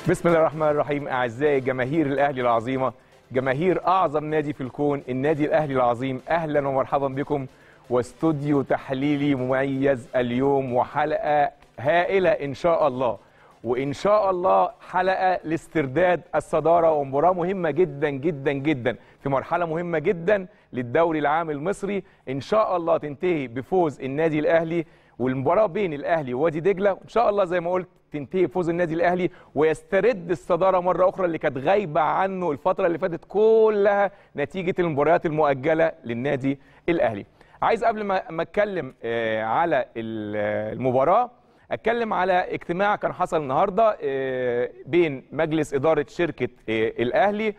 بسم الله الرحمن الرحيم اعزائي جماهير الاهلي العظيمه جماهير اعظم نادي في الكون النادي الاهلي العظيم اهلا ومرحبا بكم واستوديو تحليلي مميز اليوم وحلقه هائله ان شاء الله وان شاء الله حلقه لاسترداد الصداره ومباراه مهمه جدا جدا جدا في مرحله مهمه جدا للدوري العام المصري ان شاء الله تنتهي بفوز النادي الاهلي والمباراه بين الاهلي ووادي دجله وان شاء الله زي ما قلت تنتهي بفوز النادي الاهلي ويسترد الصداره مره اخرى اللي كانت غايبه عنه الفتره اللي فاتت كلها نتيجه المباريات المؤجله للنادي الاهلي. عايز قبل ما ما اتكلم آه، على ال- المباراه اتكلم على اجتماع كان حصل النهارده آه، بين مجلس اداره شركه آه، الاهلي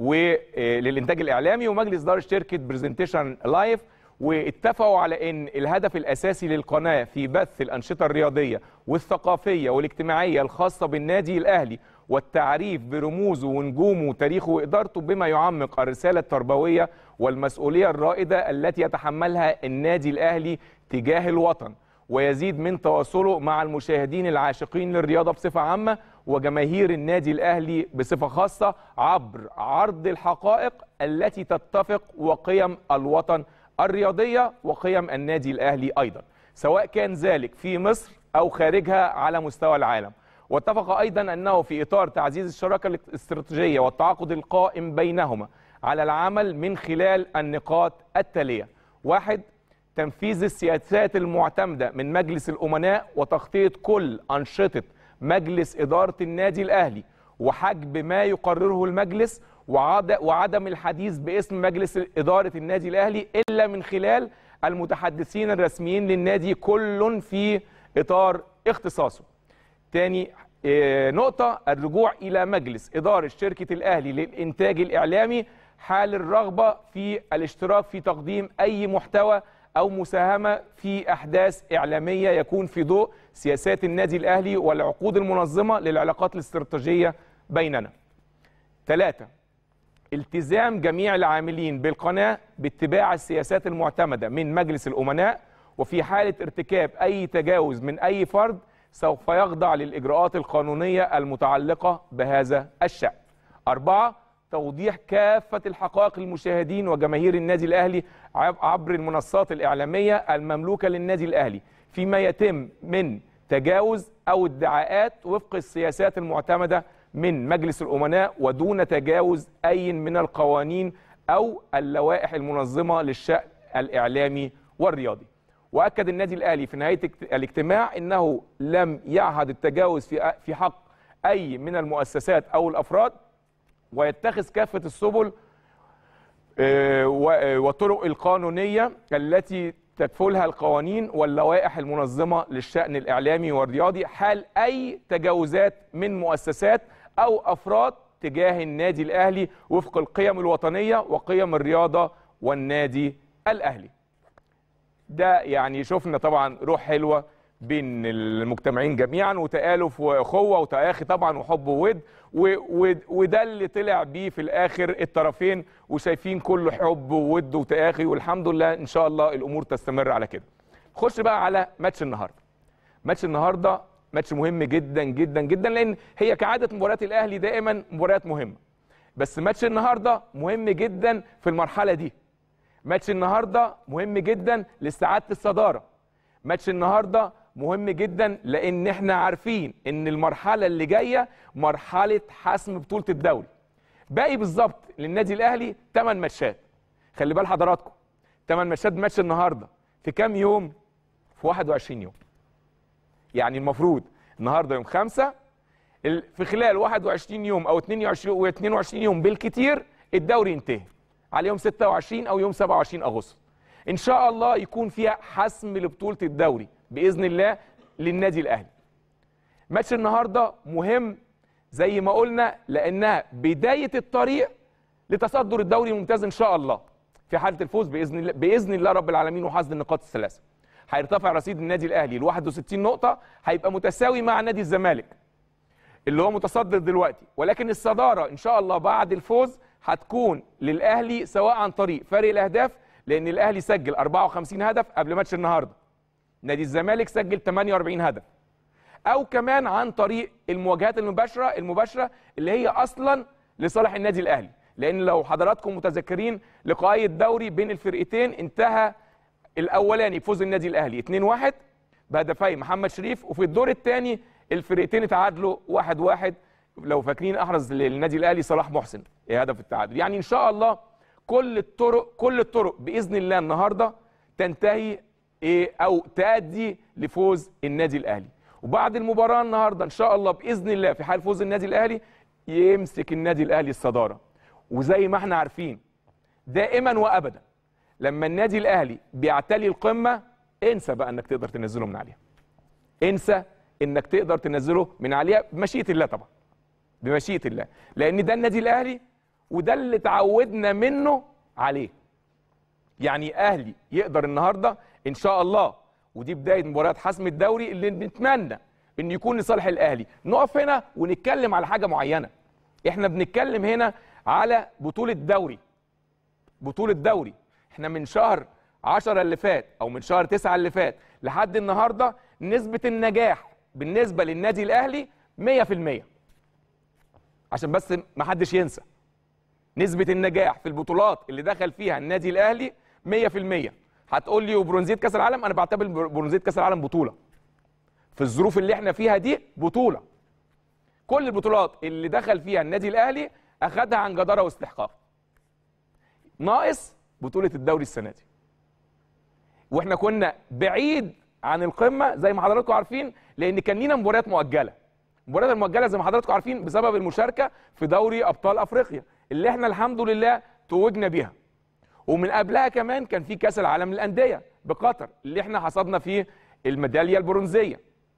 وللانتاج الاعلامي ومجلس اداره شركه برزنتيشن لايف واتفقوا على ان الهدف الاساسي للقناه في بث الانشطه الرياضيه والثقافيه والاجتماعيه الخاصه بالنادي الاهلي والتعريف برموزه ونجومه وتاريخه وادارته بما يعمق الرساله التربويه والمسؤوليه الرائده التي يتحملها النادي الاهلي تجاه الوطن ويزيد من تواصله مع المشاهدين العاشقين للرياضه بصفه عامه وجماهير النادي الاهلي بصفه خاصه عبر عرض الحقائق التي تتفق وقيم الوطن الرياضيه وقيم النادي الاهلي ايضا سواء كان ذلك في مصر او خارجها على مستوى العالم واتفق ايضا انه في اطار تعزيز الشراكه الاستراتيجيه والتعاقد القائم بينهما على العمل من خلال النقاط التاليه واحد تنفيذ السياسات المعتمده من مجلس الامناء وتغطيه كل انشطه مجلس اداره النادي الاهلي وحجب ما يقرره المجلس وعد- وعدم الحديث باسم مجلس اداره النادي الاهلي الا من خلال المتحدثين الرسميين للنادي كل في اطار اختصاصه. تاني آه، نقطة الرجوع إلى مجلس إدارة شركة الأهلي للإنتاج الإعلامي حال الرغبة في الاشتراك في تقديم أي محتوى أو مساهمة في أحداث إعلامية يكون في ضوء سياسات النادي الأهلي والعقود المنظمة للعلاقات الاستراتيجية بيننا. ثلاثة التزام جميع العاملين بالقناة باتباع السياسات المعتمدة من مجلس الأمناء وفي حالة ارتكاب أي تجاوز من أي فرد سوف يخضع للإجراءات القانونية المتعلقة بهذا الشأن أربعة توضيح كافة الحقائق للمشاهدين وجماهير النادي الأهلي عب- عبر المنصات الإعلامية المملوكة للنادي الأهلي فيما يتم من تجاوز أو ادعاءات وفق السياسات المعتمدة من مجلس الأمناء ودون تجاوز أي من القوانين أو اللوائح المنظمة للشأن الإعلامي والرياضي واكد النادي الاهلي في نهايه اجت- الاجتماع انه لم يعهد التجاوز في في حق اي من المؤسسات او الافراد ويتخذ كافه السبل آه، و- آه، والطرق القانونيه التي تكفلها القوانين واللوائح المنظمه للشان الاعلامي والرياضي حال اي تجاوزات من مؤسسات او افراد تجاه النادي الاهلي وفق القيم الوطنيه وقيم الرياضه والنادي الاهلي. ده يعني شفنا طبعا روح حلوه بين المجتمعين جميعا وتآلف واخوه وتآخي طبعا وحب وود و- و- وده اللي طلع بيه في الاخر الطرفين وشايفين كله حب وود وتآخي والحمد لله ان شاء الله الامور تستمر على كده. خش بقى على ماتش النهارده. ماتش النهارده ماتش مهم جدا جدا جدا لان هي كعاده مباريات الاهلي دائما مباريات مهمه. بس ماتش النهارده مهم جدا في المرحله دي. ماتش النهارده مهم جدا لاستعاده الصداره ماتش النهارده مهم جدا لان احنا عارفين ان المرحله اللي جايه مرحله حسم بطوله الدوري باقي بالظبط للنادي الاهلي 8 ماتشات خلي بال حضراتكم 8 ماتشات ماتش النهارده في كام يوم في 21 يوم يعني المفروض النهارده يوم 5 ال- في خلال 21 يوم او 22 و22 يوم بالكتير الدوري ينتهي على يوم 26 او يوم 27 اغسطس ان شاء الله يكون فيها حسم لبطوله الدوري باذن الله للنادي الاهلي ماتش النهارده مهم زي ما قلنا لانها بدايه الطريق لتصدر الدوري الممتاز ان شاء الله في حاله الفوز باذن الله باذن الله رب العالمين وحصد النقاط الثلاثه هيرتفع رصيد النادي الاهلي ل 61 نقطه هيبقى متساوي مع نادي الزمالك اللي هو متصدر دلوقتي ولكن الصداره ان شاء الله بعد الفوز هتكون للاهلي سواء عن طريق فرق الاهداف لان الاهلي سجل 54 هدف قبل ماتش النهارده نادي الزمالك سجل 48 هدف او كمان عن طريق المواجهات المباشره المباشره اللي هي اصلا لصالح النادي الاهلي لان لو حضراتكم متذكرين لقاءي الدوري بين الفرقتين انتهى الاولاني بفوز النادي الاهلي 2-1 بهدفي محمد شريف وفي الدور الثاني الفرقتين اتعادلوا 1-1 لو فاكرين احرز للنادي الاهلي صلاح محسن هدف التعادل يعني ان شاء الله كل الطرق كل الطرق باذن الله النهارده تنتهي ايه او تؤدي لفوز النادي الاهلي وبعد المباراه النهارده ان شاء الله باذن الله في حال فوز النادي الاهلي يمسك النادي الاهلي الصداره وزي ما احنا عارفين دائما وابدا لما النادي الاهلي بيعتلي القمه انسى بقى انك تقدر تنزله من عليها انسى انك تقدر تنزله من عليها بمشيئه الله طبعا بمشيئه الله لان ده النادي الاهلي وده اللي تعودنا منه عليه يعني اهلي يقدر النهارده ان شاء الله ودي بدايه مباريات حسم الدوري اللي نتمنى ان يكون لصالح الاهلي نقف هنا ونتكلم على حاجه معينه احنا بنتكلم هنا على بطوله دوري بطوله دوري احنا من شهر 10 اللي فات او من شهر 9 اللي فات لحد النهارده نسبه النجاح بالنسبه للنادي الاهلي 100% عشان بس ما حدش ينسى نسبه النجاح في البطولات اللي دخل فيها النادي الاهلي 100% هتقول لي وبرونزيه كاس العالم انا بعتبر برونزيه كاس العالم بطوله في الظروف اللي احنا فيها دي بطوله كل البطولات اللي دخل فيها النادي الاهلي اخذها عن جداره واستحقاق ناقص بطوله الدوري السنه دي واحنا كنا بعيد عن القمه زي ما حضراتكم عارفين لان كان لينا مباريات مؤجله المباريات المؤجله زي ما حضراتكم عارفين بسبب المشاركه في دوري ابطال افريقيا اللي احنا الحمد لله توجنا بيها ومن قبلها كمان كان في كاس العالم للانديه بقطر اللي احنا حصدنا فيه الميداليه البرونزيه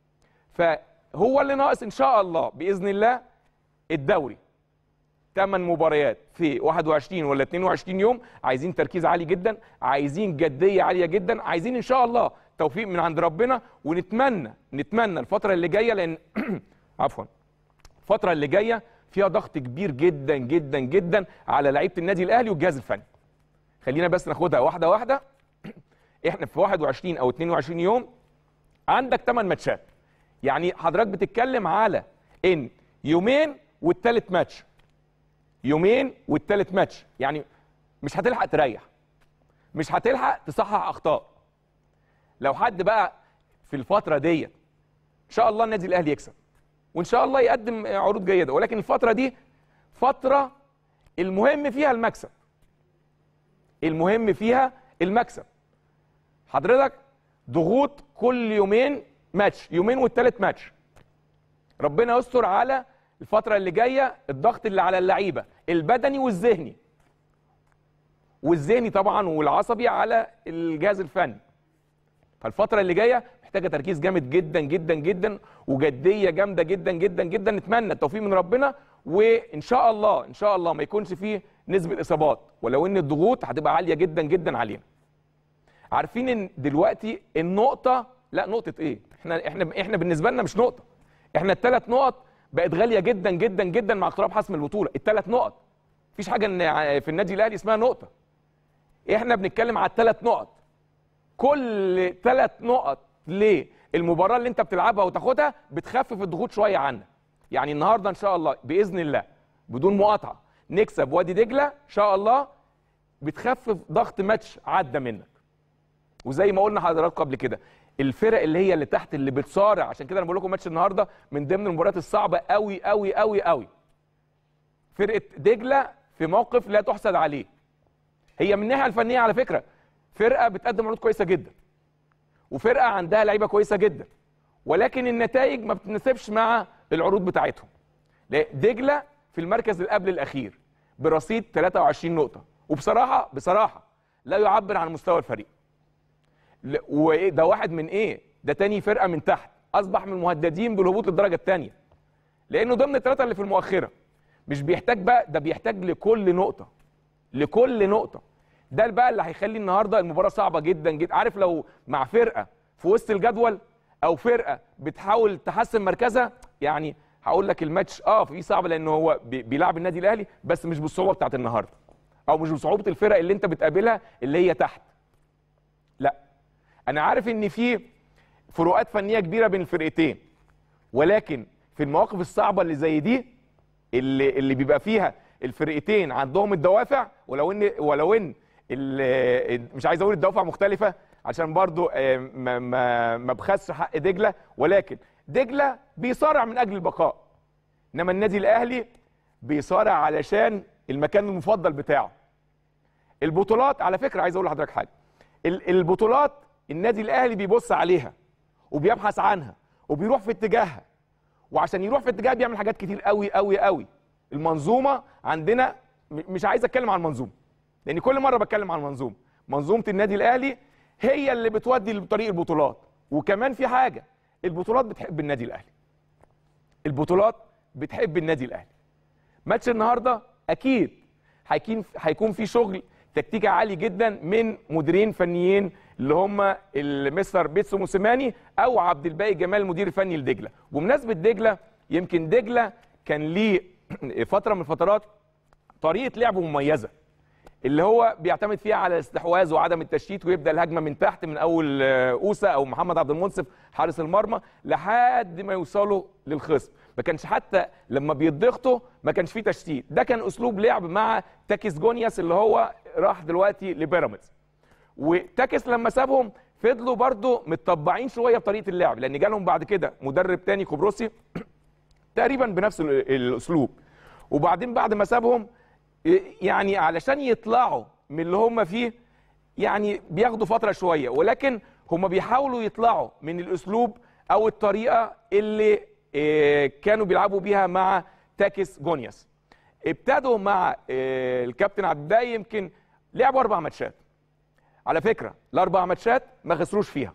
فهو اللي ناقص ان شاء الله باذن الله الدوري ثمان مباريات في 21 ولا 22 يوم عايزين تركيز عالي جدا عايزين جديه عاليه جدا عايزين ان شاء الله توفيق من عند ربنا ونتمنى نتمنى الفتره اللي جايه لان عفوا الفتره اللي جايه فيها ضغط كبير جدا جدا جدا على لعيبه النادي الاهلي والجهاز الفني خلينا بس ناخدها واحده واحده احنا في 21 او 22 يوم عندك 8 ماتشات يعني حضرتك بتتكلم على ان يومين والتالت ماتش يومين والتالت ماتش يعني مش هتلحق تريح مش هتلحق تصحح اخطاء لو حد بقى في الفتره ديت ان شاء الله النادي الاهلي يكسب وان شاء الله يقدم عروض جيده ولكن الفتره دي فتره المهم فيها المكسب المهم فيها المكسب حضرتك ضغوط كل يومين ماتش يومين والتالت ماتش ربنا يستر على الفترة اللي جاية الضغط اللي على اللعيبة البدني والذهني والذهني طبعا والعصبي على الجهاز الفني فالفترة اللي جاية محتاجة تركيز جامد جدا جدا جدا وجدية جامدة جدا جدا جدا نتمنى التوفيق من ربنا وإن شاء الله إن شاء الله ما يكونش فيه نسبة إصابات ولو إن الضغوط هتبقى عالية جدا جدا علينا عارفين إن دلوقتي النقطة لا نقطة إيه؟ إحنا إحنا إحنا بالنسبة لنا مش نقطة إحنا الثلاث نقط بقت غاليه جدا جدا جدا مع اقتراب حسم البطوله الثلاث نقط مفيش حاجه إن في النادي الاهلي اسمها نقطه احنا بنتكلم على الثلاث نقط كل ثلاث نقط ليه المباراه اللي انت بتلعبها وتاخدها بتخفف الضغوط شويه عنك يعني النهارده ان شاء الله باذن الله بدون مقاطعه نكسب وادي دجله ان شاء الله بتخفف ضغط ماتش عدى منك وزي ما قلنا حضراتكم قبل كده الفرق اللي هي اللي تحت اللي بتصارع عشان كده انا بقول لكم ماتش النهارده من ضمن المباريات الصعبه قوي قوي قوي قوي فرقه دجله في موقف لا تحسد عليه هي من الناحيه الفنيه على فكره فرقه بتقدم عروض كويسه جدا وفرقه عندها لعيبه كويسه جدا ولكن النتائج ما بتناسبش مع العروض بتاعتهم دجله في المركز اللي قبل الاخير برصيد 23 نقطه وبصراحه بصراحه لا يعبر عن مستوى الفريق وده واحد من ايه ده تاني فرقه من تحت اصبح من المهددين بالهبوط للدرجه الثانيه لانه ضمن الثلاثه اللي في المؤخره مش بيحتاج بقى ده بيحتاج لكل نقطه لكل نقطه ده بقى اللي هيخلي النهارده المباراه صعبه جدا جدا عارف لو مع فرقه في وسط الجدول او فرقه بتحاول تحسن مركزها يعني هقول لك الماتش اه في صعب لان هو بيلعب النادي الاهلي بس مش بالصعوبه بتاعت النهارده او مش بصعوبه الفرق اللي انت بتقابلها اللي هي تحت لا انا عارف ان في فروقات فنيه كبيره بين الفرقتين ولكن في المواقف الصعبه اللي زي دي اللي اللي بيبقى فيها الفرقتين عندهم الدوافع ولو ان ولو ان ال- مش عايز اقول الدوافع مختلفه عشان برضو آه، ما ما ما بخسش حق دجله ولكن دجله بيصارع من اجل البقاء انما النادي الاهلي بيصارع علشان المكان المفضل بتاعه البطولات على فكره عايز اقول لحضرتك حاجه ال- البطولات النادي الاهلي بيبص عليها وبيبحث عنها وبيروح في اتجاهها وعشان يروح في اتجاه بيعمل حاجات كتير قوي قوي قوي المنظومه عندنا م- مش عايز اتكلم عن المنظومه لان كل مره بتكلم عن المنظومه منظومه النادي الاهلي هي اللي بتودي لطريق البطولات وكمان في حاجه البطولات بتحب النادي الاهلي البطولات بتحب النادي الاهلي ماتش النهارده اكيد هيكون هيكون في شغل تكتيكي عالي جدا من مديرين فنيين اللي هم المستر بيتسو موسيماني او عبد الباقي جمال المدير الفني لدجله بمناسبه دجله يمكن دجله كان ليه فتره من الفترات طريقه لعبه مميزه اللي هو بيعتمد فيها على الاستحواذ وعدم التشتيت ويبدا الهجمه من تحت من اول آه، اوسا او محمد عبد المنصف حارس المرمى لحد ما يوصلوا للخصم ما كانش حتى لما بيضغطوا ما كانش فيه تشتيت ده كان اسلوب لعب مع تاكيس جونياس اللي هو راح دلوقتي لبيراميدز وتاكس لما سابهم فضلوا برضو متطبعين شويه بطريقه اللعب لان جالهم بعد كده مدرب تاني قبرصي تقريبا بنفس ال- الاسلوب وبعدين بعد ما سابهم يعني علشان يطلعوا من اللي هم فيه يعني بياخدوا فتره شويه ولكن هم بيحاولوا يطلعوا من الاسلوب او الطريقه اللي آه، كانوا بيلعبوا بيها مع تاكس جونياس ابتدوا مع آه، الكابتن عبد الباقي يمكن لعبوا اربع ماتشات على فكره الاربع ماتشات ما خسروش فيها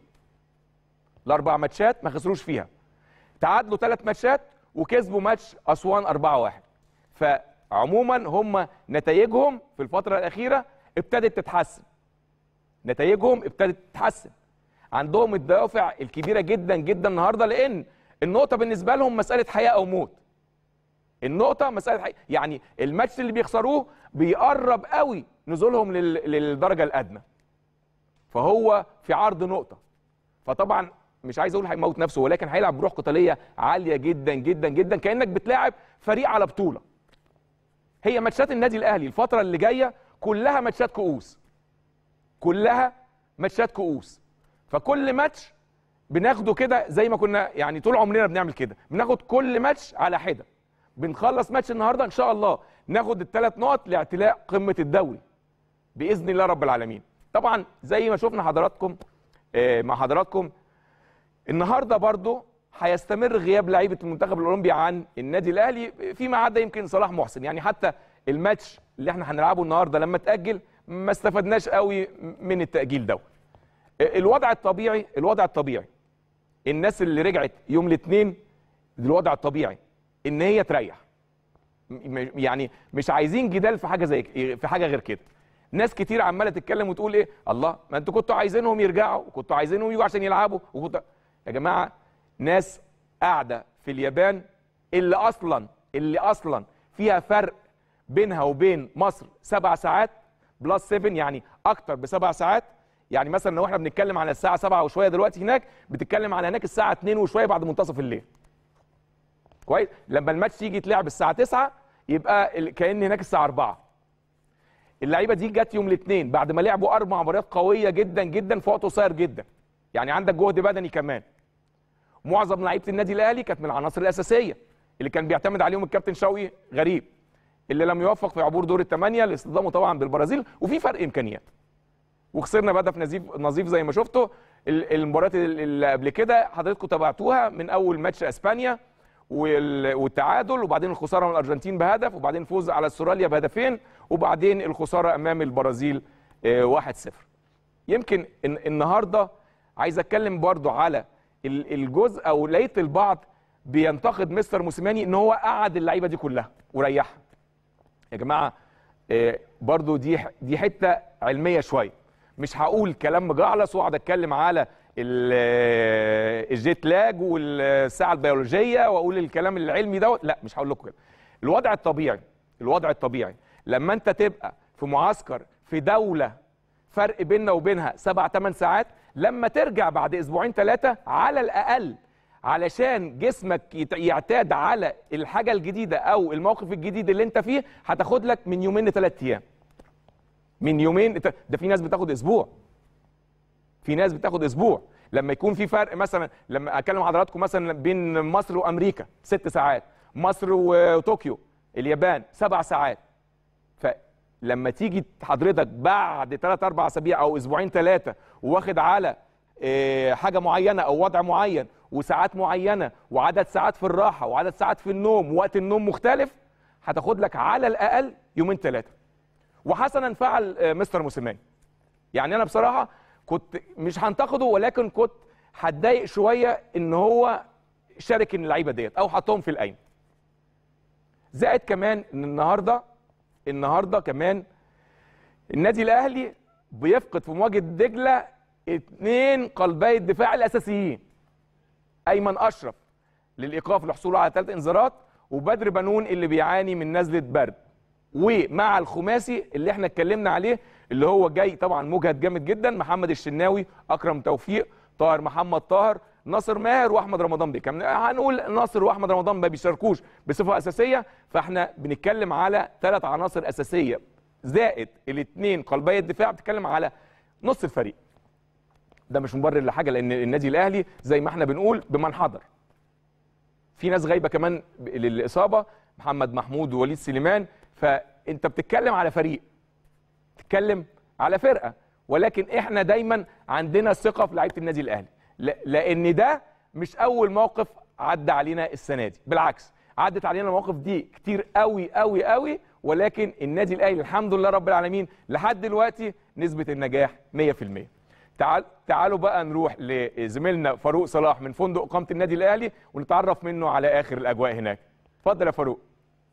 الاربع ماتشات ما خسروش فيها تعادلوا ثلاث ماتشات وكسبوا ماتش اسوان 4-1 فعموما هم نتائجهم في الفتره الاخيره ابتدت تتحسن نتائجهم ابتدت تتحسن عندهم الدوافع الكبيره جدا جدا النهارده لان النقطه بالنسبه لهم مساله حياه او موت النقطه مساله حقيقة. يعني الماتش اللي بيخسروه بيقرب قوي نزولهم لل... للدرجه الادنى فهو في عرض نقطه فطبعا مش عايز اقول هيموت نفسه ولكن هيلعب بروح قتاليه عاليه جدا جدا جدا كانك بتلاعب فريق على بطوله هي ماتشات النادي الاهلي الفتره اللي جايه كلها ماتشات كؤوس كلها ماتشات كؤوس فكل ماتش بناخده كده زي ما كنا يعني طول عمرنا بنعمل كده بناخد كل ماتش على حده بنخلص ماتش النهارده ان شاء الله ناخد الثلاث نقط لاعتلاء قمه الدوري باذن الله رب العالمين طبعا زي ما شفنا حضراتكم آه، مع حضراتكم النهارده برضو هيستمر غياب لعيبه المنتخب الاولمبي عن النادي الاهلي فيما عدا يمكن صلاح محسن يعني حتى الماتش اللي احنا هنلعبه النهارده لما اتاجل ما استفدناش قوي من التاجيل ده الوضع الطبيعي الوضع الطبيعي الناس اللي رجعت يوم الاثنين الوضع الطبيعي ان هي تريح م- يعني مش عايزين جدال في حاجه زي ك- في حاجه غير كده ناس كتير عماله تتكلم وتقول ايه الله ما انتوا كنتوا عايزينهم يرجعوا وكنتوا عايزينهم يجوا عشان يلعبوا وكنتوا يا جماعه ناس قاعده في اليابان اللي اصلا اللي اصلا فيها فرق بينها وبين مصر سبع ساعات بلس 7 يعني اكتر بسبع ساعات يعني مثلا لو احنا بنتكلم على الساعه 7 وشويه دلوقتي هناك بتتكلم على هناك الساعه 2 وشويه بعد منتصف الليل كويس لما الماتش يجي يتلعب الساعه 9 يبقى ال- كان هناك الساعه 4 اللعيبه دي جت يوم الاثنين بعد ما لعبوا اربع مباريات قويه جدا جدا في وقت قصير جدا يعني عندك جهد بدني كمان معظم لعيبه النادي الاهلي كانت من العناصر الاساسيه اللي كان بيعتمد عليهم الكابتن شوقي غريب اللي لم يوفق في عبور دور الثمانيه لاصطدامه طبعا بالبرازيل وفي فرق امكانيات وخسرنا بهدف نزيف نظيف زي ما شفتوا ال- المباريات ال- اللي قبل كده حضراتكم تابعتوها من اول ماتش اسبانيا وال- والتعادل وبعدين الخساره من الارجنتين بهدف وبعدين فوز على استراليا بهدفين وبعدين الخساره امام البرازيل آه، 1-0 يمكن الن- النهارده عايز اتكلم برضو على ال- الجزء او لقيت البعض بينتقد مستر موسيماني ان هو قعد اللعيبه دي كلها وريحها يا جماعه آه، برضو دي ح- دي حته علميه شويه مش هقول كلام مجعلص واقعد اتكلم على ال- آه، الجيت لاج والساعه البيولوجيه واقول الكلام العلمي دوت لا مش هقول لكم كده الوضع الطبيعي الوضع الطبيعي لما انت تبقى في معسكر في دوله فرق بيننا وبينها سبع ثمان ساعات لما ترجع بعد اسبوعين ثلاثه على الاقل علشان جسمك يت- يعتاد على الحاجه الجديده او الموقف الجديد اللي انت فيه هتاخد لك من يومين لثلاث ايام من يومين ده في ناس بتاخد اسبوع في ناس بتاخد اسبوع لما يكون في فرق مثلا لما اكلم حضراتكم مثلا بين مصر وامريكا ست ساعات مصر وطوكيو اليابان سبع ساعات فلما تيجي حضرتك بعد ثلاث اربع اسابيع او اسبوعين ثلاثه واخد على آه، حاجه معينه او وضع معين وساعات معينه وعدد ساعات في الراحه وعدد ساعات في النوم ووقت النوم مختلف هتاخد لك على الاقل يومين ثلاثه وحسنا فعل آه، مستر موسيماني يعني انا بصراحه كنت مش هنتقده ولكن كنت هتضايق شويه ان هو شارك اللعيبه ديت او حطهم في القايمه زائد كمان ان النهارده النهارده كمان النادي الاهلي بيفقد في مواجهه دجله اثنين قلبي الدفاع الاساسيين ايمن اشرف للايقاف للحصول على ثلاث انذارات وبدر بنون اللي بيعاني من نزله برد ومع الخماسي اللي احنا اتكلمنا عليه اللي هو جاي طبعا مجهد جامد جدا محمد الشناوي اكرم توفيق طاهر محمد طاهر ناصر ماهر واحمد رمضان بيكمل هنقول ناصر واحمد رمضان ما بيشاركوش بصفه اساسيه فاحنا بنتكلم على ثلاث عناصر اساسيه زائد الاثنين قلبي الدفاع بتتكلم على نص الفريق ده مش مبرر لحاجه لان النادي الاهلي زي ما احنا بنقول بمن حضر في ناس غايبه كمان ب- للاصابه محمد محمود ووليد سليمان فانت بتتكلم على فريق بتتكلم على فرقه ولكن احنا دايما عندنا ثقه في لعيبه النادي الاهلي ل- لان ده مش اول موقف عدى علينا السنه دي بالعكس عدت علينا المواقف دي كتير قوي قوي قوي ولكن النادي الاهلي الحمد لله رب العالمين لحد دلوقتي نسبه النجاح 100% تعال تعالوا بقى نروح لزميلنا فاروق صلاح من فندق اقامه النادي الاهلي ونتعرف منه على اخر الاجواء هناك اتفضل يا فاروق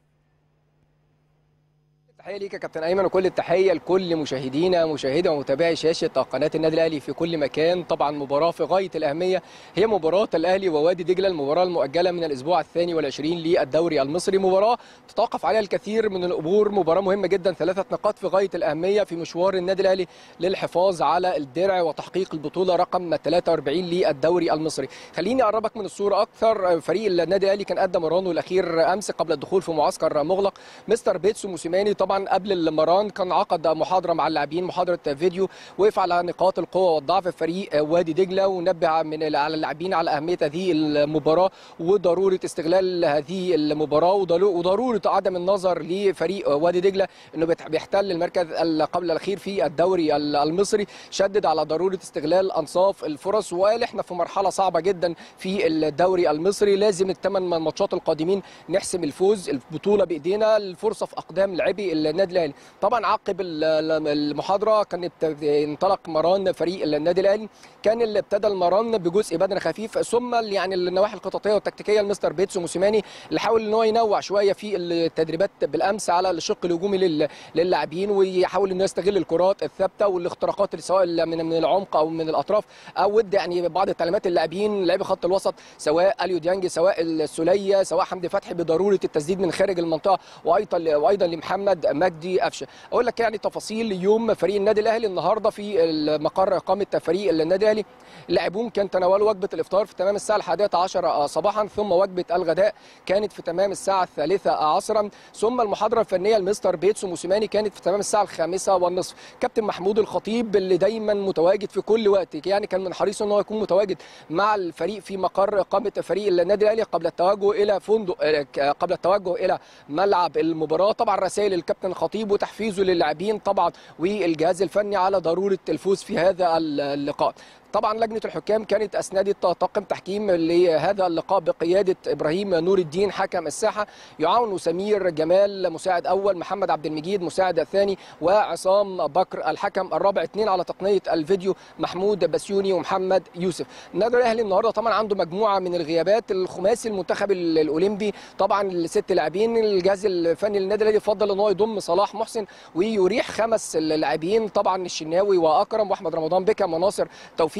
تحيه ليك يا كابتن ايمن وكل التحيه لكل مشاهدينا مشاهدي ومتابعي شاشه قناه النادي الاهلي في كل مكان طبعا مباراه في غايه الاهميه هي مباراه الاهلي ووادي دجله المباراه المؤجله من الاسبوع الثاني والعشرين للدوري المصري مباراه تتوقف عليها الكثير من الامور مباراه مهمه جدا ثلاثه نقاط في غايه الاهميه في مشوار النادي الاهلي للحفاظ على الدرع وتحقيق البطوله رقم 43 للدوري المصري خليني اقربك من الصوره اكثر فريق النادي الاهلي كان قدم مرانه الاخير امس قبل الدخول في معسكر مغلق مستر بيتسو موسيماني طبعا قبل المران كان عقد محاضره مع اللاعبين محاضره فيديو وقف على نقاط القوه والضعف في فريق وادي دجله ونبه من على اللاعبين على اهميه هذه المباراه وضروره استغلال هذه المباراه وضرو- وضروره عدم النظر لفريق وادي دجله انه بيت- بيحتل المركز ال- قبل الاخير في الدوري ال- المصري شدد على ضروره استغلال انصاف الفرص وقال احنا في مرحله صعبه جدا في الدوري المصري لازم الثمان ماتشات القادمين نحسم الفوز البطوله بايدينا الفرصه في اقدام لاعبي النادي الاهلي طبعا عقب ال- ال- المحاضره كانت انطلق مران فريق النادي الاهلي كان اللي ابتدى المران بجزء بدني خفيف ثم ال- يعني النواحي الخططيه والتكتيكيه لمستر بيتسو موسيماني اللي حاول ان هو ينوع شويه في التدريبات بالامس على الشق الهجومي لل- للاعبين ويحاول انه يستغل الكرات الثابته والاختراقات اللي سواء من من العمق او من الاطراف او ودي يعني بعض التعليمات اللاعبين لاعبي خط الوسط سواء اليو ديانج سواء السوليه سواء حمدي فتحي بضروره التسديد من خارج المنطقه وايضا وايضا لمحمد مجدي قفشه اقول لك يعني تفاصيل يوم فريق النادي الاهلي النهارده في المقر اقامه فريق النادي الاهلي اللاعبون كان تناولوا وجبه الافطار في تمام الساعه الحادية عشر صباحا ثم وجبه الغداء كانت في تمام الساعه الثالثة عصرا ثم المحاضره الفنيه لمستر بيتسو موسيماني كانت في تمام الساعه الخامسة والنصف كابتن محمود الخطيب اللي دايما متواجد في كل وقت يعني كان من حريصه ان هو يكون متواجد مع الفريق في مقر اقامه فريق النادي الاهلي قبل التوجه الى فندق قبل التوجه الى ملعب المباراه طبعا رسائل الكابتن الخطيب وتحفيزه للاعبين طبعا والجهاز الفني على ضروره الفوز في هذا اللقاء طبعا لجنه الحكام كانت اسندت طاقم تحكيم لهذا اللقاء بقياده ابراهيم نور الدين حكم الساحه يعاون سمير جمال مساعد اول محمد عبد المجيد مساعد الثاني وعصام بكر الحكم الرابع اثنين على تقنيه الفيديو محمود بسيوني ومحمد يوسف النادي الاهلي النهارده طبعا عنده مجموعه من الغيابات الخماسي المنتخب الاولمبي طبعا الست لاعبين الجهاز الفني للنادي الاهلي فضل ان هو يضم صلاح محسن ويريح خمس لاعبين طبعا الشناوي واكرم واحمد رمضان بكم وناصر توفيق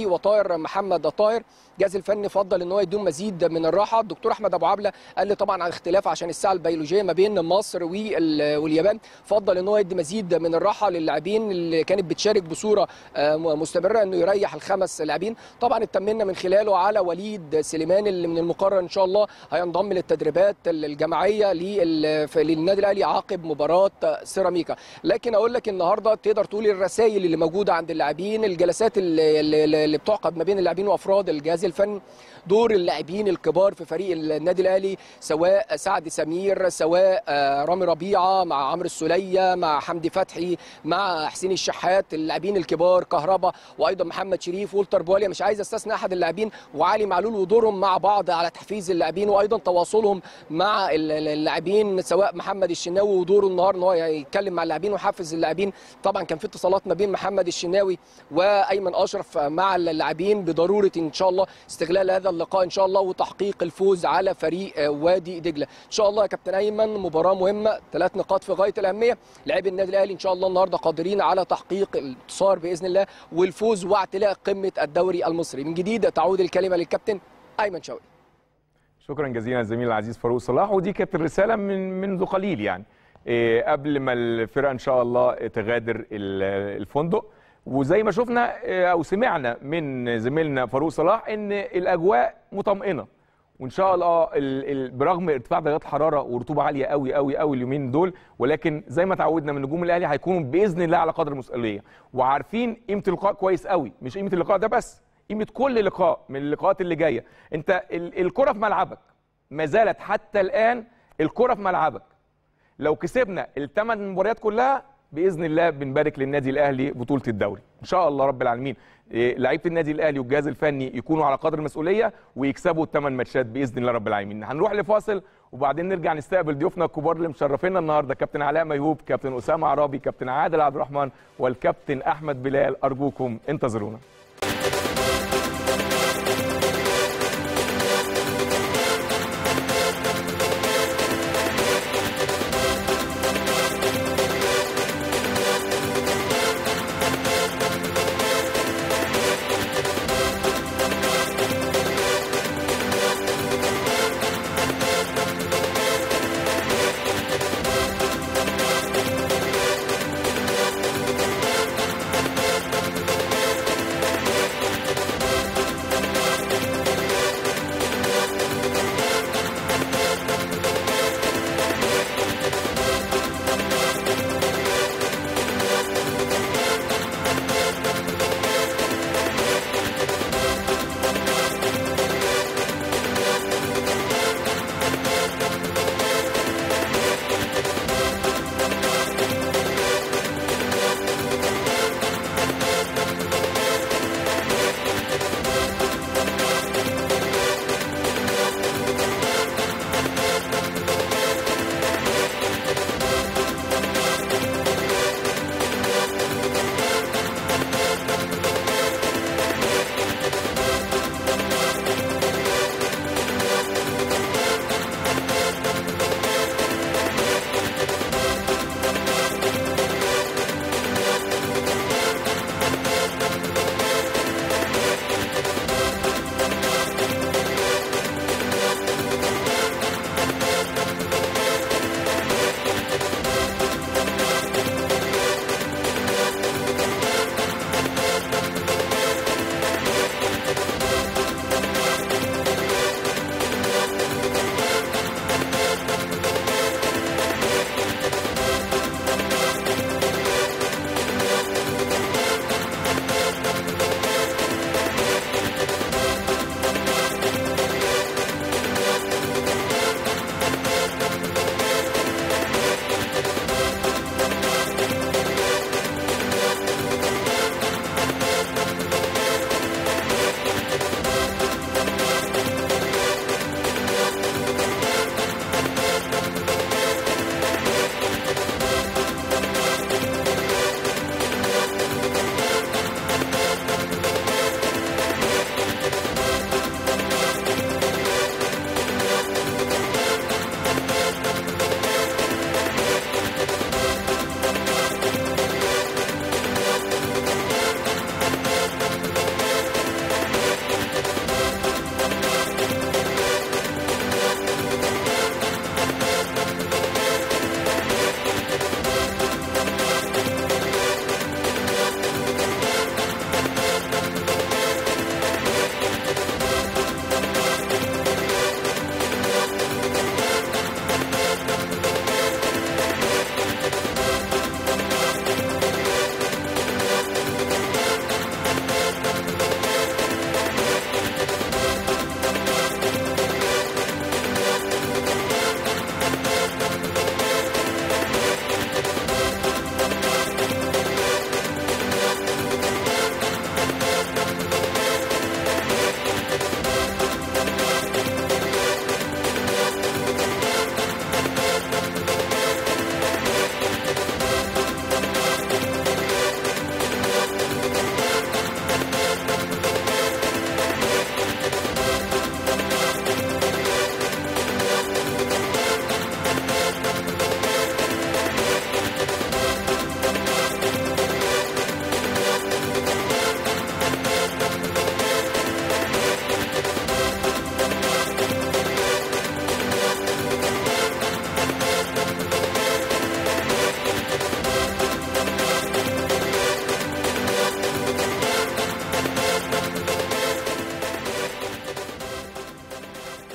وطاهر محمد طاهر الجهاز الفني فضل ان هو يديهم مزيد من الراحه الدكتور احمد ابو عبله قال لي طبعا عن اختلاف عشان الساعه البيولوجيه ما بين مصر وال- واليابان فضل ان هو يدي مزيد من الراحه للاعبين اللي كانت بتشارك بصوره آه، مستمره انه يريح الخمس لاعبين طبعا اطمنا من خلاله على وليد سليمان اللي من المقرر ان شاء الله هينضم للتدريبات الجماعيه لل- ف- للنادي الاهلي عقب مباراه سيراميكا لكن اقول لك النهارده تقدر تقول الرسائل اللي موجوده عند اللاعبين الجلسات اللي, اللي اللي بتعقد ما بين اللاعبين وافراد الجهاز الفني دور اللاعبين الكبار في فريق النادي الاهلي سواء سعد سمير سواء آه، رامي ربيعه مع عمرو السوليه مع حمدي فتحي مع حسين الشحات اللاعبين الكبار كهربا وايضا محمد شريف والتر بواليا مش عايز استثنى احد اللاعبين وعلي معلول ودورهم مع بعض على تحفيز اللاعبين وايضا تواصلهم مع ال- ال- اللاعبين سواء محمد الشناوي ودوره النهارده ان هو يتكلم مع اللاعبين ويحفز اللاعبين طبعا كان في اتصالات ما بين محمد الشناوي وايمن اشرف مع اللاعبين بضروره ان شاء الله استغلال هذا اللقاء ان شاء الله وتحقيق الفوز على فريق آه، وادي دجله ان شاء الله يا كابتن ايمن مباراه مهمه ثلاث نقاط في غايه الاهميه لاعبي النادي الاهلي ان شاء الله النهارده قادرين على تحقيق الانتصار باذن الله والفوز واعتلاء قمه الدوري المصري من جديد تعود الكلمه للكابتن ايمن شوقي شكرا جزيلا الزميل العزيز فاروق صلاح ودي كانت الرساله من منذ قليل يعني إيه، قبل ما الفرقه ان شاء الله تغادر ال- الفندق وزي ما شفنا إيه، او سمعنا من زميلنا فاروق صلاح ان الاجواء مطمئنه وان شاء الله ال- ال- برغم ارتفاع درجات الحراره ورطوبه عاليه قوي قوي قوي اليومين دول ولكن زي ما تعودنا من نجوم الاهلي هيكونوا باذن الله على قدر المسؤوليه وعارفين قيمه اللقاء كويس قوي مش قيمه اللقاء ده بس قيمه كل لقاء من اللقاءات اللي جايه انت ال- الكره في ملعبك ما زالت حتى الان الكره في ملعبك لو كسبنا الثمان مباريات كلها باذن الله بنبارك للنادي الاهلي بطوله الدوري ان شاء الله رب العالمين إيه، لعيبه النادي الاهلي والجهاز الفني يكونوا على قدر المسؤوليه ويكسبوا الثمان ماتشات باذن الله رب العالمين هنروح لفاصل وبعدين نرجع نستقبل ضيوفنا الكبار اللي مشرفينا النهارده كابتن علاء ميهوب كابتن اسامه عرابي كابتن عادل عبد الرحمن والكابتن احمد بلال ارجوكم انتظرونا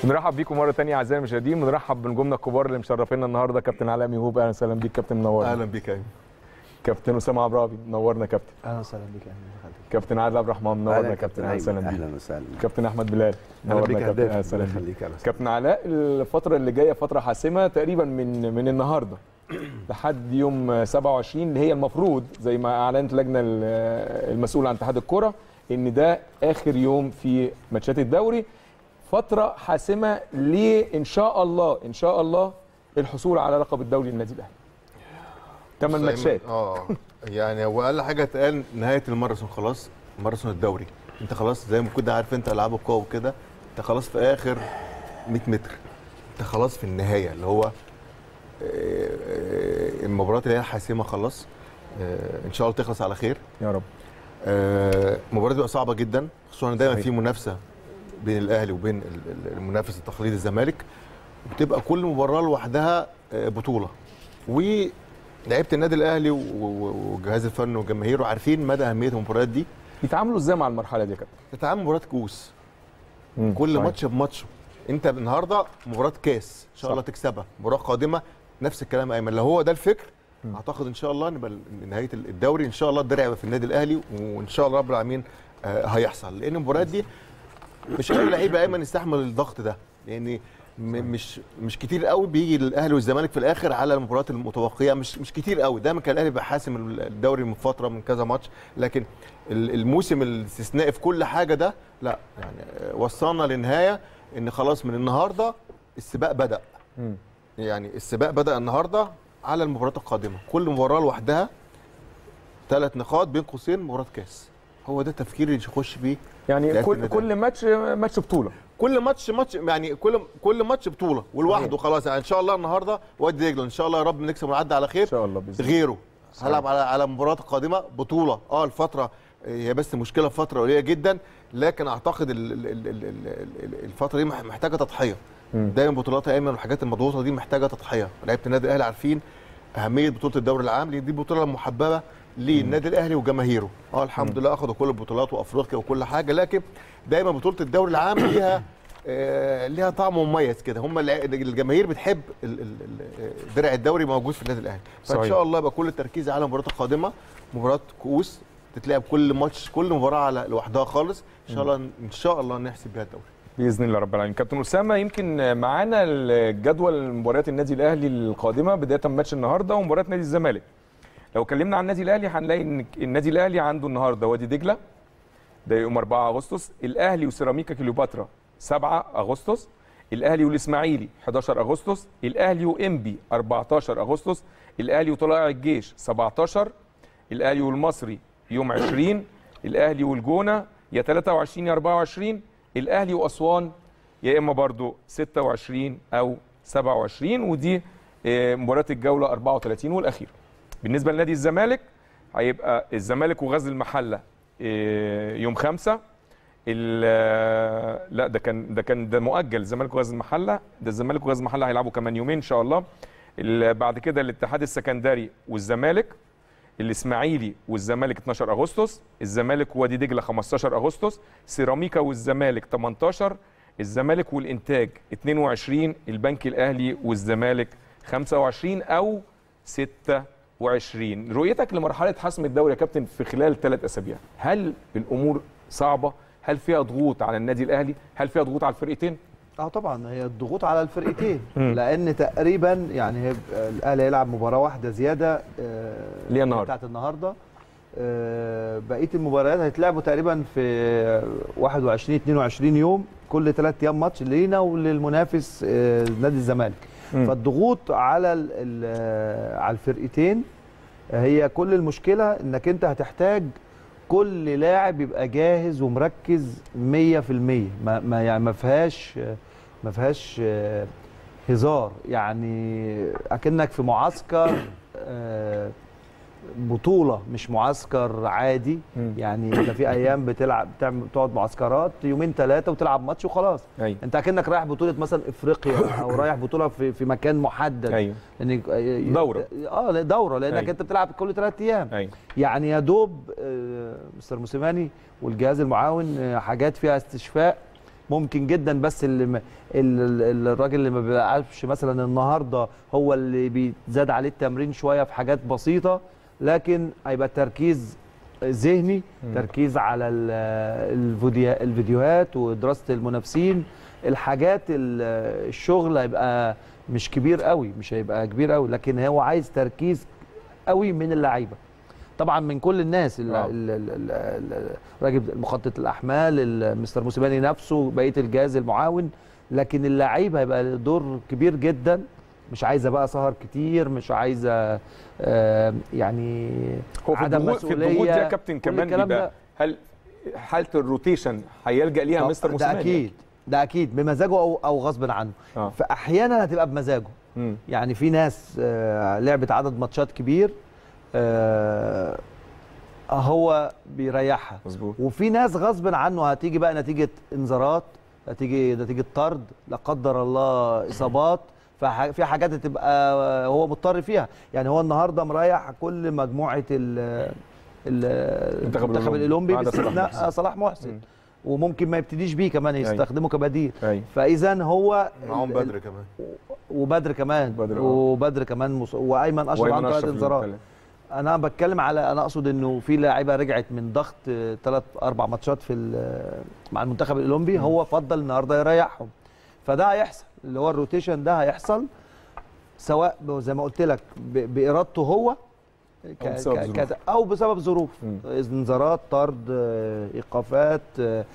بنرحب بيكم مره ثانيه اعزائي المشاهدين بنرحب بنجومنا الكبار اللي مشرفينا النهارده كابتن علاء ميهوب اهلا وسهلا بيك كابتن منورنا اهلا بيك يا ايمن كابتن اسامه عبرابي منورنا كابتن اهلا وسهلا بك اهلا وسهلا كابتن عادل عبد الرحمن منورنا يا كابتن اهلا وسهلا بيك اهلا وسهلا كابتن احمد بلال اهلا منورنا بيك يا يا كابتن هداف اهلا وسهلا الله بيك يخليك اهلا وسهلا. كابتن علاء الفترة اللي جاية فترة حاسمة تقريبا من من النهارده لحد يوم 27 اللي هي المفروض زي ما اعلنت اللجنة المسؤولة عن اتحاد الكرة ان ده اخر يوم في ماتشات الدوري فترة حاسمة ليه ان شاء الله ان شاء الله الحصول على لقب الدوري للنادي الاهلي. ثمان بص يا ماتشات أيمن، اه يعني هو اقل حاجه اتقال نهايه الماراثون خلاص ماراثون الدوري انت خلاص زي ما كنت عارف انت العاب القوه وكده انت خلاص في اخر 100 متر انت خلاص في النهايه اللي هو آه، آه، المباريات اللي هي الحاسمه خلاص آه، ان شاء الله تخلص على خير يا رب آه، المباراه بتبقى صعبه جدا خصوصا إن دايما صحيح. في منافسه بين الاهلي وبين ال- ال- المنافس التقليدي الزمالك بتبقى كل مباراه لوحدها آه، بطوله ولعيبه النادي الاهلي و- و- وجهاز الفن وجماهيره عارفين مدى اهميه المباريات دي يتعاملوا ازاي مع المرحلة دي يا كابتن؟ تتعامل مباراه كؤوس مم، كل صحيح. ماتش بماتشه انت النهارده مباراه كاس ان شاء صح. الله تكسبها مباراه قادمه نفس الكلام يا ايمن لو هو ده الفكر مم. اعتقد ان شاء الله نبقى ال- نهايه الدوري ان شاء الله الدرع يبقى في النادي الاهلي وان شاء الله رب العالمين آه، هيحصل لان المباريات دي مش اي لعيب يا ايمن يستحمل الضغط ده لان م- مش مش كتير قوي بيجي الاهلي والزمالك في الاخر على المباريات المتبقيه مش مش كتير قوي دايما كان الاهلي بيبقى حاسم الدوري من فتره من كذا ماتش لكن ال- الموسم الاستثنائي في كل حاجه ده لا يعني آه، وصلنا لنهايه ان خلاص من النهارده السباق بدا مم. يعني السباق بدا النهارده على المباريات القادمه كل مباراه لوحدها ثلاث نقاط بين قوسين مباراه كاس هو ده التفكير اللي يخش بيه يعني لعبة كل النادي كل ماتش ماتش بطولة كل ماتش ماتش يعني كل كل ماتش بطوله ولوحده خلاص يعني ان شاء الله النهارده وادي دجله ان شاء الله يا رب نكسب ونعدي على ان خير شاء الله باذن الله غيره هلعب على على المباريات القادمه بطوله اه الفتره هي بس مشكله في فتره قليله جدا لكن اعتقد ال- ال- ال- ال- ال- ال- الفتره دي مح- محتاجه تضحيه مم. دايما بطولات يا ايمن والحاجات المضغوطه دي محتاجه تضحيه لعيبه النادي الاهلي عارفين اهميه بطوله الدوري العام لان دي البطوله المحببه للنادي الاهلي وجماهيره اه الحمد لله اخدوا كل البطولات وافريقيا وكل حاجه لكن دايما بطوله الدوري العام ليها آه، ليها طعم مميز كده هم الع- الجماهير بتحب ال- ال- ال- درع الدوري موجود في النادي الاهلي فان صحيح. شاء الله يبقى كل التركيز على المباريات القادمه مباراه كؤوس تتلعب كل ماتش كل مباراه على لوحدها خالص ان شاء الله ان شاء الله نحسب بيها الدوري باذن الله رب العالمين كابتن اسامه يمكن معانا الجدول مباريات النادي الاهلي القادمه بدايه من ماتش النهارده ومباراه نادي الزمالك لو اتكلمنا عن النادي الاهلي هنلاقي ان النادي الاهلي عنده النهارده وادي دجله ده يوم 4 اغسطس الاهلي وسيراميكا كليوباترا 7 اغسطس الاهلي والاسماعيلي 11 اغسطس الاهلي وانبي 14 اغسطس الاهلي وطلائع الجيش 17 الاهلي والمصري يوم 20 الاهلي والجونه يا 23 يا 24 الاهلي واسوان يا اما برضو 26 او 27 ودي آه، مباراه الجوله 34 والاخيره بالنسبه لنادي الزمالك هيبقى الزمالك وغزل المحله آه، يوم 5 ال- لا ده كان ده كان ده مؤجل الزمالك وغزل المحله ده الزمالك وغزل المحله هيلعبوا كمان يومين ان شاء الله ال- بعد كده الاتحاد السكندري والزمالك الاسماعيلي والزمالك 12 اغسطس الزمالك ووادي دجله 15 اغسطس سيراميكا والزمالك 18 الزمالك والانتاج 22 البنك الاهلي والزمالك 25 او 26 رؤيتك لمرحله حسم الدوري يا كابتن في خلال ثلاث اسابيع هل الامور صعبه هل فيها ضغوط على النادي الاهلي هل فيها ضغوط على الفرقتين اه طبعا هي الضغوط على الفرقتين مم. لان تقريبا يعني هي الاهلي هيلعب مباراه واحده زياده آه، اللي هي النهاردة. بتاعت النهارده آه، بقيه المباريات هيتلعبوا تقريبا في 21 22 يوم كل ثلاث ايام ماتش لينا وللمنافس آه، نادي الزمالك مم. فالضغوط على ال- ال- على الفرقتين هي كل المشكله انك انت هتحتاج كل لاعب يبقى جاهز ومركز 100% ما ما يعني ما فيهاش ما فيهاش آه، هزار يعني اكنك في معسكر آه، بطوله مش معسكر عادي مم. يعني انت في ايام بتلعب بتعمل بتقعد معسكرات يومين ثلاثه وتلعب ماتش وخلاص ايوه انت اكنك رايح بطوله مثلا افريقيا او رايح بطوله في في مكان محدد ايوه لان دورة. اه لا، دوره لانك أيوة. انت بتلعب كل ثلاث ايام ايوه يعني يا دوب آه، مستر موسيماني والجهاز المعاون آه، حاجات فيها استشفاء ممكن جدا بس اللي م... ال- ال- الراجل اللي ما بيلعبش مثلا النهارده هو اللي بيزاد عليه التمرين شويه في حاجات بسيطه لكن هيبقى التركيز ذهني تركيز على ال- الفيديو- الفيديوهات ودراسه المنافسين الحاجات ال- الشغل هيبقى مش كبير قوي مش هيبقى كبير قوي لكن هو عايز تركيز قوي من اللعيبه طبعا من كل الناس ال- آه. ال- ال- ال- ال- الراجل مخطط الاحمال ال- مستر موسيماني نفسه بقيه الجهاز المعاون لكن اللعيبه هيبقى له دور كبير جدا مش عايزه بقى سهر كتير مش عايزه آه، يعني هو في عدم الضغوط في مسؤولية، الضغوط دي يا كابتن كل كمان الكلام بيبقى ده. هل حاله الروتيشن هيلجا ليها طب مستر ده موسيماني اكيد ده اكيد بمزاجه او او غصب عنه آه. فاحيانا هتبقى بمزاجه مم. يعني في ناس آه، لعبت عدد ماتشات كبير آه، هو بيريحها مظبوط وفي ناس غصب عنه هتيجي بقى نتيجه انذارات هتيجي نتيجه طرد لا قدر الله اصابات فح- في حاجات هتبقى هو مضطر فيها يعني هو النهارده مريح كل مجموعه ال ال- المنتخب المنتخب الأولمبي. الاولمبي ما عدا صلاح باستثناء محسن. صلاح محسن مم. وممكن ما يبتديش بيه كمان أيوة. يستخدمه كبديل ايوه فاذا هو معاهم ال- بدر كمان وبدر كمان بدر، آه. وبدر كمان مص... وايمن اشرف وأيمن عنده ثلاث أشرف انذارات الثلاث. انا بتكلم على انا اقصد انه في لاعيبه رجعت من ضغط ثلاث اربع ماتشات في ال- مع المنتخب الاولمبي هو فضل النهارده يريحهم فده هيحصل اللي هو الروتيشن ده هيحصل سواء ب- زي ما قلت لك ب- بارادته هو ك- أو بسبب ك- ظروف. كت- او بسبب ظروف مم. انذارات طرد آه، ايقافات آه،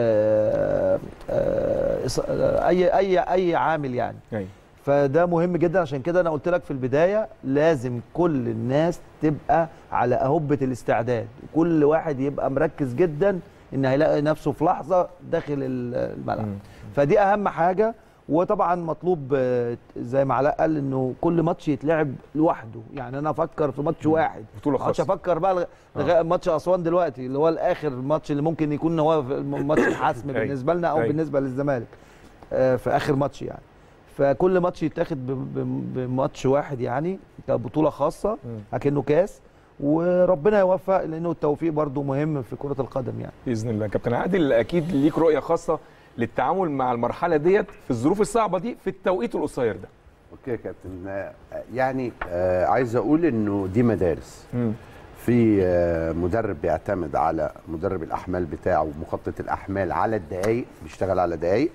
آه، آه، إص- آه، اي اي اي عامل يعني ايوه فده مهم جدا عشان كده انا قلت لك في البدايه لازم كل الناس تبقى على اهبه الاستعداد وكل واحد يبقى مركز جدا ان هيلاقي نفسه في لحظه داخل ال- الملعب مم. فدي اهم حاجه وطبعا مطلوب آه، زي ما علاء قال انه كل ماتش يتلعب لوحده يعني انا افكر في ماتش واحد بطولة ما اقعدش خاصة. افكر بقى لغ- لغايه ماتش اسوان دلوقتي اللي هو الاخر ماتش اللي ممكن يكون هو في الم- ماتش الحسم أيوة. بالنسبه لنا او أيوة. بالنسبه للزمالك آه، في اخر ماتش يعني فكل ماتش يتاخد ب- ب- بماتش واحد يعني كبطوله خاصه مم. اكنه كاس وربنا يوفق لانه التوفيق برضو مهم في كره القدم يعني باذن الله كابتن عادل اكيد ليك رؤيه خاصه للتعامل مع المرحله ديت في الظروف الصعبه دي في التوقيت القصير ده اوكي يا كابتن آه، يعني آه عايز اقول انه دي مدارس في آه مدرب بيعتمد على مدرب الاحمال بتاعه مخطط الاحمال على الدقائق بيشتغل على دقائق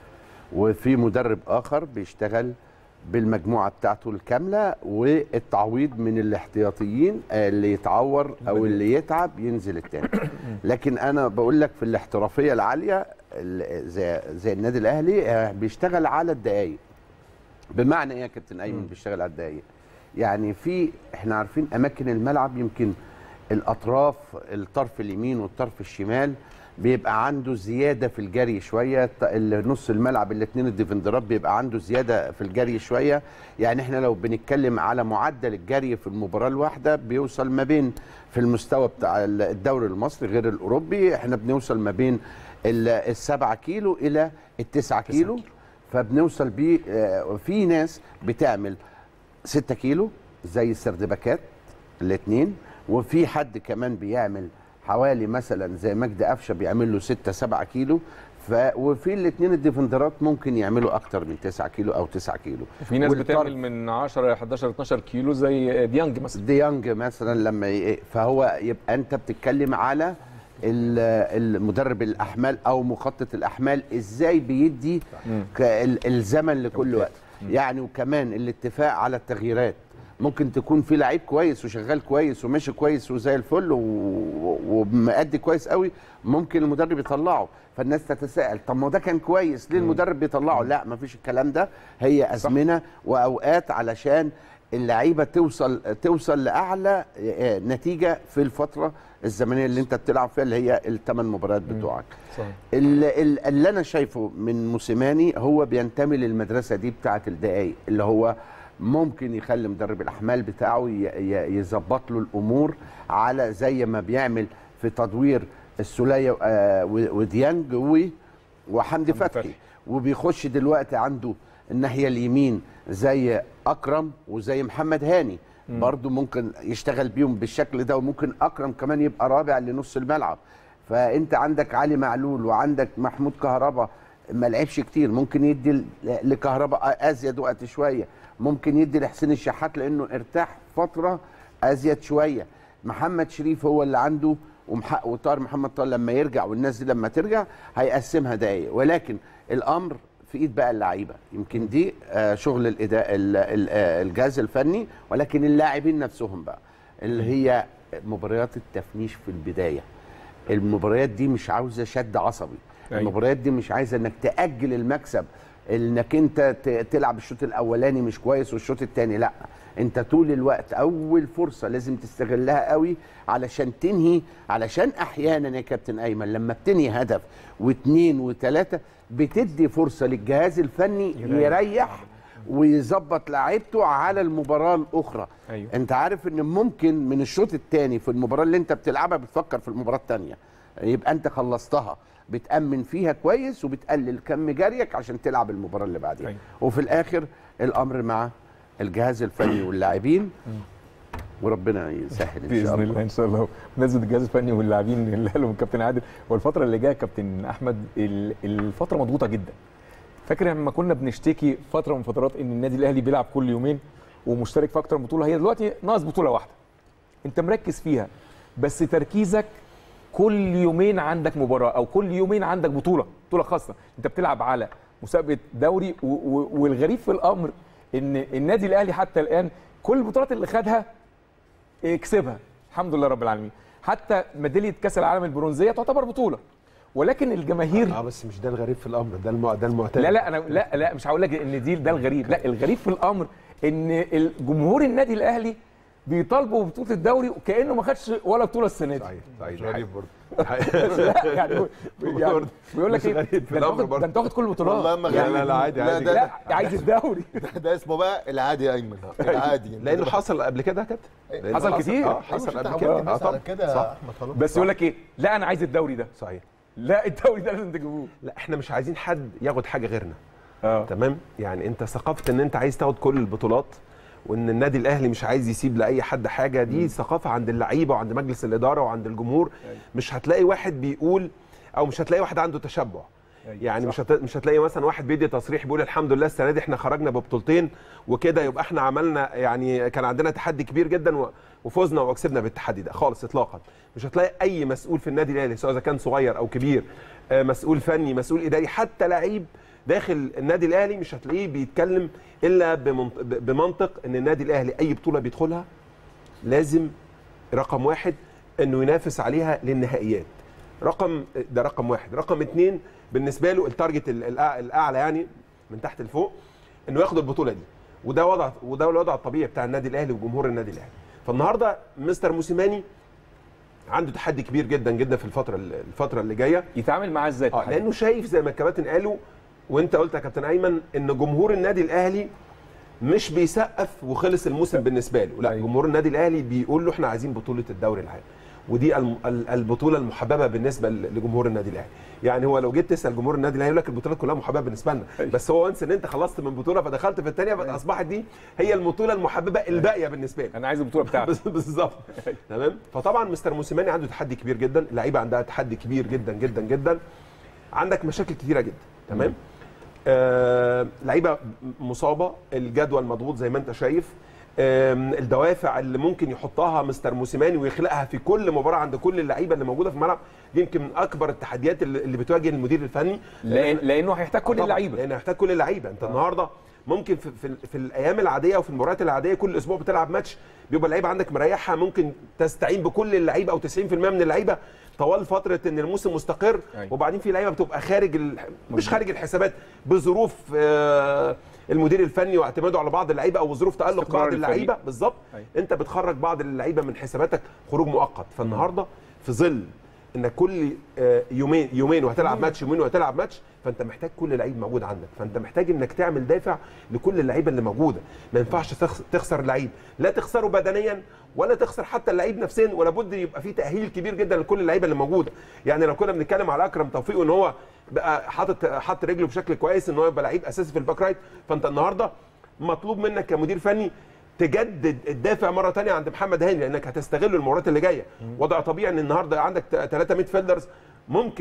وفي مدرب اخر بيشتغل بالمجموعه بتاعته الكامله والتعويض من الاحتياطيين آه، اللي يتعور او اللي يتعب ينزل التاني لكن انا بقول لك في الاحترافيه العاليه ال- زي زي النادي الاهلي آه، بيشتغل على الدقائق بمعنى ايه يا كابتن ايمن بيشتغل على الدقايق يعني في احنا عارفين اماكن الملعب يمكن الاطراف الطرف اليمين والطرف الشمال بيبقى عنده زياده في الجري شويه الط- ال- نص الملعب الاثنين الديفندرات بيبقى عنده زياده في الجري شويه يعني احنا لو بنتكلم على معدل الجري في المباراه الواحده بيوصل ما بين في المستوى بتاع ال- الدوري المصري غير الاوروبي احنا بنوصل ما بين ال- السبعة كيلو الى التسعة كيلو فبنوصل بيه آه، في ناس بتعمل 6 كيلو زي السردباكات الاثنين وفي حد كمان بيعمل حوالي مثلا زي مجدي قفشه بيعمل له 6 7 كيلو ف وفي الاثنين الديفندرات ممكن يعملوا اكتر من 9 كيلو او 9 كيلو في ناس والطرف- بتعمل من 10 11 12 كيلو زي ديانج مثلا ديانج مثلا لما ي... فهو يبقى انت بتتكلم على ال- المدرب الاحمال او مخطط الاحمال ازاي بيدي ك- ال- الزمن لكل وقت يعني وكمان الاتفاق على التغييرات ممكن تكون في لعيب كويس وشغال كويس وماشي كويس وزي الفل و- ومأدي كويس قوي ممكن المدرب يطلعه فالناس تتساءل طب ما هو ده كان كويس ليه المدرب بيطلعه لا مفيش الكلام ده هي ازمنه واوقات علشان اللعيبه توصل توصل لاعلى آه، نتيجه في الفتره الزمنيه اللي انت بتلعب فيها اللي هي الثمان مباريات بتوعك صحيح ال- ال- اللي انا شايفه من موسيماني هو بينتمي للمدرسه دي بتاعه الدقايق اللي هو ممكن يخلي مدرب الاحمال بتاعه ي- ي- يظبط له الامور على زي ما بيعمل في تدوير السوليه آه، و- وديانج و- وحمدي فتحي. فتحي وبيخش دلوقتي عنده الناحيه اليمين زي اكرم وزي محمد هاني برضو ممكن يشتغل بيهم بالشكل ده وممكن اكرم كمان يبقى رابع لنص الملعب فانت عندك علي معلول وعندك محمود كهربا ما لعبش كتير ممكن يدي ل- لكهرباء ازيد وقت شويه ممكن يدي لحسين الشحات لانه ارتاح فتره ازيد شويه محمد شريف هو اللي عنده ومح- وطاهر محمد طاهر لما يرجع والناس دي لما ترجع هيقسمها دقايق ولكن الامر في ايد بقى اللعيبه يمكن دي آه، شغل الاداء ال- ال- آه، الجهاز الفني ولكن اللاعبين نفسهم بقى اللي هي مباريات التفنيش في البدايه المباريات دي مش عاوزه شد عصبي أيوة. المباريات دي مش عايزه انك تاجل المكسب انك انت ت- تلعب الشوط الاولاني مش كويس والشوط الثاني لا انت طول الوقت اول فرصه لازم تستغلها قوي علشان تنهي علشان احيانا يا كابتن ايمن لما بتنهي هدف واثنين وثلاثه بتدي فرصه للجهاز الفني يريح. يريح ويظبط لعيبته على المباراه الاخرى أيوة. انت عارف ان ممكن من الشوط الثاني في المباراه اللي انت بتلعبها بتفكر في المباراه الثانيه يبقى انت خلصتها بتامن فيها كويس وبتقلل كم جريك عشان تلعب المباراه اللي بعديها أيوة. وفي الاخر الامر مع الجهاز الفني واللاعبين وربنا يسهل ان شاء باذن الله الله ان شاء الله بمناسبه الجهاز الفني واللاعبين اللي قالهم الكابتن عادل والفتره اللي جايه كابتن احمد ال- الفتره مضغوطه جدا فاكر لما كنا بنشتكي فتره من فترات ان النادي الاهلي بيلعب كل يومين ومشترك في اكتر من بطوله هي دلوقتي ناقص بطوله واحده انت مركز فيها بس تركيزك كل يومين عندك مباراه او كل يومين عندك بطوله بطوله خاصه انت بتلعب على مسابقه دوري و- و- والغريب في الامر ان النادي الاهلي حتى الان كل البطولات اللي خدها كسبها الحمد لله رب العالمين حتى ميداليه كاس العالم البرونزيه تعتبر بطوله ولكن الجماهير اه بس مش ده الغريب في الامر ده الم... ده المعتاد لا لا انا لا لا مش هقول لك ان دي ده الغريب لا الغريب في الامر ان جمهور النادي الاهلي بيطالبوا ببطوله الدوري وكانه ما خدش ولا بطوله السنه دي صحيح صحيح مش غريب برضه لا يعني هو- يعني برضه. بيقول لك مش ايه غريب في ده انت الأمر واخد- برضه. ده انت واخد كل البطولات والله ما لا، غريب لا، لا، عادي، لا، عادي. ده, لا عايز الدوري ده, ده اسمه بقى العادي يا ايمن العادي لانه حصل قبل كده يا كابتن لأنه حصل كتير. اه حصل قبل كده اه على طبعا كده صح. يا احمد خلاص بس يقول لك ايه لا انا عايز الدوري ده صحيح لا الدوري ده لازم تجيبوه لا احنا مش عايزين حد ياخد حاجه غيرنا اه تمام يعني انت ثقافه ان انت عايز تاخد كل البطولات وان النادي الاهلي مش عايز يسيب لاي حد حاجه دي ثقافه عند اللعيبه وعند مجلس الاداره وعند الجمهور مش هتلاقي واحد بيقول او مش هتلاقي واحد عنده تشبع يعني مش هت... مش هتلاقي مثلا واحد بيدي تصريح بيقول الحمد لله السنه دي احنا خرجنا ببطولتين وكده يبقى احنا عملنا يعني كان عندنا تحدي كبير جدا و... وفزنا وكسبنا بالتحدي ده خالص اطلاقا مش هتلاقي اي مسؤول في النادي الاهلي سواء اذا كان صغير او كبير آه، مسؤول فني مسؤول اداري حتى لعيب داخل النادي الاهلي مش هتلاقيه بيتكلم الا بمنط- ب- بمنطق ان النادي الاهلي اي بطوله بيدخلها لازم رقم واحد انه ينافس عليها للنهائيات رقم ده رقم واحد رقم اتنين بالنسبه له التارجت ال- الأع- الاعلى يعني من تحت لفوق انه ياخد البطوله دي وده وضع وده الوضع الطبيعي بتاع النادي الاهلي وجمهور النادي الاهلي فالنهارده مستر موسيماني عنده تحدي كبير جدا جدا في الفتره الفتره اللي جايه يتعامل معاه ازاي اه لانه شايف زي ما الكباتن قالوا وانت قلت يا كابتن ايمن ان جمهور النادي الاهلي مش بيسقف وخلص الموسم بالنسبه له لا أيوة. جمهور النادي الاهلي بيقول له احنا عايزين بطوله الدوري العام ودي الم- ال- البطوله المحببه بالنسبه ل- لجمهور النادي الاهلي يعني هو لو جيت تسال جمهور النادي الاهلي يقول لك البطولات كلها محببه بالنسبه لنا بس هو انس ان انت خلصت من بطوله فدخلت في الثانيه فاصبحت دي هي البطوله المحببه الباقيه بالنسبه لك انا عايز البطوله بتاعتي بز- بالظبط تمام فطبعا مستر موسيماني عنده تحدي كبير جدا اللعيبه عندها تحدي كبير جدا جدا جدا عندك مشاكل كتيره جدا تمام آه لعيبه مصابه الجدول مضغوط زي ما انت شايف آم، الدوافع اللي ممكن يحطها مستر موسيماني ويخلقها في كل مباراه عند كل اللعيبه اللي موجوده في الملعب دي يمكن من اكبر التحديات اللي اللي بتواجه المدير الفني لأن لانه هيحتاج كل طبعاً، اللعيبه لان هيحتاج كل اللعيبه انت النهارده ممكن في, في, في الايام العاديه وفي المباريات العاديه كل اسبوع بتلعب ماتش بيبقى اللعيبه عندك مريحه ممكن تستعين بكل اللعيبه او 90% من اللعيبه طوال فتره ان الموسم مستقر أيوة. وبعدين في لعيبه بتبقى خارج ال... مش خارج الحسابات بظروف آه، المدير الفني واعتماده على بعض اللعيبه او ظروف تالق استقرار بعض الفريق. اللعيبه بالظبط أيوة. انت بتخرج بعض اللعيبه من حساباتك خروج مؤقت فالنهارده في ظل انك كل آه، يومين يومين وهتلعب ماتش يومين وهتلعب ماتش فانت محتاج كل لعيب موجود عندك فانت محتاج انك تعمل دافع لكل اللعيبه اللي موجوده ما ينفعش تخس- تخسر لعيب لا تخسره بدنيا ولا تخسر حتى اللعيب نفسيا ولا بد يبقى في تاهيل كبير جدا لكل اللعيبه اللي موجوده يعني لو كنا بنتكلم على اكرم توفيق ان هو بقى حاطط حاطط رجله بشكل كويس ان هو يبقى لعيب اساسي في الباك رايت فانت النهارده مطلوب منك كمدير فني تجدد الدافع مره تانية عند محمد هاني لانك هتستغل المباريات اللي جايه وضع طبيعي ان النهارده عندك ثلاثه ميد فيلدرز ممكن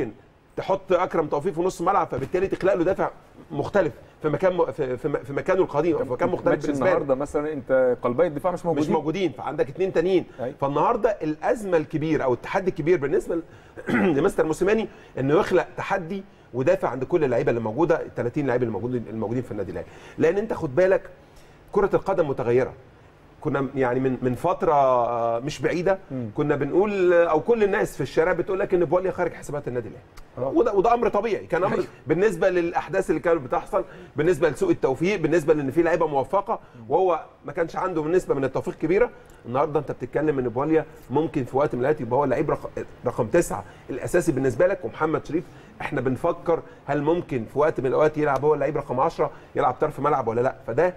تحط اكرم توفيق في نص الملعب فبالتالي تخلق له دافع مختلف في مكان م- في, في, في مكانه القديم او في مكان مختلف ماتش بالنسبه له النهارده مثلا انت قلبي الدفاع مش موجودين مش موجودين فعندك اثنين تانيين أيوة. فالنهارده الازمه الكبيره او التحدي الكبير بالنسبه ل- لمستر موسيماني انه يخلق تحدي ودافع عند كل اللعيبه اللي موجوده ال 30 لعيب اللي موجودين الموجودين في النادي الاهلي لان انت خد بالك كره القدم متغيره كنا يعني من من فتره آه، مش بعيده كنا بنقول آه، او كل الناس في الشارع بتقول لك ان بواليا خارج حسابات النادي الاهلي وده وده امر طبيعي كان امر بالنسبه للاحداث اللي كانت بتحصل بالنسبه لسوء التوفيق بالنسبه لان في لعيبه موفقه وهو ما كانش عنده نسبه من التوفيق كبيره النهارده انت بتتكلم ان بواليا ممكن في وقت من الاوقات يبقى هو اللعيب رقم, رقم تسعه الاساسي بالنسبه لك ومحمد شريف احنا بنفكر هل ممكن في وقت من الاوقات يلعب هو اللعيب رقم 10 يلعب طرف ملعب ولا لا فده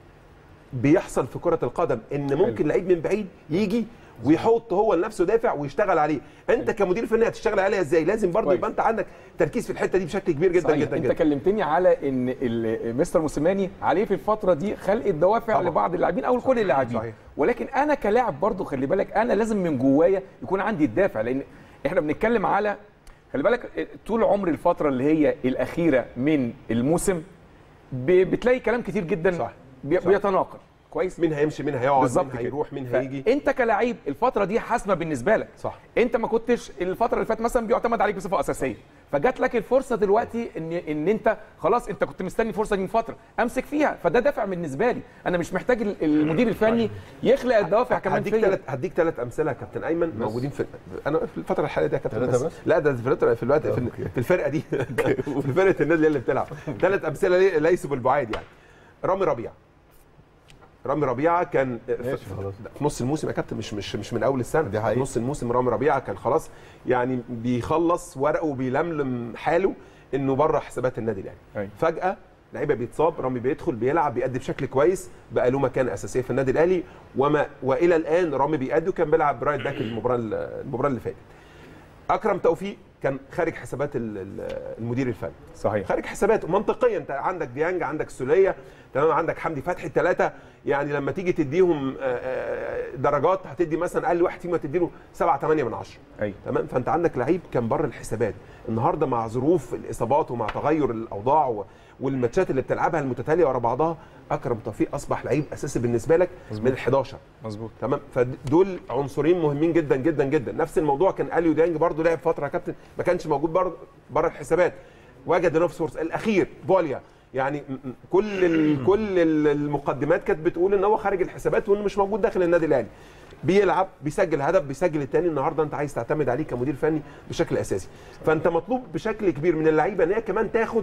بيحصل في كره القدم ان ممكن لعيب من بعيد يجي ويحط هو لنفسه دافع ويشتغل عليه انت كمدير فني هتشتغل عليها ازاي لازم برضه كويس. يبقى انت عندك تركيز في الحته دي بشكل كبير جدا صحيح. جدا انت جدا كلمتني على ان ال- مستر موسيماني عليه في الفتره دي خلق الدوافع طبعا. لبعض اللاعبين او لكل اللاعبين صحيح. ولكن انا كلاعب برضو خلي بالك انا لازم من جوايا يكون عندي الدافع لان احنا بنتكلم على خلي بالك طول عمر الفتره اللي هي الاخيره من الموسم ب- بتلاقي كلام كتير جدا صح. بي- صح. بيتناقل كويس مين هيمشي مين هيقعد بالظبط مين كده. هيروح مين هيجي انت كلاعب الفتره دي حاسمه بالنسبه لك صح. انت ما كنتش الفتره اللي فاتت مثلا بيعتمد عليك بصفه اساسيه فجات لك الفرصه دلوقتي ان ان انت خلاص انت كنت مستني الفرصه دي من فتره امسك فيها فده دافع بالنسبه لي انا مش محتاج ال- المدير الفني يخلق الدوافع كمان هديك فيا ثلاث هديك ثلاث امثله يا كابتن ايمن موجودين في انا في الفتره الحاليه دي يا كابتن ثلاثة بس. بس؟ لا ده في الفتره في الوقت في, في الفرقه دي في فرقه النادي اللي بتلعب ثلاث امثله لي- ليسوا بالبعاد يعني رامي ربيعه رامي ربيعه كان في, ماشي، خلاص. في نص الموسم يا كابتن مش مش مش من اول السنه دي حقيقة. في نص الموسم رامي ربيعه كان خلاص يعني بيخلص ورقه وبيلملم حاله انه بره حسابات النادي الاهلي أيوة. فجاه لعيبه بيتصاب رامي بيدخل بيلعب بيأدي بشكل كويس بقى له مكان اساسيه في النادي الاهلي وما والى الان رامي بيأدي وكان بيلعب رايت باك المباراه المباراه اللي فاتت اكرم توفيق كان خارج حسابات ال- ال- المدير الفني صحيح خارج حساباته منطقيا انت عندك ديانج عندك سوليه تمام عندك حمدي فتحي الثلاثه يعني لما تيجي تديهم آه، آه، درجات هتدي مثلا اقل واحد فيهم هتديله 7 8 من 10 ايوه تمام فانت عندك لعيب كان بره الحسابات النهارده مع ظروف الاصابات ومع تغير الاوضاع و- والماتشات اللي بتلعبها المتتاليه ورا بعضها اكرم توفيق اصبح لعيب اساسي بالنسبه لك من ال 11 مظبوط تمام فدول عنصرين مهمين جدا جدا جدا نفس الموضوع كان اليو ديانج برضو لعب فتره يا كابتن ما كانش موجود بره بره الحسابات وجد نفسه فرصه الاخير بوليا يعني م- م- كل ال كل ال- المقدمات كانت بتقول ان هو خارج الحسابات وانه مش موجود داخل النادي الاهلي بيلعب بيسجل هدف بيسجل الثاني النهارده انت عايز تعتمد عليه كمدير فني بشكل اساسي فانت مطلوب بشكل كبير من اللعيبه ان هي كمان تاخد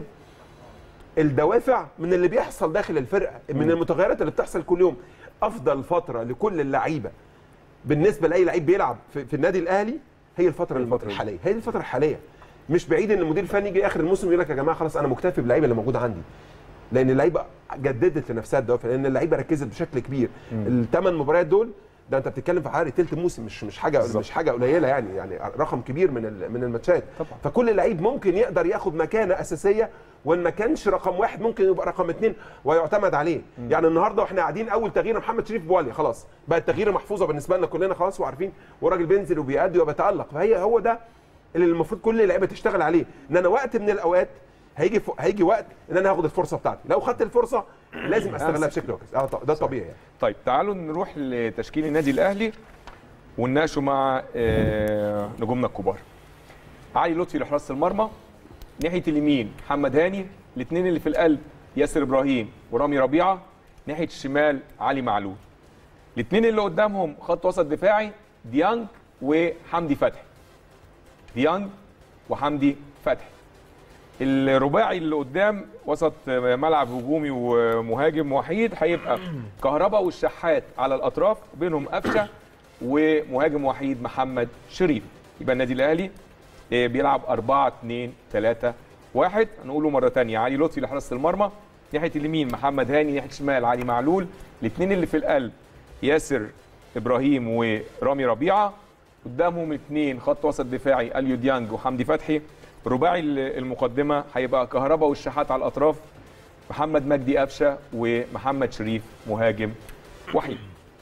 الدوافع من اللي بيحصل داخل الفرقه من المتغيرات اللي بتحصل كل يوم افضل فتره لكل اللعيبه بالنسبه لاي لعيب بيلعب في, في النادي الاهلي هي الفتره الفترة دي. الحاليه هي دي الفتره الحاليه مش بعيد ان المدير الفني يجي اخر الموسم يقول لك يا جماعه خلاص انا مكتفي باللعيبه اللي موجوده عندي لان اللعيبه جددت لنفسها الدوافع لان اللعيبه ركزت بشكل كبير الثمان مباريات دول ده انت بتتكلم في حوالي ثلث موسم مش مش حاجه بالظبط. مش حاجه قليله يعني يعني رقم كبير من ال- من الماتشات طبعا. فكل لعيب ممكن يقدر ياخد مكانه اساسيه وان ما كانش رقم واحد ممكن يبقى رقم اثنين ويعتمد عليه يعني النهارده واحنا قاعدين اول تغيير محمد شريف بوالي خلاص بقى التغيير محفوظه بالنسبه لنا كلنا خلاص وعارفين وراجل بينزل وبيأدي وبيتالق فهي هو ده اللي المفروض كل اللعيبه تشتغل عليه ان انا وقت من الاوقات هيجي ف... هيجي وقت ان انا هاخد الفرصه بتاعتي لو خدت الفرصه لازم استغلها بشكل كويس آه، ط- ده طبيعي يعني طيب تعالوا نروح لتشكيل النادي الاهلي ونناقشه مع آه، نجومنا الكبار علي لطفي لحراسه المرمى ناحيه اليمين محمد هاني الاثنين اللي في القلب ياسر ابراهيم ورامي ربيعه ناحيه الشمال علي معلول الاثنين اللي قدامهم خط وسط دفاعي ديانج وحمدي فتحي ديانج وحمدي فتحي الرباعي اللي قدام وسط ملعب هجومي ومهاجم وحيد هيبقى كهربا والشحات على الاطراف بينهم قفشه ومهاجم وحيد محمد شريف يبقى النادي الاهلي آه، بيلعب 4 2 3 1 هنقوله مره ثانيه علي لطفي لحراسه المرمى ناحيه اليمين محمد هاني ناحيه الشمال علي معلول الاثنين اللي في القلب ياسر ابراهيم ورامي ربيعه قدامهم اثنين خط وسط دفاعي اليو ديانج وحمدي فتحي رباعي المقدمه هيبقى كهربا والشحات على الاطراف محمد مجدي قفشه ومحمد شريف مهاجم وحيد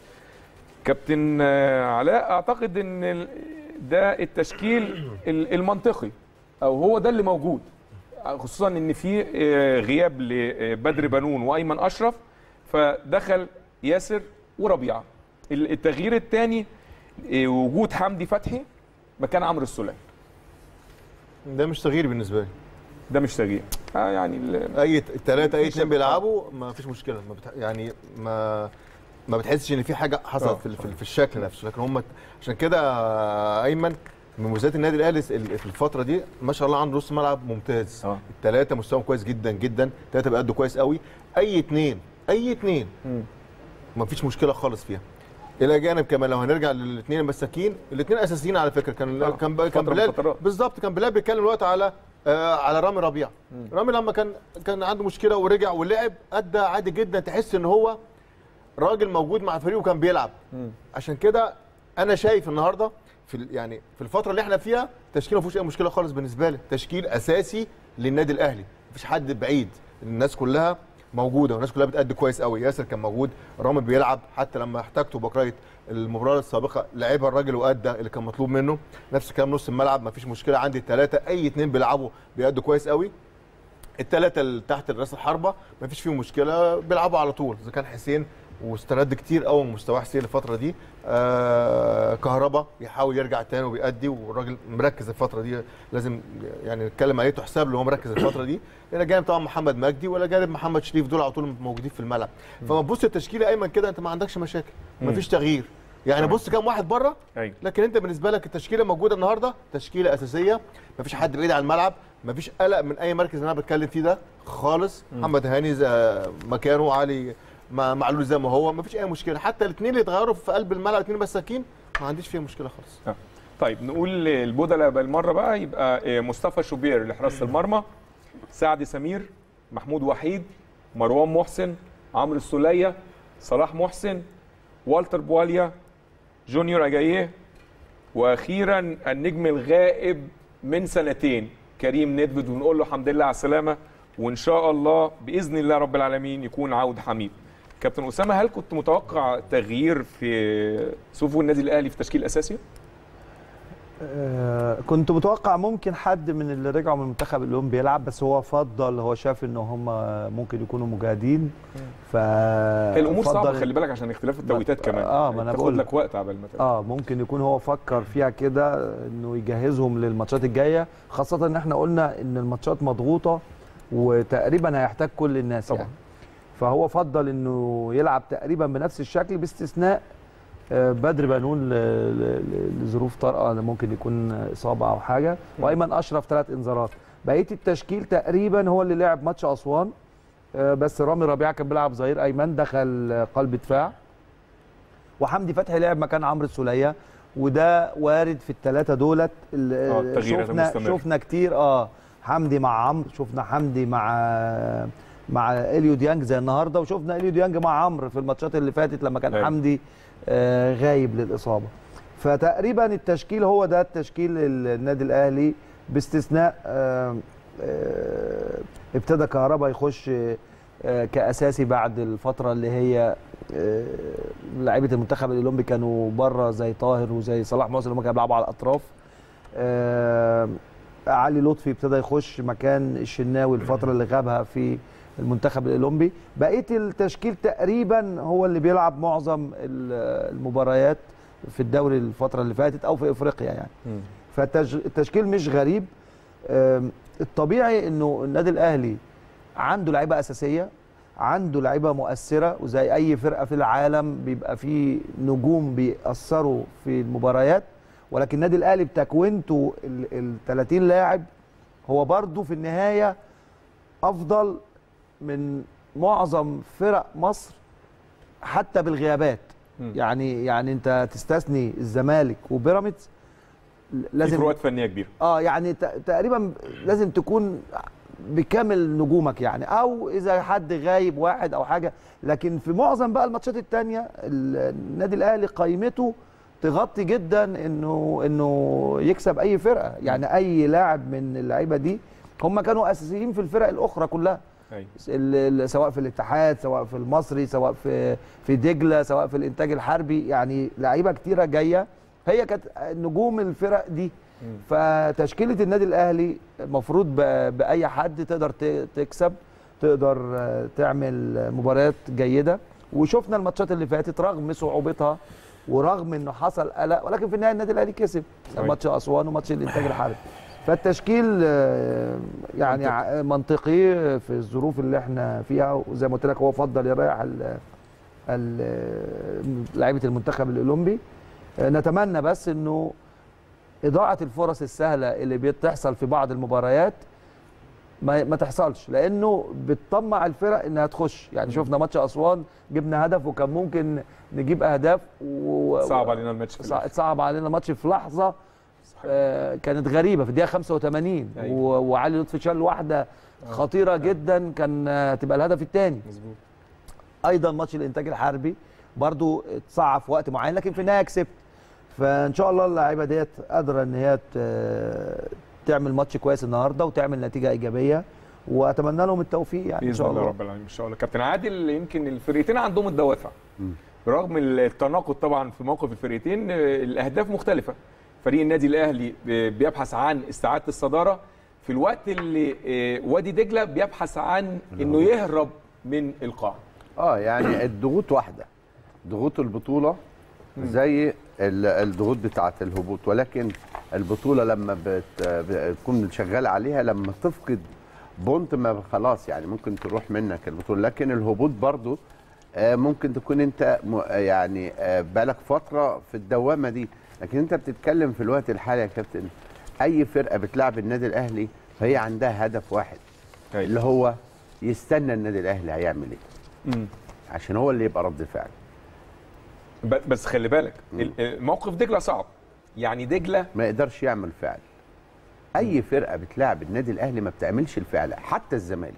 كابتن آه، علاء اعتقد ان ال- ده التشكيل ال- المنطقي او هو ده اللي موجود خصوصا ان في آه، غياب لبدر بنون وايمن اشرف فدخل ياسر وربيعه ال- التغيير الثاني وجود حمدي فتحي مكان عمرو السوليه ده مش تغيير بالنسبه لي ده مش تغيير آه يعني ال- اي الثلاثه اي مفيش اثنين انتقاد. بيلعبوا ما فيش مشكله ما بتح... يعني ما ما بتحسش ان في حاجه آه. حصلت في, في, في الشكل نفسه لكن هم عشان كده آه، ايمن من مميزات النادي الاهلي ال- في الفتره دي ما شاء الله عنده نص ملعب ممتاز اه الثلاثه مستواهم كويس جدا جدا الثلاثه بيأدوا كويس قوي اي اثنين اي اثنين مم. ما فيش مشكله خالص فيها الى جانب كمان لو هنرجع للاثنين المساكين الاثنين اساسيين على فكره كان آه، كان كان فترة من بلال الفترات. بالظبط كان بلال بيتكلم دلوقتي على آه على رامي ربيع رامي لما كان كان عنده مشكله ورجع ولعب ادى عادي جدا تحس ان هو راجل موجود مع فريقه وكان بيلعب مم. عشان كده انا شايف النهارده في ال- يعني في الفتره اللي احنا فيها تشكيل ما فيهوش اي مشكله خالص بالنسبه لي تشكيل اساسي للنادي الاهلي مفيش حد بعيد الناس كلها موجوده والناس كلها بتأدي كويس قوي ياسر كان موجود رامي بيلعب حتى لما احتاجته بكرايه المباراه السابقه لعبها الراجل وادى اللي كان مطلوب منه نفس الكلام نص الملعب مفيش مشكله عندي الثلاثه اي اثنين بيلعبوا بيأدوا كويس قوي الثلاثه اللي تحت راس الحربه مفيش فيهم مشكله بيلعبوا على طول اذا كان حسين واسترد كتير قوي من مستوى حسين الفتره دي آه كهربا بيحاول يرجع تاني وبيأدي والراجل مركز الفتره دي لازم يعني نتكلم عليه تحسب له هو مركز الفتره دي الى جانب طبعا محمد مجدي ولا جانب محمد شريف دول على طول موجودين في الملعب فما تبص التشكيله ايمن كده انت ما عندكش مشاكل مفيش تغيير يعني بص كام واحد بره ايوه لكن انت بالنسبه لك التشكيله موجوده النهارده تشكيله اساسيه مفيش حد بعيد عن الملعب مفيش قلق من اي مركز اللي انا بتكلم فيه ده خالص محمد هاني زي مكانه علي مع معلول زي ما هو مفيش اي مشكله حتى الاثنين اللي اتغيروا في قلب الملعب اثنين مساكين ما عنديش فيها مشكله خالص طيب نقول البودلة بالمره بقى يبقى آه، مصطفى شوبير لحراسه المرمى سعد سمير محمود وحيد مروان محسن عمرو السوليه صلاح محسن والتر بواليا جونيور اجاييه واخيرا النجم الغائب من سنتين كريم ندفد ونقول له الحمد لله على السلامه وان شاء الله باذن الله رب العالمين يكون عود حميد كابتن اسامه هل كنت متوقع تغيير في صفوف النادي الاهلي في تشكيل اساسي؟ آه، كنت متوقع ممكن حد من اللي رجعوا من المنتخب الاولمبي يلعب بس هو فضل هو شاف ان هم ممكن يكونوا مجاهدين ف هي الامور صعبه فضل- خلي بالك عشان اختلاف التوقيتات كمان آه، ما أنا تاخد بقول لك وقت عبال ما تبقى. اه ممكن يكون هو فكر فيها كده انه يجهزهم للماتشات الجايه خاصه ان احنا قلنا ان الماتشات مضغوطه وتقريبا هيحتاج كل الناس طبعاً. يعني فهو فضل انه يلعب تقريبا بنفس الشكل باستثناء آه، بدر بنون ل- ل- ل- لظروف طارئه ممكن يكون اصابه او حاجه وايمن اشرف ثلاث انذارات بقيه التشكيل تقريبا هو اللي لعب ماتش اسوان آه، بس رامي ربيعه كان بيلعب ظهير ايمن دخل آه، قلب دفاع وحمدي فتحي لعب مكان عمرو السوليه وده وارد في الثلاثه دولت ال- آه، التغييرات شفنا المستمرة. شفنا كتير اه حمدي مع عمرو شفنا حمدي مع مع اليو ديانج زي النهارده وشفنا اليو ديانج مع عمرو في الماتشات اللي فاتت لما كان أيوة. حمدي آه غايب للاصابه فتقريبا التشكيل هو ده التشكيل النادي الاهلي باستثناء آه آه ابتدى كهربا يخش آه كاساسي بعد الفتره اللي هي آه، لعيبه المنتخب الاولمبي كانوا بره زي طاهر وزي صلاح محسن اللي هم كانوا بيلعبوا على الاطراف آه، علي لطفي ابتدى يخش مكان الشناوي الفتره اللي غابها في المنتخب الاولمبي بقيه التشكيل تقريبا هو اللي بيلعب معظم ال- المباريات في الدوري الفتره اللي فاتت او في افريقيا يعني مم. فالتشكيل مش غريب آم، الطبيعي انه النادي الاهلي عنده لعيبه اساسيه عنده لعيبه مؤثره وزي اي فرقه في العالم بيبقى فيه نجوم بيأثروا في المباريات ولكن النادي الاهلي بتكوينته ال 30 لاعب هو برضه في النهايه افضل من معظم فرق مصر حتى بالغيابات مم. يعني يعني انت تستثني الزمالك وبيراميدز في لازم فروقات فنيه كبيره اه يعني ت- تقريبا لازم تكون بكامل نجومك يعني او اذا حد غايب واحد او حاجه لكن في معظم بقى الماتشات التانية ال- النادي الاهلي قيمته تغطي جدا انه انه يكسب اي فرقه يعني اي لاعب من اللعيبه دي هم كانوا اساسيين في الفرق الاخرى كلها ايوه ال- ال- سواء في الاتحاد سواء في المصري سواء في في دجله سواء في الانتاج الحربي يعني لعيبه كتيره جايه هي كانت نجوم الفرق دي فتشكيله النادي الاهلي المفروض ب- باي حد تقدر ت- تكسب تقدر آه، تعمل مباريات جيده وشفنا الماتشات اللي فاتت رغم صعوبتها ورغم انه حصل قلق ولكن في النهايه النادي الاهلي كسب صحيح. ماتش اسوان وماتش الانتاج الحربي فالتشكيل آه، يعني ع- منطقي في الظروف اللي احنا فيها وزي ما قلت لك هو فضل يريح ال- ال- لعيبه المنتخب الاولمبي آه، نتمنى بس انه اضاعه الفرص السهله اللي بتحصل في بعض المباريات ما ما تحصلش لانه بتطمع الفرق انها تخش يعني شفنا ماتش اسوان جبنا هدف وكان ممكن نجيب اهداف و... صعب علينا الماتش في صع- الآخر. صعب علينا الماتش في لحظه آه كانت غريبه في الدقيقه 85 أيوة. و... وعلي لطفي شال واحده خطيره جدا كان آه، تبقى الهدف الثاني مظبوط ايضا ماتش الانتاج الحربي برضو اتصعب في وقت معين لكن في النهايه كسبت فان شاء الله اللاعيبه ديت قادره ان هي ت- تعمل ماتش كويس النهارده وتعمل نتيجه ايجابيه واتمنى لهم التوفيق يعني ان باذن شاء الله الله رب العالمين ان شاء الله كابتن عادل يمكن الفرقتين عندهم الدوافع برغم التناقض طبعا في موقف الفرقتين آه، الاهداف مختلفه فريق النادي الاهلي ب- بيبحث عن استعاده الصداره في الوقت اللي آه، وادي دجله بيبحث عن انه يهرب من القاع اه يعني الضغوط واحده ضغوط البطوله زي ال- الضغوط بتاعه الهبوط ولكن البطوله لما بت- بتكون شغال عليها لما تفقد بونت ما خلاص يعني ممكن تروح منك البطوله لكن الهبوط برضو آه، ممكن تكون انت م- يعني آه، بقالك فتره في الدوامه دي لكن انت بتتكلم في الوقت الحالي يا كابتن اي فرقه بتلعب النادي الاهلي فهي عندها هدف واحد أيوة. اللي هو يستنى النادي الاهلي هيعمل ايه مم. عشان هو اللي يبقى رد فعل ب- بس خلي بالك ال- ال- موقف دجله صعب يعني دجله ما يقدرش يعمل فعل اي فرقه بتلاعب النادي الاهلي ما بتعملش الفعل حتى الزمالك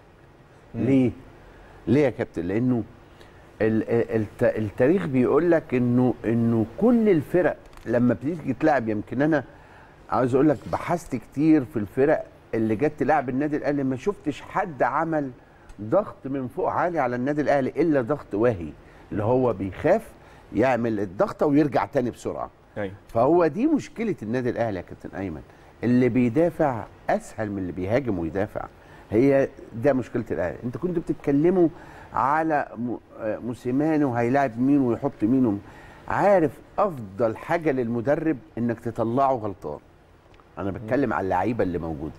ليه ليه يا كابتن لانه ال- ال- الت- التاريخ بيقول لك انه انه كل الفرق لما بتيجي تلعب يمكن انا عاوز اقول لك بحثت كتير في الفرق اللي جت تلعب النادي الاهلي ما شفتش حد عمل ضغط من فوق عالي على النادي الاهلي الا ضغط واهي اللي هو بيخاف يعمل الضغطه ويرجع تاني بسرعه ايوه فهو دي مشكله النادي الاهلي يا كابتن ايمن اللي بيدافع اسهل من اللي بيهاجم ويدافع هي ده مشكله الاهلي انت كنتوا بتتكلموا على م- آه موسيماني وهيلاعب مين ويحط مين وم- عارف افضل حاجه للمدرب انك تطلعه غلطان انا بتكلم على اللعيبه اللي موجوده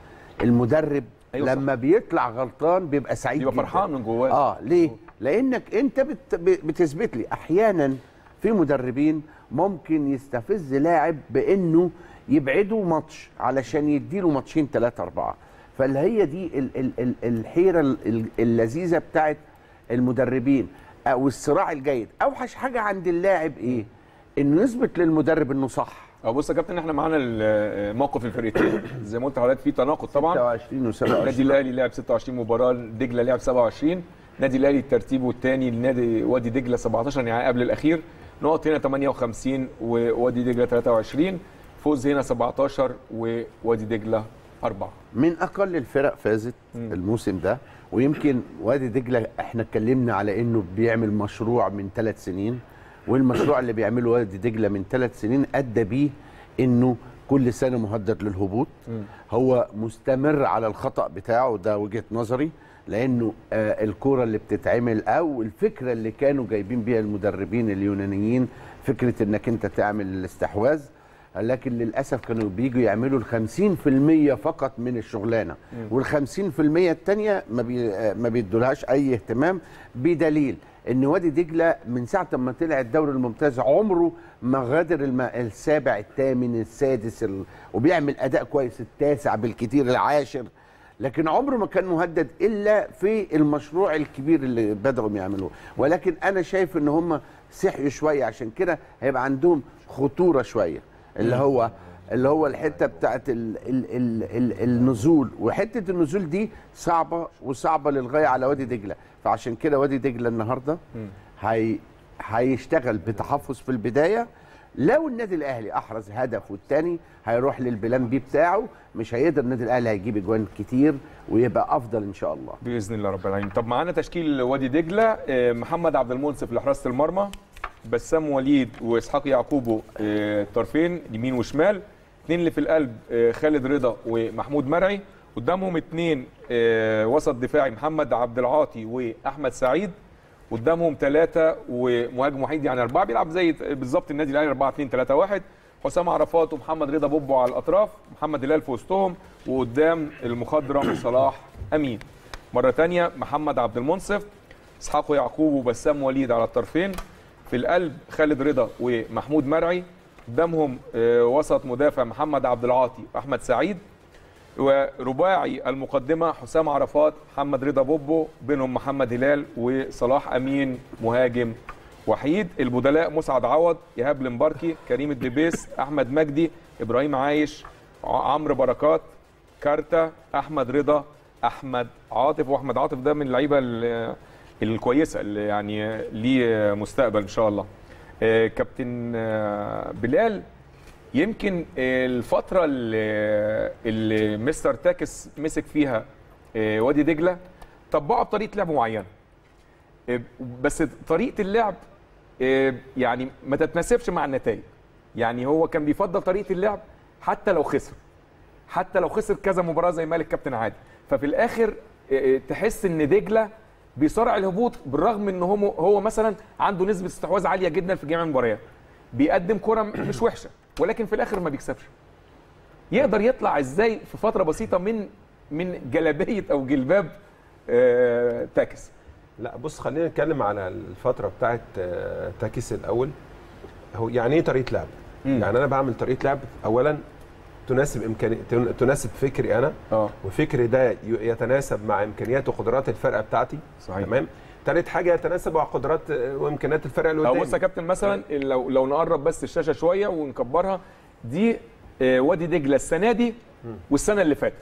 المدرب أيوة صح. لما بيطلع غلطان بيبقى سعيد يبقى جداً. فرحان من جواه اه ليه لانك انت بت بتثبت لي احيانا في مدربين ممكن يستفز لاعب بانه يبعده ماتش علشان يديله ماتشين ثلاثة أربعة فاللي هي دي ال ال ال الحيرة ال- ال- اللذيذة بتاعت المدربين أو الصراع الجيد أوحش حاجة عند اللاعب إيه؟ إنه يثبت للمدرب إنه صح اه بص يا كابتن احنا معانا ال- موقف الفرقتين زي ما قلت لحضرتك في تناقض طبعا 26 و النادي 27 الاهلي لعب 26 مباراه دجله لعب 27 النادي الاهلي ترتيبه الثاني النادي وادي دجله 17 يعني قبل الاخير نقط هنا 58 ووادي دجله 23 فوز هنا 17 ووادي دجله 4 من اقل الفرق فازت الموسم ده ويمكن وادي دجله احنا اتكلمنا على انه بيعمل مشروع من ثلاث سنين والمشروع اللي بيعمله وادي دجله من ثلاث سنين ادى بيه انه كل سنه مهدد للهبوط هو مستمر على الخطا بتاعه ده وجهه نظري لانه آه الكوره اللي بتتعمل او الفكره اللي كانوا جايبين بيها المدربين اليونانيين فكره انك انت تعمل الاستحواذ لكن للاسف كانوا بيجوا يعملوا ال 50% فقط من الشغلانه وال 50% الثانيه ما بي ما بيدولهاش اي اهتمام بدليل ان وادي دجله من ساعه ما طلع الدوري الممتاز عمره ما غادر الم... السابع الثامن السادس ال... وبيعمل اداء كويس التاسع بالكثير العاشر لكن عمره ما كان مهدد الا في المشروع الكبير اللي بداوا يعملوه ولكن انا شايف ان هم صحيوا شويه عشان كده هيبقى عندهم خطوره شويه اللي هو اللي هو الحته بتاعت ال ال ال ال النزول وحته النزول دي صعبه وصعبه للغايه على وادي دجله فعشان كده وادي دجله النهارده هي هيشتغل بتحفظ في البدايه لو النادي الاهلي احرز هدف والتاني هيروح للبلان بي بتاعه مش هيقدر النادي الاهلي هيجيب اجوان كتير ويبقى افضل ان شاء الله باذن الله رب العالمين طب معانا تشكيل وادي دجله آه، محمد عبد المنصف لحراسه المرمى بسام وليد واسحاق يعقوبو آه، طرفين يمين وشمال اثنين اللي في القلب آه، خالد رضا ومحمود مرعي قدامهم اثنين آه، وسط دفاعي محمد عبد العاطي واحمد سعيد قدامهم ثلاثه ومهاجم وحيد يعني اربعه بيلعب زي بالظبط النادي الاهلي 4 2 3 1 حسام عرفات ومحمد رضا بوبو على الاطراف محمد هلال في وسطهم وقدام المخضرم صلاح امين مره ثانيه محمد عبد المنصف اسحاق يعقوب وبسام وليد على الطرفين في القلب خالد رضا ومحمود مرعي قدامهم آه، وسط مدافع محمد عبد العاطي واحمد سعيد ورباعي المقدمه حسام عرفات محمد رضا بوبو بينهم محمد هلال وصلاح امين مهاجم وحيد البدلاء مسعد عوض ايهاب المباركي كريم الدبيس احمد مجدي ابراهيم عايش ع- عمرو بركات كارتا احمد رضا احمد عاطف واحمد عاطف ده من اللعيبه ال- الكويسه اللي يعني ليه مستقبل ان شاء الله آه، كابتن آه، بلال يمكن الفترة اللي, اللي مستر تاكس مسك فيها آه، وادي دجلة طبقوا بطريقة لعب معينة آه، بس طريقة اللعب آه، يعني ما تتناسبش مع النتائج يعني هو كان بيفضل طريقة اللعب حتى لو خسر حتى لو خسر كذا مباراة زي ما قال الكابتن عادل ففي الآخر آه، تحس إن دجلة بيصارع الهبوط بالرغم ان هو هو مثلا عنده نسبه استحواذ عاليه جدا في جميع المباريات بيقدم كره مش وحشه ولكن في الاخر ما بيكسبش يقدر يطلع ازاي في فتره بسيطه من من جلابيه او جلباب آه تاكس لا بص خلينا نتكلم على الفتره بتاعت آه، تاكيس الاول هو يعني ايه طريقه لعب مم. يعني انا بعمل طريقه لعب اولا تناسب امكاني تن- تناسب فكري انا اه وفكري ده ي- يتناسب مع امكانيات وقدرات الفرقه بتاعتي صحيح. تمام تالت حاجه يتناسب مع قدرات آه، وامكانيات الفرقه اللي او قدامي بص يا كابتن مثلا لو لو نقرب بس الشاشه شويه ونكبرها دي آه، وادي دجله السنه دي والسنه اللي فاتت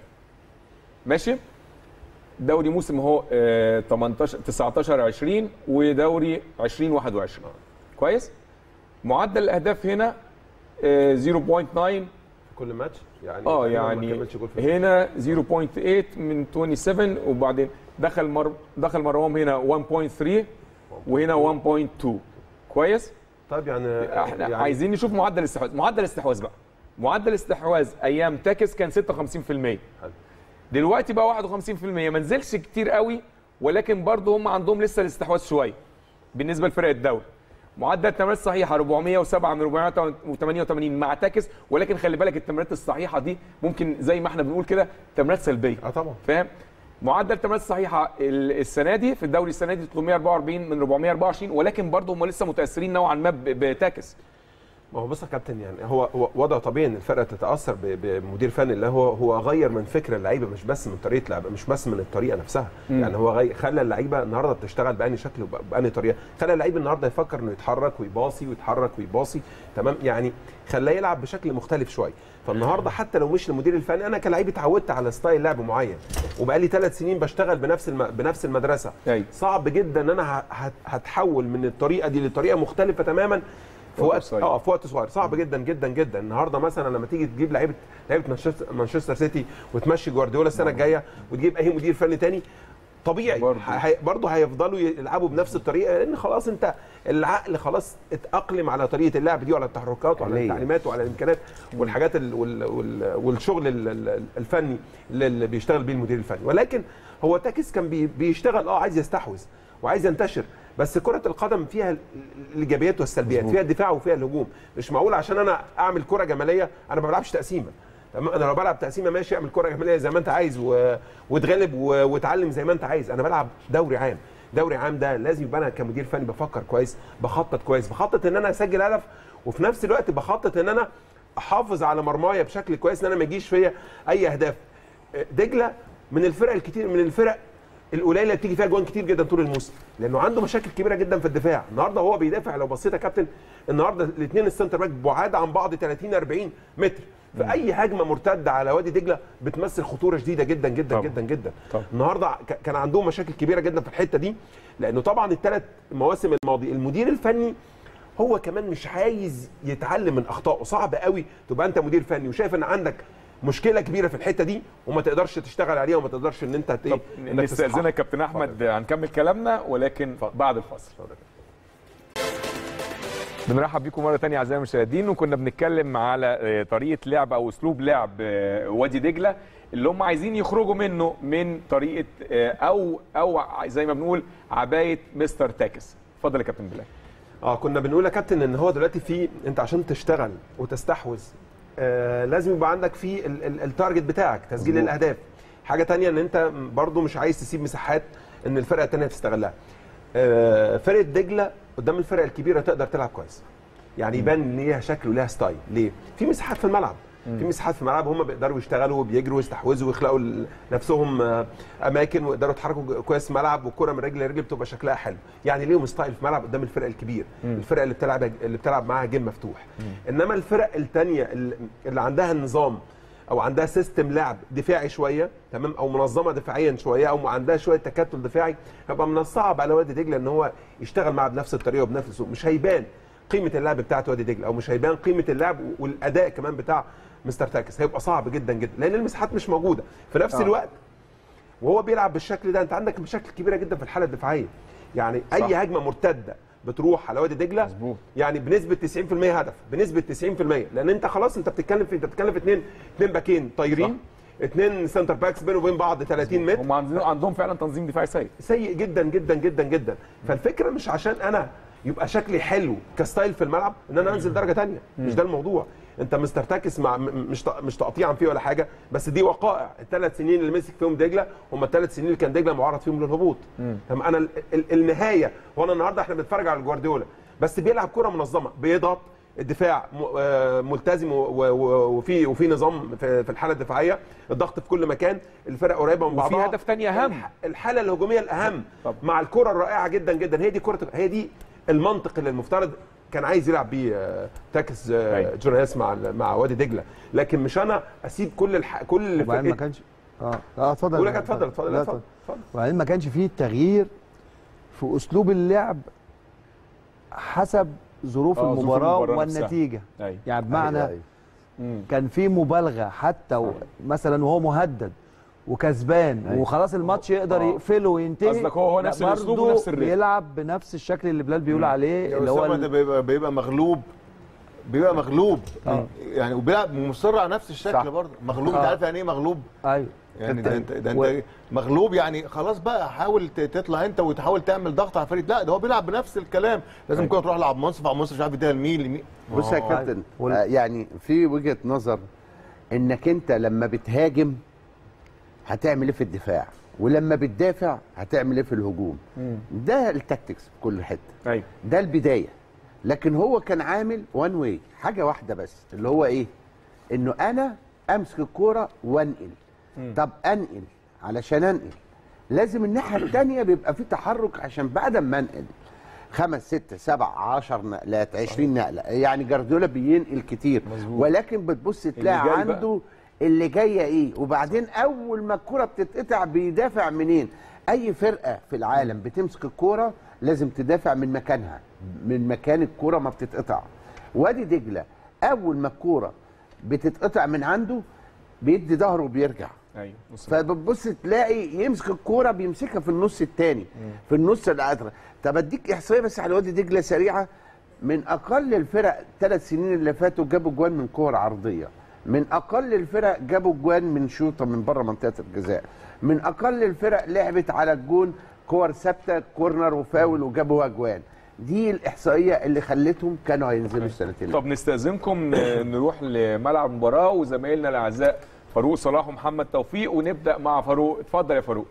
ماشي دوري موسم اهو آه، 18 19 20 ودوري 20 21 كويس معدل الاهداف هنا آه، 0.9 في كل ماتش يعني اه تقريباً ما يعني كملش جول في هنا 0.8 من 27 وبعدين دخل مر دخل مروان هنا 1.3 وهنا 1.2 كويس طيب يعني احنا يعني عايزين نشوف معدل الاستحواذ معدل الاستحواذ بقى معدل الاستحواذ ايام تاكس كان 56% حلو. دلوقتي بقى 51% ما نزلش كتير قوي ولكن برضه هم عندهم لسه الاستحواذ شويه بالنسبه لفرق الدوري معدل التمريرات الصحيحه 407 من 488 مع تاكس ولكن خلي بالك التمريرات الصحيحه دي ممكن زي ما احنا بنقول كده تمريرات سلبيه اه طبعا فاهم معدل التمريرات الصحيحه ال- السنه دي في الدوري السنه دي 344 من 424 ولكن برضه هم لسه متاثرين نوعا ما ب- بتاكس ما هو بص يا كابتن يعني هو هو وضع طبيعي ان الفرقه تتاثر ب- بمدير فني اللي هو هو غير من فكر اللعيبه مش بس من طريقه لعب مش بس من الطريقه نفسها مم. يعني هو غير خلى اللعيبه النهارده بتشتغل بأني شكل وب- بأني طريقه خلى اللعيب النهارده يفكر انه يتحرك ويباصي ويتحرك ويباصي تمام يعني خلاه يلعب بشكل مختلف شويه فالنهارده حتى لو مش المدير الفني انا كلاعب اتعودت على ستايل لعب معين وبقالي ثلاث سنين بشتغل بنفس الم... بنفس المدرسه أيوة. صعب جدا ان انا ه- هت- هتحول من الطريقه دي لطريقه مختلفه تماما في وقت وقت قصير. اه في وقت صغير صعب جدا جدا جدا النهارده مثلا لما تيجي تجيب لعيبه لعيبه مانشستر مانشستر سيتي وتمشي جوارديولا السنه الجايه وتجيب اي مدير فني تاني طبيعي برضه. برضه, برضه هيفضلوا يلعبوا بنفس الطريقه لان خلاص انت العقل خلاص اتاقلم على طريقه اللعب دي وعلى التحركات وعلى آلية. التعليمات وعلى الامكانيات والحاجات ال وال وال والشغل ال- ال- الفني اللي اللي بيشتغل بيه المدير الفني ولكن هو تاكس كان بي بيشتغل اه عايز يستحوذ وعايز ينتشر بس كرة القدم فيها ال- الايجابيات والسلبيات فيها الدفاع وفيها الهجوم مش معقول عشان انا اعمل كرة جمالية انا ما بلعبش تقسيمة تمام انا لو بلعب تقسيمه ماشي اعمل كره جماليه زي ما انت عايز و... وتغلب و... وتعلم زي ما انت عايز انا بلعب دوري عام دوري عام ده لازم يبقى انا كمدير فني بفكر كويس بخطط كويس بخطط ان انا اسجل هدف وفي نفس الوقت بخطط ان انا احافظ على مرمايا بشكل كويس ان انا ما يجيش فيا اي اهداف دجله من الفرق الكتير من الفرق القليله اللي بتيجي فيها جوان كتير جدا طول الموسم لانه عنده مشاكل كبيره جدا في الدفاع النهارده هو بيدافع لو بصيت يا كابتن النهارده الاثنين السنتر باك بعاد عن بعض 30 40 متر فاي هجمه مرتده على وادي دجله بتمثل خطوره شديده جدا جدا طبعا. جدا جدا طبعا. النهارده ك- كان عندهم مشاكل كبيره جدا في الحته دي لانه طبعا الثلاث مواسم الماضيه المدير الفني هو كمان مش عايز يتعلم من اخطائه صعب قوي تبقى انت مدير فني وشايف ان عندك مشكله كبيره في الحته دي وما تقدرش تشتغل عليها وما تقدرش ان انت ت- طب انك تصححها. نستاذنك كابتن احمد هنكمل كلامنا ولكن بعد الفاصل بنرحب بيكم مره ثانيه اعزائي المشاهدين وكنا بنتكلم على آه، طريقه لعب او اسلوب لعب آه، وادي دجله اللي هم عايزين يخرجوا منه من طريقه آه، او او زي ما بنقول عبايه مستر تاكس اتفضل يا كابتن بلال اه كنا بنقول يا كابتن ان هو دلوقتي في انت عشان تشتغل وتستحوذ آه لازم يبقى عندك في ال- ال- التارجت بتاعك تسجيل مظبوط. الاهداف حاجه تانية ان انت برضو مش عايز تسيب مساحات ان الفرقه التانية تستغلها آه فرقه دجله قدام الفرق الكبيره تقدر تلعب كويس يعني يبان ان ليها شكل وليها ستايل ليه في مساحات في الملعب في مساحات في الملعب هم بيقدروا يشتغلوا وبيجروا ويستحوذوا ويخلقوا ل- نفسهم آه، اماكن ويقدروا يتحركوا كويس في الملعب والكره من رجل لرجل بتبقى شكلها حلو يعني ليهم ستايل في الملعب قدام الفرق الكبير الفرق اللي بتلعب اللي بتلعب معاها جيم مفتوح انما الفرق الثانيه اللي عندها النظام او عندها سيستم لعب دفاعي شويه تمام او منظمه دفاعيا شويه او عندها شويه تكتل دفاعي هيبقى من الصعب على وادي دجله ان هو يشتغل معاه بنفس الطريقه وبنفس الاسلوب مش هيبان قيمه اللعب بتاعت وادي دجله او مش هيبان قيمه اللعب والاداء كمان بتاع مستر تاكس هيبقى صعب جدا جدا لان المساحات مش موجوده في نفس آه. الوقت وهو بيلعب بالشكل ده انت عندك مشاكل كبيره جدا في الحاله الدفاعيه يعني صح. اي هجمه مرتده بتروح على وادي دجله مظبوط. يعني بنسبه 90% هدف بنسبه 90% لان انت خلاص انت بتتكلم في انت بتتكلم في اثنين اثنين باكين طايرين اثنين سنتر باكس بينه وبين بعض 30 متر هم عندهم عندهم فعلا تنظيم دفاعي سيء سيء جدا جدا جدا جدا فالفكره مش عشان انا يبقى شكلي حلو كستايل في الملعب ان انا انزل درجه تانية مش ده الموضوع انت مستر تاكس مع م- مش ت- مش تقطيعا فيه ولا حاجه بس دي وقائع الثلاث سنين اللي مسك فيهم دجله هم الثلاث سنين اللي كان دجله معرض فيهم للهبوط طب انا ال- ال- النهايه هو انا النهارده احنا بنتفرج على جوارديولا بس بيلعب كره منظمه بيضغط الدفاع م- آه، ملتزم و- و- وفي وفي نظام في في الحاله الدفاعيه الضغط في كل مكان الفرق قريبه من وفي بعضها هدف تاني أهم. الح- الحاله الهجوميه الاهم طب. مع الكره الرائعه جدا جدا هي دي كره هي دي المنطق اللي المفترض كان عايز يلعب بيه آه، تاكس آه، أيوة. جوناس مع مع وادي دجله لكن مش انا اسيب كل الح... كل اللي وبعدين ما فرقتي- كانش اه اه اتفضل بقول لك اتفضل اتفضل لا، لا، اتفضل اتفضل وبعدين ما كانش فيه تغيير في اسلوب اللعب حسب ظروف آه، ظروف المباراه المباراة نفسها. والنتيجه ايوه يعني بمعنى أيوة، أيوة. كان في مبالغه حتى و... مثلا وهو مهدد وكسبان أيوة. وخلاص الماتش يقدر آه. يقفله وينتهي قصدك هو- هو لا، نفس الأسلوب برضه ونفس الريتم. بيلعب بنفس الشكل اللي بلال بيقول عليه اللي هو اللي ده ال- بيبقى بيبقى مغلوب بيبقى مغلوب آه. يعني وبيلعب مصر على نفس الشكل صح. برضه مغلوب انت آه. عارف يعني ايه مغلوب ايوه يعني ده انت ده و- انت مغلوب يعني خلاص بقى حاول ت- تطلع انت وتحاول تعمل ضغط على الفريق لا ده هو بيلعب بنفس الكلام لازم كده تروح لعب منصف على منصف مش عارف يديها لمين لمين بص يا آه. كابتن وال- آه يعني في وجهه نظر انك انت لما بتهاجم هتعمل ايه في الدفاع ولما بتدافع هتعمل ايه في الهجوم ده التكتكس في كل حته ايوه ده البدايه لكن هو كان عامل وان واي حاجه واحده بس اللي هو ايه انه انا امسك الكوره وانقل طب انقل علشان انقل لازم الناحيه الثانيه بيبقى في تحرك عشان بعد ما انقل خمس ست سبع عشر نقلات عشرين نقله يعني جارديولا بينقل كتير مظبوط. ولكن بتبص تلاقي جاي بقى. عنده اللي جايه ايه وبعدين اول ما الكره بتتقطع بيدافع منين اي فرقه في العالم بتمسك الكوره لازم تدافع من مكانها من مكان الكوره ما بتتقطع وادي دجله اول ما الكوره بتتقطع من عنده بيدي ظهره وبيرجع ايوه بص فبتبص تلاقي يمسك الكوره بيمسكها في النص الثاني في النص الاخر طب اديك احصائيه بس على وادي دجله سريعه من اقل الفرق ثلاث سنين اللي فاتوا جابوا جوان من كور عرضيه من اقل الفرق جابوا جوان من شوطه من بره منطقه الجزاء من اقل الفرق لعبت على الجون كور ثابته كورنر وفاول وجابوا اجوان دي الاحصائيه اللي خلتهم كانوا هينزلوا السنتين طب نستأذنكم ن- نروح لملعب المباراة وزمايلنا الأعزاء فاروق صلاح ومحمد توفيق ونبدأ مع فاروق اتفضل يا فاروق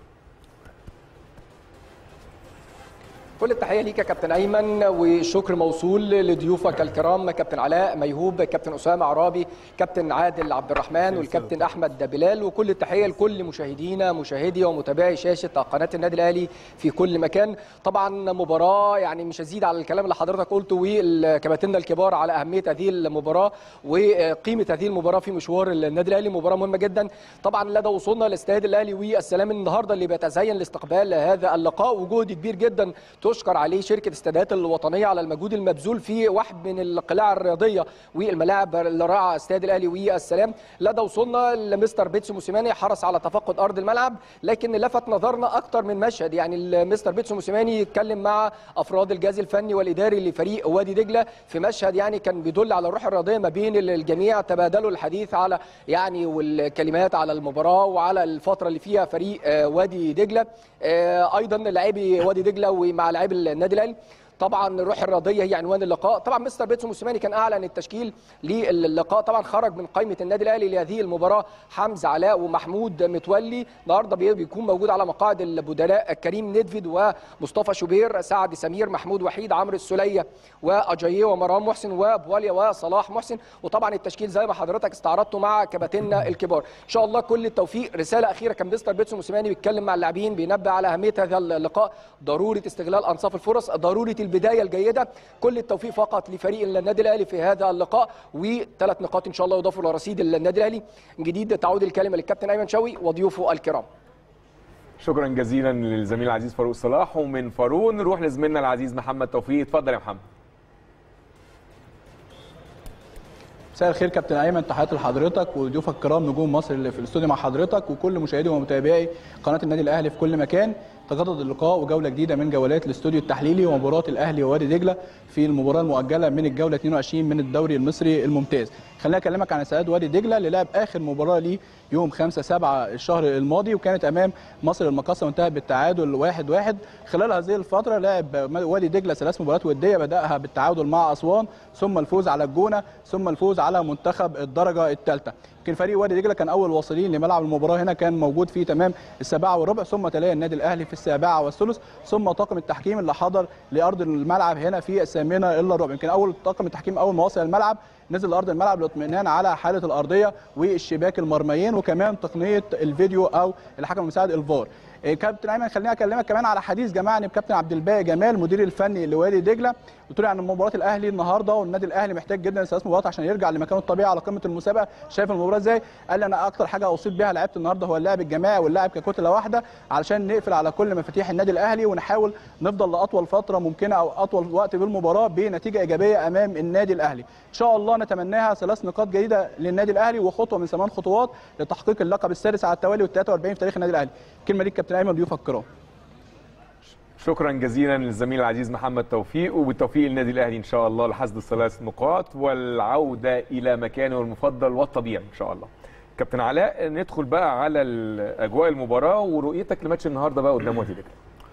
كل التحيه ليك يا كابتن ايمن والشكر موصول لضيوفك الكرام كابتن علاء ميهوب كابتن اسامه عرابي كابتن عادل عبد الرحمن والكابتن احمد بلال وكل التحيه لكل مشاهدينا مشاهدي ومتابعي شاشه قناه النادي الاهلي في كل مكان طبعا مباراه يعني مش هزيد على الكلام اللي حضرتك قلته والكباتنه الكبار على اهميه هذه المباراه وقيمه هذه المباراه في مشوار النادي الاهلي مباراه مهمه جدا طبعا لدى وصولنا لاستاد الاهلي والسلام النهارده اللي بيتزين لاستقبال هذا اللقاء وجهد كبير جدا يشكر عليه شركه استادات الوطنيه على المجهود المبذول في واحد من القلاع الرياضيه والملاعب الرائعه استاد الاهلي والسلام لدى وصولنا لمستر بيتسو موسيماني حرص على تفقد ارض الملعب لكن لفت نظرنا اكتر من مشهد يعني مستر بيتسو موسيماني يتكلم مع افراد الجهاز الفني والاداري لفريق وادي دجله في مشهد يعني كان بيدل على الروح الرياضيه ما بين الجميع تبادلوا الحديث على يعني والكلمات على المباراه وعلى الفتره اللي فيها فريق آه، وادي دجله آه، ايضا لاعبي وادي دجله ومع لاعبي النادي الاهلي طبعا الروح الرياضيه هي عنوان اللقاء طبعا مستر بيتسو موسيماني كان اعلن التشكيل للقاء طبعا خرج من قائمه النادي الاهلي لهذه المباراه حمزه علاء ومحمود متولي النهارده بي- بيكون موجود على مقاعد البدلاء كريم ندفد ومصطفى شوبير سعد سمير محمود وحيد عمرو السليه واجاييه ومروان محسن وبواليا وصلاح محسن وطبعا التشكيل زي ما حضرتك استعرضته مع كباتننا الكبار ان شاء الله كل التوفيق رساله اخيره كان مستر بيتسو موسيماني بيتكلم مع اللاعبين بينبه على اهميه هذا اللقاء ضروره استغلال انصاف الفرص ضروره البدايه الجيده كل التوفيق فقط لفريق النادي الاهلي في هذا اللقاء وثلاث نقاط ان شاء الله يضافوا لرصيد النادي الاهلي جديد تعود الكلمه للكابتن ايمن شوقي وضيوفه الكرام شكرا جزيلا للزميل العزيز فاروق صلاح ومن فاروق نروح لزميلنا العزيز محمد توفيق اتفضل يا محمد مساء الخير كابتن ايمن تحياتي لحضرتك وضيوفك الكرام نجوم مصر اللي في الاستوديو مع حضرتك وكل مشاهدي ومتابعي قناه النادي الاهلي في كل مكان تجدد اللقاء وجوله جديده من جولات الاستوديو التحليلي ومباراه الاهلي ووادي دجله في المباراه المؤجله من الجوله 22 من الدوري المصري الممتاز خليني اكلمك عن استعداد وادي دجله اللي لعب اخر مباراه ليه يوم 5 7 الشهر الماضي وكانت امام مصر المقاصه وانتهت بالتعادل 1 1 خلال هذه الفتره لعب وادي دجله ثلاث مباريات وديه بداها بالتعادل مع اسوان ثم الفوز على الجونه ثم الفوز على منتخب الدرجه الثالثه يمكن فريق وادي دجله كان اول واصلين لملعب المباراه هنا كان موجود في تمام السابعه والربع ثم تلاقي النادي الاهلي في السابعه والثلث ثم طاقم التحكيم اللي حضر لارض الملعب هنا في الثامنه الا الربع يمكن اول طاقم التحكيم اول ما وصل الملعب نزل لارض الملعب للاطمئنان على حاله الارضيه والشباك المرميين وكمان تقنيه الفيديو او الحكم المساعد الفار إيه، كابتن ايمن خليني اكلمك كمان على حديث جمعني بكابتن عبد الباقي جمال مدير الفني لوادي دجله قلت له عن مباراه الاهلي النهارده والنادي الاهلي محتاج جدا ثلاث مباريات عشان يرجع لمكانه الطبيعي على قمه المسابقه شايف المباراه ازاي قال لي انا اكتر حاجه اصيب بها لعيبه النهارده هو اللعب الجماعي واللعب ككتله واحده علشان نقفل على كل مفاتيح النادي الاهلي ونحاول نفضل لاطول فتره ممكنه او اطول وقت بالمباراه بنتيجه ايجابيه امام النادي الاهلي ان شاء الله نتمناها ثلاث نقاط جديده للنادي الاهلي وخطوه من ثمان خطوات لتحقيق اللقب السادس على التوالي وال 43 في تاريخ النادي الاهلي الكلمه ليك كابتن ايمن وضيوفك الكرام شكرا جزيلا للزميل العزيز محمد توفيق وبالتوفيق للنادي الاهلي ان شاء الله لحصد الثلاث نقاط والعوده الى مكانه المفضل والطبيعي ان شاء الله. كابتن علاء ندخل بقى على ال- اجواء المباراه ورؤيتك لماتش النهارده بقى قدام وادي دجله.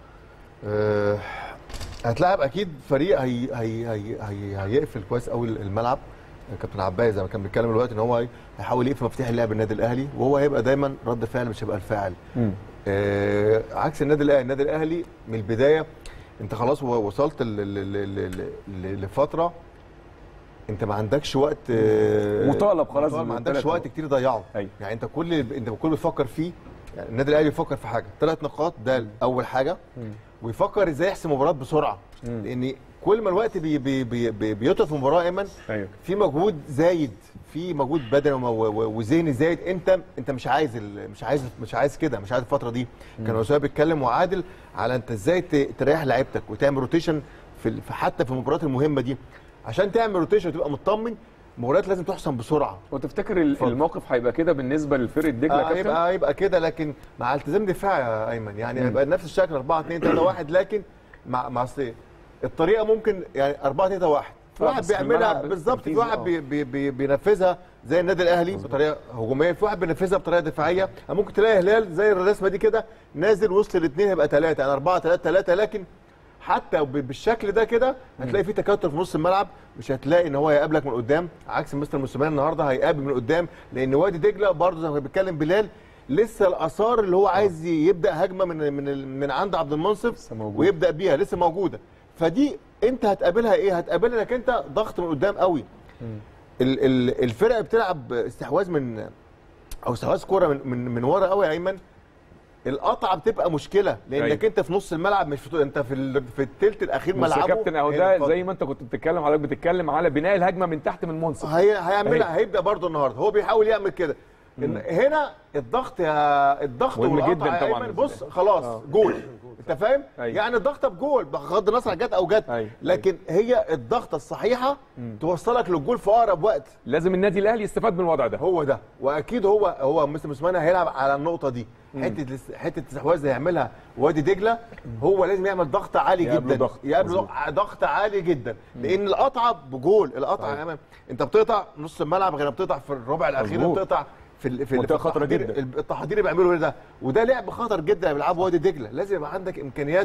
آه، هتلاعب اكيد فريق هي هي هي هي هيقفل كويس قوي الملعب كابتن عباية زي ما كان بيتكلم دلوقتي ان هو هيحاول يقفل مفاتيح اللعب النادي الاهلي وهو هيبقى دايما رد فعل مش هيبقى الفاعل آه عكس النادي الاهلي النادي الاهلي من البدايه انت خلاص و- وصلت ل- ل- ل- ل- ل- لفتره انت ما عندكش وقت آه، مطالب خلاص مطالب، ما عندكش بالثلاث وقت نقط. كتير ضيعه أيوة. يعني انت كل انت كل بتفكر فيه يعني النادي الاهلي بيفكر في حاجه ثلاث نقاط ده اول حاجه ويفكر ازاي يحسم مباراه بسرعه لان كل ما الوقت بي بي بي بي بيطول في المباراه ايمن ايوه في مجهود زايد في مجهود بدني وم- و- و- وذهني زايد انت انت مش عايز ال- مش عايز مش عايز كده مش عايز الفتره دي كان اسامه بيتكلم وعادل على انت ازاي ت- تريح لعيبتك وتعمل روتيشن في ال- في- حتى في المباريات المهمه دي عشان تعمل روتيشن وتبقى مطمن المباريات لازم تحسم بسرعه وتفتكر ال- اتفضل. الموقف هيبقى كده بالنسبه لفرقه دجله آه كابتن؟ هيبقى هيبقى كده لكن مع التزام دفاعي يا ايمن يعني هيبقى نفس الشكل 4 2 3 1 لكن مع مع أصل الطريقه ممكن يعني 4 3 1 في آه، واحد بس في بيعملها الملعب بالظبط في تنفيذ، واحد آه. بي بي بي بينفذها زي النادي الاهلي بطريقه هجوميه في واحد بينفذها بطريقه دفاعيه ممكن تلاقي هلال زي الرسمه دي كده نازل وسط الاثنين هيبقى ثلاثه يعني 4 3 3 لكن حتى ب- بالشكل ده كده هتلاقي في تكتل في نص الملعب مش هتلاقي ان هو هيقابلك من قدام عكس مستر موسيماني النهارده هيقابل من قدام لان وادي دجله برضه زي ما بيتكلم بلال لسه الاثار اللي هو عايز يبدا هجمه من من من عند عبد المنصف لسه موجودة. ويبدا بيها لسه موجوده فدي انت هتقابلها ايه هتقابلها انك انت ضغط من قدام قوي ال- ال- الفرقه بتلعب استحواذ من او استحواذ كوره من من, من ورا قوي يا ايمن القطعه بتبقى مشكله لانك أيوة. انت في نص الملعب مش في انت في ال- في الثلث الاخير بس يا ملعبه كابتن اهو هي ده الفضل. زي ما انت كنت بتتكلم حضرتك بتتكلم على بناء الهجمه من تحت من منصف هي هيعملها أيوة. هيبدا برضه النهارده هو بيحاول يعمل كده إن هنا الضغط يا الضغط مهم والقطع جداً يا طبعاً أيمن بالنسبة بص خلاص جول انت فاهم أيوة. يعني الضغطه بجول بغض النظر عن جت او جت أيوة. لكن هي الضغطه الصحيحه توصلك للجول في اقرب وقت لازم النادي الاهلي يستفاد من الوضع ده هو ده واكيد هو هو مستر موسيماني هيلعب على النقطه دي حته الاس- حته الاستحواذ اللي هيعملها وادي دجله هو لازم يعمل ضغط عالي يقابله جدا ضغط. يقابله ضغط عالي جدا لان القطعه بجول القطعه صحيح. أمام. انت بتقطع نص الملعب غير بتقطع في الربع الاخير مظبوط. بتقطع في ال- في ال- منطقة في خطرة التحضير- جدا. التحضير اللي بيعملوا ده وده لعب خطر جدا اللي بيلعبوا وادي دجله لازم يبقى عندك امكانيات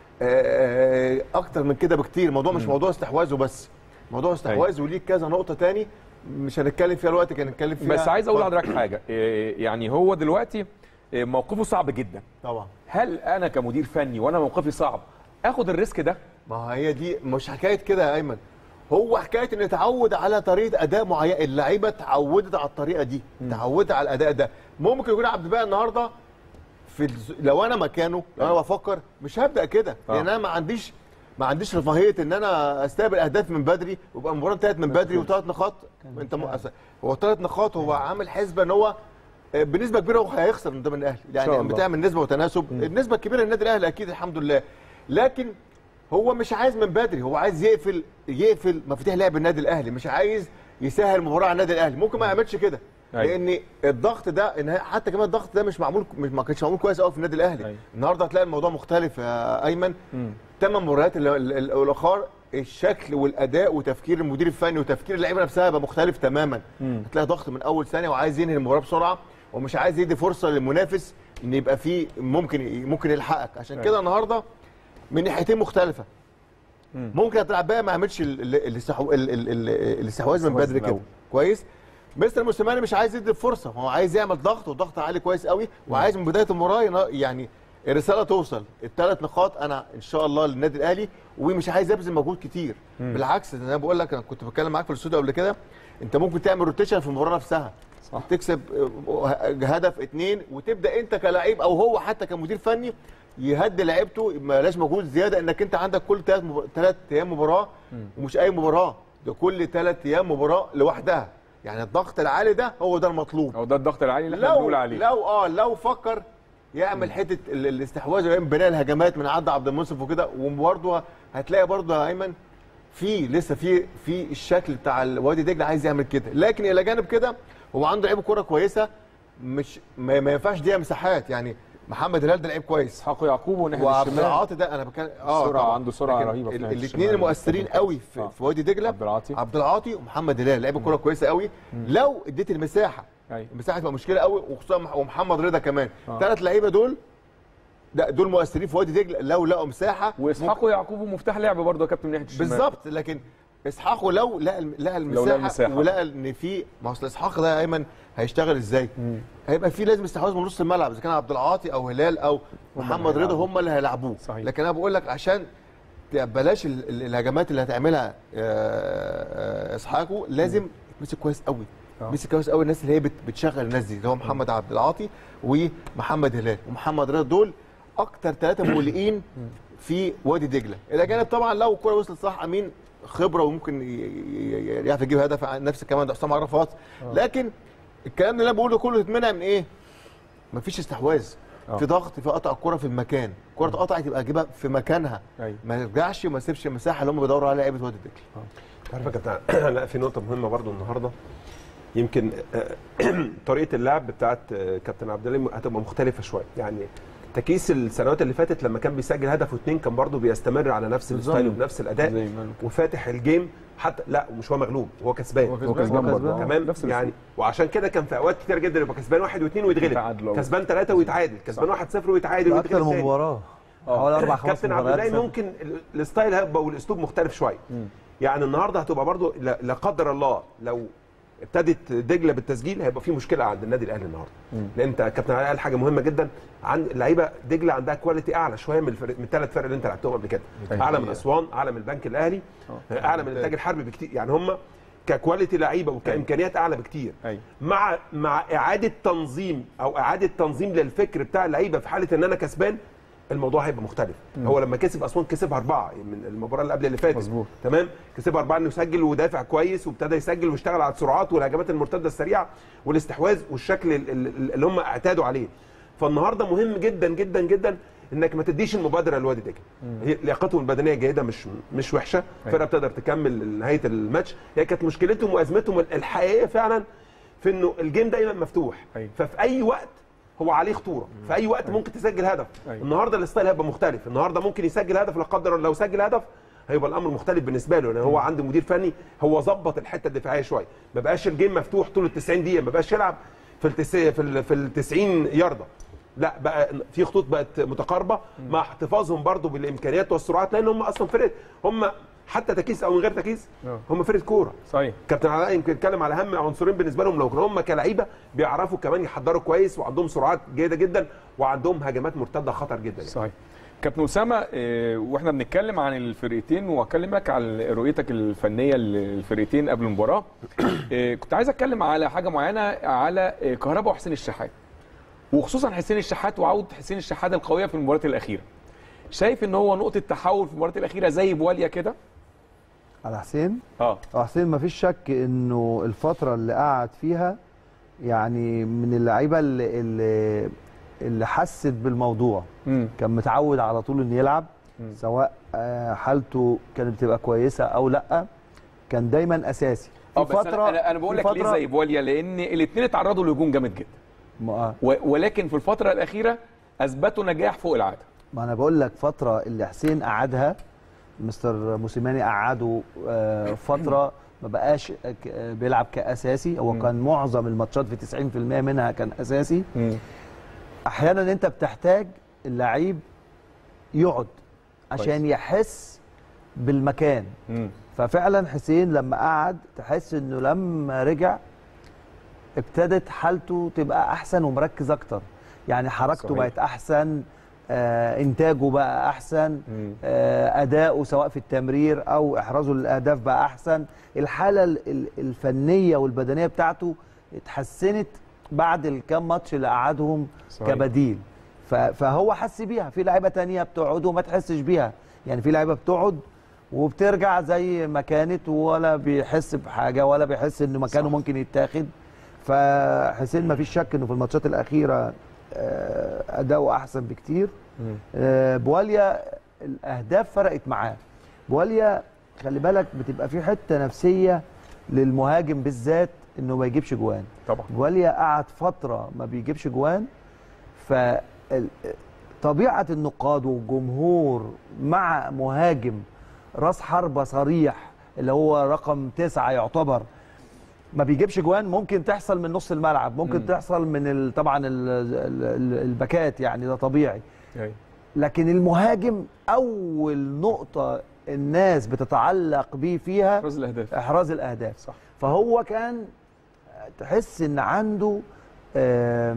آه، آه، اكتر من كده بكتير الموضوع مش موضوع استحواذ وبس موضوع استحواذ وليك كذا نقطه تاني مش هنتكلم فيها الوقت كان نتكلم فيها بس عايز اقول لحضرتك حاجه إيه، يعني هو دلوقتي إيه، موقفه صعب جدا طبعا هل انا كمدير فني وانا موقفي صعب اخد الريسك ده ما هي دي مش حكايه كده يا ايمن هو حكايه ان اتعود على طريقه اداء معينه اللعيبه اتعودت على الطريقه دي اتعودت على الاداء ده ممكن يكون عبد الباقي النهارده في الز- لو انا مكانه لو انا بفكر مش هبدا كده آه. لان انا ما عنديش ما عنديش رفاهيه ان انا استقبل اهداف من بدري ويبقى المباراه انتهت من بدري وثلاث نقاط انت م... أصل هو ثلاث نقاط هو عامل حسبه ان هو آه، بنسبه كبيره هو هيخسر قدام الاهلي شاء يعني الله. بتعمل نسبه وتناسب النسبه الكبيره للنادي الاهلي اكيد الحمد لله لكن هو مش عايز من بدري هو عايز يقفل يقفل مفاتيح لعب النادي الاهلي مش عايز يسهل المباراه على النادي الاهلي ممكن ما يعملش كده أيوة. لان الضغط ده إن حتى كمان الضغط ده مش معمول مش ما كانش معمول كويس قوي في النادي الاهلي أيوة. النهارده هتلاقي الموضوع مختلف يا ايمن ثمان مباريات ال- ال- ال- الاخر الشكل والاداء وتفكير المدير الفني وتفكير اللعيبه نفسها بقى مختلف تماما هتلاقي ضغط من اول ثانيه وعايز ينهي المباراه بسرعه ومش عايز يدي فرصه للمنافس ان يبقى فيه ممكن ممكن يلحقك عشان كده النهارده من ناحيتين مختلفه ممكن هتلعب بقى ما يعملش ال- ال- الاستحو- ال- ال- ال- الاستحواذ من بدري كده الأول. كويس مستر موسيماني مش عايز يدي الفرصه هو عايز يعمل ضغط وضغط عالي كويس قوي وعايز من بدايه المباراه ينا- يعني الرساله توصل الثلاث نقاط انا ان شاء الله للنادي الاهلي ومش عايز يبذل مجهود كتير بالعكس انا بقول لك انا كنت بتكلم معاك في الاستوديو قبل كده انت ممكن تعمل روتيشن في المباراه نفسها صح. تكسب آه، هدف اتنين وتبدا انت كلاعب او هو حتى كمدير فني يهدي لعيبته ما لاش مجهود زياده انك انت عندك كل ثلاث مب... ثلاث ايام مباراه ومش اي مباراه ده كل ثلاث ايام مباراه لوحدها يعني الضغط العالي ده هو ده المطلوب او ده الضغط العالي اللي احنا لو بنقول عليه لو اه لو فكر يعمل حته ال- الاستحواذ ويعمل بناء الهجمات من عند عبد المنصف وكده وبرضه هتلاقي برضه يا ايمن في لسه في في الشكل بتاع الوادي دجله عايز يعمل كده لكن الى جانب كده هو عنده لعيبه كوره كويسه مش ما, ما ينفعش دي مساحات يعني محمد هلال ده لعيب كويس اسحاق يعقوب وناحيه وعبد الشمال العاطي ده انا بتكلم اه سرعة، طبعاً. عنده سرعة لكن رهيبة في ال- ناحية الاثنين الشمال. المؤثرين قوي في, آه. في وادي دجله عبد العاطي. عبد العاطي ومحمد هلال لعيبه كوره كويسه قوي لو اديت المساحه أيوة. المساحه تبقى مشكله قوي وخصوصا مح- ومحمد رضا كمان آه. ثلاث لعيبه دول لا دول مؤثرين في وادي دجله لو لقوا مساحه واسحاق يعقوب مفتاح لعب برضه يا كابتن من ناحيه الشمال بالظبط لكن اسحاق لو لقى الم- لقى المساحه, المساحة. ولقى ان في ما اصل اسحاق ده يا ايمن هيشتغل ازاي؟ هيبقى في لازم استحواذ من نص الملعب اذا كان عبد العاطي او هلال او محمد رضا هيلعبوا. هم اللي هيلعبوه صحيح. لكن انا بقول لك عشان ت- بلاش ال- ال- الهجمات اللي هتعملها آه، آه، اسحاقه لازم يتمسك كويس قوي آه. مسك كويس قوي الناس اللي هي بت- بتشغل الناس دي اللي هو محمد عبد العاطي ومحمد هلال ومحمد رضا دول اكتر ثلاثه مولئين في وادي دجله الى جانب طبعا لو الكره وصلت صح امين خبره وممكن ي- ي- ي- يعرف يجيب هدف نفس الكلام ده حسام عرفات لكن الكلام اللي انا بقوله كله يتمنع من ايه؟ مفيش استحواذ آه. في ضغط في قطع الكره في المكان الكره اتقطعت يبقى اجيبها في مكانها أيوة. ما يرجعش وما يسيبش المساحه اللي هم بيدوروا عليها لعيبه وادي دجله عارف يا كابتن لا في نقطه مهمه برضو النهارده يمكن آه، طريقه اللعب بتاعت آه، كابتن عبد الله هتبقى مختلفه شويه يعني تكيس السنوات اللي فاتت لما كان بيسجل هدف واثنين كان برضو بيستمر على نفس الستايل وبنفس الاداء زي ما قالوا كده. وفاتح الجيم حتى لا مش هو مغلوب هو كسبان هو كسبان برضه آه. تمام نفس يعني وعشان كده كان في اوقات كتير جدا يبقى كسبان واحد واثنين ويتغلب يتعادلوا. كسبان ثلاثه ويتعادل كسبان واحد صفر ويتعادل ده اكتر ويتغلب من تاني. مباراه حوالي اربع خمس كابتن عبد مباريات الله ممكن ال- الستايل هيبقى والاسلوب مختلف شويه يعني النهارده هتبقى برضو لا لا قدر الله لو ابتدت دجله بالتسجيل هيبقى في مشكله عند النادي الاهلي النهارده لان انت كابتن علي قال حاجه مهمه جدا عن اللعيبه دجله عندها كواليتي اعلى شويه من الفرق من الثلاث فرق اللي انت لعبتهم قبل كده اعلى من اسوان اعلى من البنك الاهلي اعلى من الانتاج الحربي بكتير يعني هم ككواليتي لعيبه وكامكانيات اعلى بكتير أيوة. مع مع اعاده تنظيم او اعاده تنظيم للفكر بتاع اللعيبه في حاله ان انا كسبان الموضوع هيبقى مختلف هو لما كسب اسوان كسبها اربعه من المباراه اللي قبل اللي فاتت مظبوط. تمام كسبها اربعه انه يسجل ودافع كويس وابتدى يسجل واشتغل على السرعات والهجمات المرتده السريعه والاستحواذ والشكل ال- ال- اللي هم اعتادوا عليه فالنهارده مهم جدا جدا جدا انك ما تديش المبادره لوادي دجله هي لياقتهم البدنيه جيده مش مش وحشه الفرقه بتقدر تكمل نهايه الماتش هي كانت مشكلتهم وازمتهم الحقيقيه فعلا في انه الجيم دايما مفتوح أيوة. ففي اي وقت هو عليه خطوره في اي وقت ممكن تسجل هدف أيوة. النهارده الستايل هيبقى مختلف النهارده ممكن يسجل هدف لا قدر الله لو سجل هدف هيبقى الامر مختلف بالنسبه له لان هو عنده مدير فني هو ظبط الحته الدفاعيه شويه ما بقاش الجيم مفتوح طول ال 90 دقيقه ما بقاش يلعب في التس... في ال... في ال 90 يارده لا بقى في خطوط بقت متقاربه مع احتفاظهم برضو بالامكانيات والسرعات لان هم اصلا فرقه هم حتى تكيس او من غير تكيس آه. هم فرقه كوره صحيح كابتن علاء يمكن يتكلم على اهم عنصرين بالنسبه لهم لو كانوا هم كلعيبه بيعرفوا كمان يحضروا كويس وعندهم سرعات جيده جدا وعندهم هجمات مرتده خطر جدا يعني. صحيح كابتن اسامه آه، واحنا بنتكلم عن الفرقتين واكلمك على رؤيتك الفنيه للفرقتين قبل المباراه آه، كنت عايز اتكلم على حاجه معينه على آه، كهربا وحسين الشحات وخصوصا حسين الشحات وعوده حسين الشحات القويه في المباراه الاخيره شايف ان هو نقطه تحول في المباراه الاخيره زي بواليا كده على حسين اه اه حسين ما فيش شك انه الفتره اللي قعد فيها يعني من اللعيبه اللي اللي, اللي حست بالموضوع امم كان متعود على طول انه يلعب سواء آه، حالته كانت بتبقى كويسه او لا كان دايما اساسي اه بس انا انا, أنا بقول في لك ليه فترة- زي بواليا لان الاثنين اتعرضوا لهجوم جامد جدا ما, آه، و- ولكن في الفتره الاخيره اثبتوا نجاح فوق العاده ما انا بقول لك فتره اللي حسين قعدها مستر موسيماني قعده آه، فتره ما بقاش ك- آه، بيلعب كاساسي هو كان معظم الماتشات في 90% منها كان اساسي احيانا انت بتحتاج اللعيب يقعد عشان يحس بالمكان امم ففعلا حسين لما قعد تحس انه لما رجع ابتدت حالته تبقى احسن ومركز اكتر يعني حركته صحيح. بقت احسن آه انتاجه بقى احسن مم. آه اداؤه سواء في التمرير او احرازه للاهداف بقى احسن الحاله ال- ال- الفنيه والبدنيه بتاعته اتحسنت بعد الكام ماتش اللي قعدهم صحيح. كبديل ف- فهو حس بيها في لعيبه تانية بتقعد وما تحسش بيها يعني في لعيبه بتقعد وبترجع زي ما كانت ولا بيحس بحاجه ولا بيحس ان مكانه صح. ممكن يتاخد فحسين ما فيش شك انه في الماتشات الاخيره آه، اداؤه احسن بكتير مم. آه، بواليا الاهداف فرقت معاه بواليا خلي بالك بتبقى في حته نفسيه للمهاجم بالذات انه ما يجيبش جوان طبعا بواليا قعد فتره ما بيجيبش جوان ف طبيعه النقاد والجمهور مع مهاجم راس حربه صريح اللي هو رقم تسعة يعتبر ما بيجيبش جوان ممكن تحصل من نص الملعب ممكن مم. تحصل من ال- طبعا ال- ال- ال- الباكات يعني ده طبيعي أيوة. لكن المهاجم اول نقطه الناس بتتعلق بيه فيها احراز الاهداف احراز الاهداف صح فهو كان تحس ان عنده آه،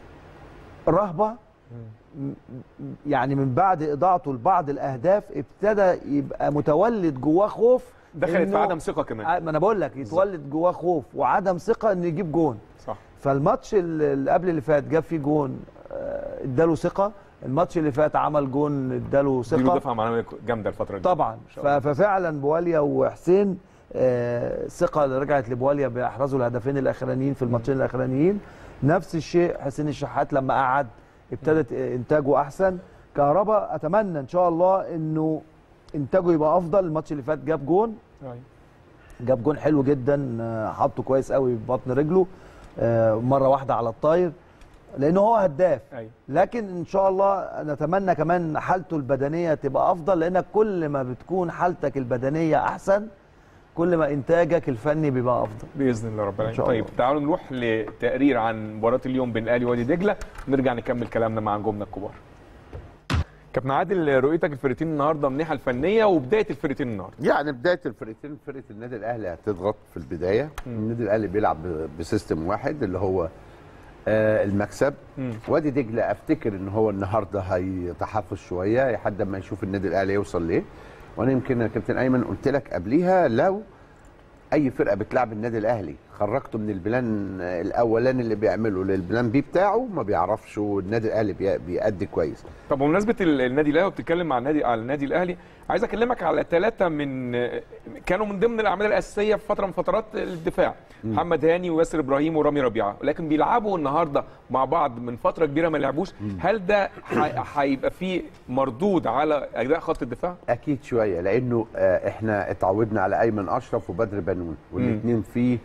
رهبه م- يعني من بعد اضاعته لبعض الاهداف ابتدى يبقى متولد جواه خوف دخلت في إنه- عدم ثقه كمان آه، ما انا بقول لك يتولد جواه خوف وعدم ثقه انه يجيب جون صح فالماتش اللي اللي قبل اللي فات جاب فيه جون آه، اداله ثقه الماتش اللي فات عمل جون اداله دي له ثقه دفعه معنويه جامده الفتره دي طبعا إن شاء ف- الله. ففعلا بواليا وحسين آه، الثقه اللي رجعت لبواليا باحرازوا الهدفين الاخرانيين في الماتشين الاخرانيين نفس الشيء حسين الشحات لما قعد ابتدت آه، انتاجه احسن كهربا اتمنى ان شاء الله انه انتاجه يبقى افضل الماتش اللي فات جاب جون أيوة. جاب جون حلو جدا آه، حطه كويس قوي ببطن رجله آه، مره واحده على الطاير لانه هو هداف ايوه لكن ان شاء الله نتمنى كمان حالته البدنيه تبقى افضل لانك كل ما بتكون حالتك البدنيه احسن كل ما انتاجك الفني بيبقى افضل باذن الله رب إن العالمين شاء طيب الله. تعالوا نروح لتقرير عن مباراه اليوم بين الاهلي ووادي دجله ونرجع نكمل كلامنا مع نجومنا الكبار كابتن عادل رؤيتك الفرقتين النهارده من الناحيه الفنيه وبدايه الفرقتين النهارده يعني بدايه الفرقتين فرقه النادي الاهلي هتضغط في البدايه النادي الاهلي بيلعب ب- بسيستم واحد اللي هو آه المكسب مم. وادي دجله افتكر ان هو النهارده هيتحفظ شويه لحد ما يشوف النادي الاهلي يوصل ليه وانا يمكن يا كابتن ايمن قلت لك قبليها لو اي فرقه بتلعب النادي الاهلي خرجته من البلان الاولاني اللي بيعمله للبلان بي بتاعه ما بيعرفش والنادي الاهلي بي- بيأدي كويس طب بمناسبه ال- النادي الاهلي وبتتكلم مع النادي على النادي الاهلي عايز اكلمك على ثلاثه من كانوا من ضمن الاعمال الاساسيه في فتره من فترات الدفاع محمد هاني وياسر ابراهيم ورامي ربيعه لكن بيلعبوا النهارده مع بعض من فتره كبيره ما لعبوش هل ده ح- هيبقى فيه مردود على اداء خط الدفاع اكيد شويه لانه آه، احنا اتعودنا على ايمن اشرف وبدر بنون والاثنين فيه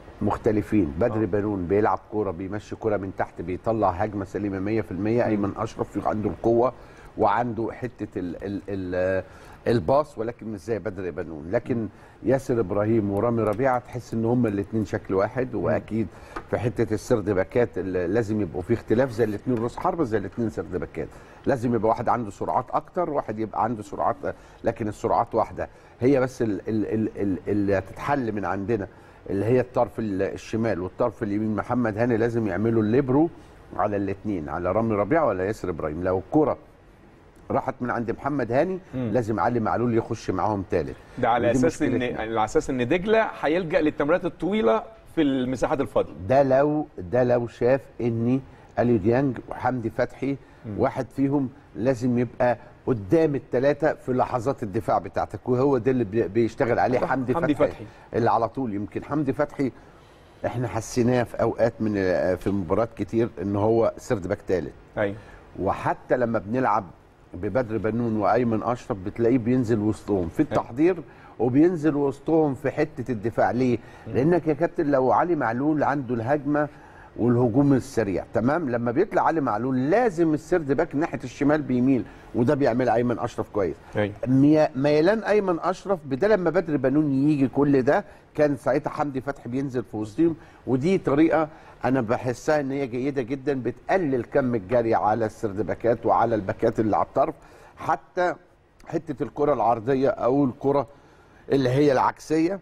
مختلفين بدر بنون بيلعب كوره بيمشي كوره من تحت بيطلع هجمه سليمه 100% ايمن اشرف في عنده القوه وعنده حته ال ال ال الباص ولكن مش زي بدر بنون لكن ياسر ابراهيم ورامي ربيعه تحس ان هما الاثنين شكل واحد واكيد في حته السرد باكات اللي لازم يبقوا في اختلاف زي الاثنين راس حربه زي الاثنين سرد باكات لازم يبقى واحد عنده سرعات اكتر واحد يبقى عنده سرعات لكن السرعات واحده هي بس ال- ال- ال- ال- اللي هتتحل من عندنا اللي هي الطرف ال- الشمال والطرف اليمين محمد هاني لازم يعملوا الليبرو على الاثنين على رامي ربيعه ولا ياسر ابراهيم لو الكره راحت من عند محمد هاني لازم علي معلول يخش معاهم ثالث ده على ودي اساس ان مشكلتنا. على اساس ان دجله هيلجا للتمريرات الطويله في المساحات الفاضيه ده لو ده لو شاف اني اليو ديانج وحمدي فتحي واحد فيهم لازم يبقى قدام الثلاثه في لحظات الدفاع بتاعتك وهو ده اللي بي- بيشتغل عليه صح، حمدي, حمدي فتحي, فتحي. اللي على طول يمكن حمدي فتحي احنا حسيناه في اوقات من في مباريات كتير ان هو سرد باك ثالث ايوه وحتى لما بنلعب ببدر بنون وايمن اشرف بتلاقيه بينزل وسطهم في التحضير وبينزل وسطهم في حته الدفاع ليه؟ لانك يا كابتن لو علي معلول عنده الهجمه والهجوم السريع تمام لما بيطلع علي معلول لازم السرد باك ناحيه الشمال بيميل وده بيعمل ايمن اشرف كويس ايوه مي- ميلان ايمن اشرف بدل لما بدر بنون يجي كل ده كان ساعتها حمدي فتحي بينزل في وسطهم ودي طريقه انا بحسها ان هي جيده جدا بتقلل كم الجري على السردباكات وعلى الباكات اللي على الطرف حتى حته الكره العرضيه او الكره اللي هي العكسيه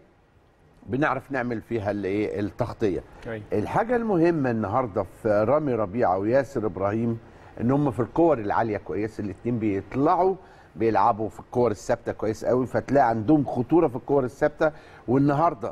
بنعرف نعمل فيها الايه التغطيه أيوة. الحاجه المهمه النهارده في رامي ربيعه وياسر ابراهيم ان هم في الكور العاليه كويس الاثنين بيطلعوا بيلعبوا في الكور الثابته كويس قوي فتلاقي عندهم خطوره في الكور الثابته والنهارده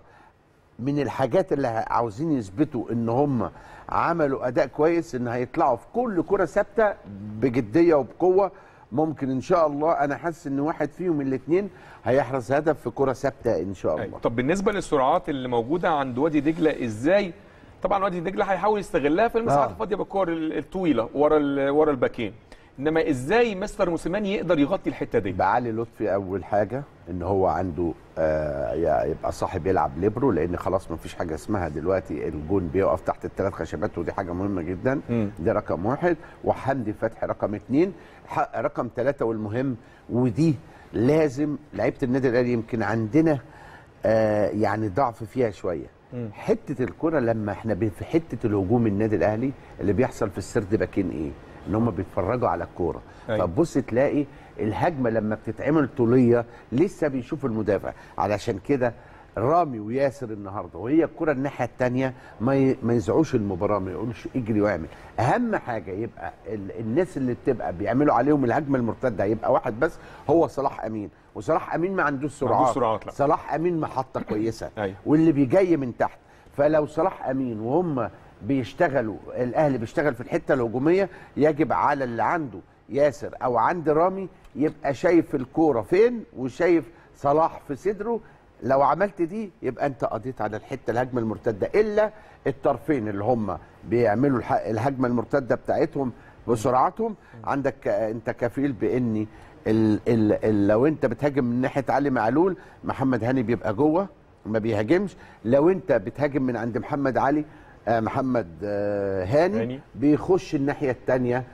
من الحاجات اللي عاوزين يثبتوا ان هم عملوا اداء كويس ان هيطلعوا في كل كره ثابته بجديه وبقوه ممكن ان شاء الله انا حاسس ان واحد فيهم الاثنين هيحرز هدف في كره ثابته ان شاء الله أيوة. طب بالنسبه للسرعات اللي موجوده عند وادي دجله ازاي طبعا وادي دجله هيحاول يستغلها في المساحات آه. الفاضيه بالكور ال- الطويله ورا ال- ورا الباكين انما ازاي مستر موسيماني يقدر يغطي الحته دي بعلي لطفي اول حاجه ان هو عنده آه يا- يبقى صاحب يلعب ليبرو لان خلاص ما فيش حاجه اسمها دلوقتي الجون بيقف تحت الثلاث خشبات ودي حاجه مهمه جدا مم. ده رقم واحد وحمدي فتحي رقم اثنين ح- رقم ثلاثه والمهم ودي لازم لعيبه النادي الاهلي يمكن عندنا آه يعني ضعف فيها شويه حته الكره لما احنا ب- في حته الهجوم النادي الاهلي اللي بيحصل في السرد باكين ايه ان هم بيتفرجوا على الكوره أيوة. فبص تلاقي الهجمه لما بتتعمل طوليه لسه بيشوف المدافع علشان كده رامي وياسر النهارده وهي الكره الناحيه الثانيه ما ي- ما يزعوش المباراه ما يقولش اجري واعمل اهم حاجه يبقى ال- الناس اللي بتبقى بيعملوا عليهم الهجمه المرتده يبقى واحد بس هو صلاح امين وصلاح امين ما عندوش سرعات عندوش سرعات، لا. صلاح امين محطه كويسه أيوة. واللي بيجي من تحت فلو صلاح امين وهم بيشتغلوا الاهلي بيشتغل في الحته الهجوميه يجب على اللي عنده ياسر او عند رامي يبقى شايف الكوره فين وشايف صلاح في صدره لو عملت دي يبقى انت قضيت على الحته الهجمه المرتده الا الطرفين اللي هم بيعملوا الح- الهجمه المرتده بتاعتهم بسرعتهم عندك ك- انت كفيل باني ال ال ال لو انت بتهاجم من ناحيه علي معلول محمد هاني بيبقى جوه ما بيهاجمش لو انت بتهاجم من عند محمد علي آه محمد آه هاني, هاني. بيخش الناحيه الثانيه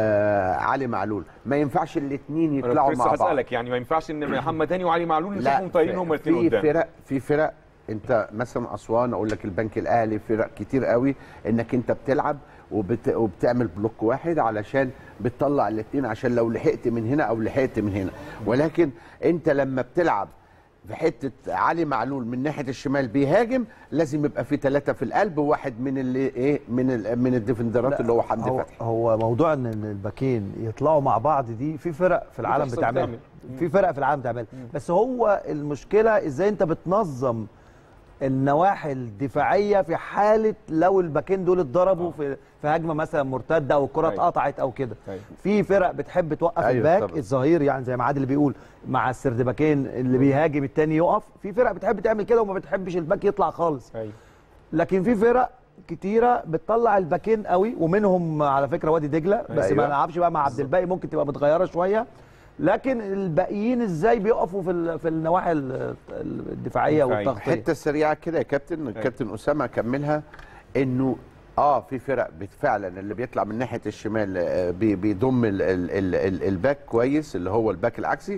آه علي معلول ما ينفعش الاثنين انا يطلعوا كنت مع لسه بعض هسالك يعني ما ينفعش ان محمد هاني وعلي معلول نشوفهم طايرين هما الاثنين في قدام فرق في فرق انت مثلا اسوان اقول لك البنك الاهلي فرق كتير قوي انك انت بتلعب وبت... وبتعمل بلوك واحد علشان بتطلع الاثنين عشان لو لحقت من هنا او لحقت من هنا ولكن انت لما بتلعب في حته علي معلول من ناحيه الشمال بيهاجم لازم يبقى في ثلاثه في القلب وواحد من اللي ايه من ال... من الديفندرات اللي هو حمدي هو, فتحي هو موضوع ان إن الباكين يطلعوا مع بعض دي في فرق في العالم بتحصل بتعملها بتعمل. في فرق في العالم بتعملها بس هو المشكله ازاي انت بتنظم النواحي الدفاعيه في حاله لو الباكين دول اتضربوا في في هجمه مثلا مرتده او الكره أيوة. اتقطعت او كده أيوة. في فرق بتحب توقف أيوة الباك طبعا. الظهير يعني زي ما عادل بيقول مع السردباكين اللي بيهاجم التاني يقف في فرق بتحب تعمل كده وما بتحبش الباك يطلع خالص ايوه لكن في فرق كتيره بتطلع الباكين قوي ومنهم على فكره وادي دجله بس أيوة. ما نعرفش بقى مع عبد الباقي ممكن تبقى متغيره شويه لكن الباقيين ازاي بيقفوا في ال- في النواحي ال- الدفاعيه الدفاعية. والتغطيه حته سريعه كده يا كابتن الكابتن اسامه كملها انه اه في فرق بت- فعلا اللي بيطلع من ناحيه الشمال آه، بي- بيضم ال ال ال ال الباك كويس اللي هو الباك العكسي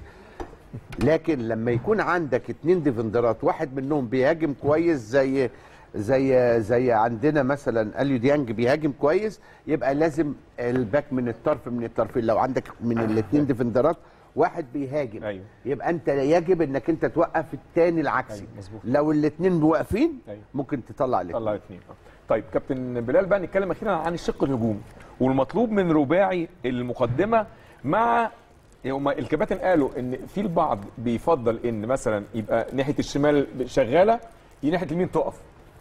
لكن لما يكون عندك اتنين ديفندرات واحد منهم بيهاجم كويس زي زي زي عندنا مثلا اليو ديانج بيهاجم كويس يبقى لازم الباك من الطرف من الطرفين لو عندك من الاثنين ديفندرات واحد بيهاجم أيوة. يبقى انت يجب انك انت توقف الثاني العكسي أيوة، مظبوط. لو الاثنين واقفين أيوة. ممكن تطلع الاثنين طلع اثنين طيب كابتن بلال بقى نتكلم اخيرا عن الشق الهجومي والمطلوب من رباعي المقدمه مع هما الكباتن قالوا ان في البعض بيفضل ان مثلا يبقى ناحيه الشمال شغاله ناحيه اليمين تقف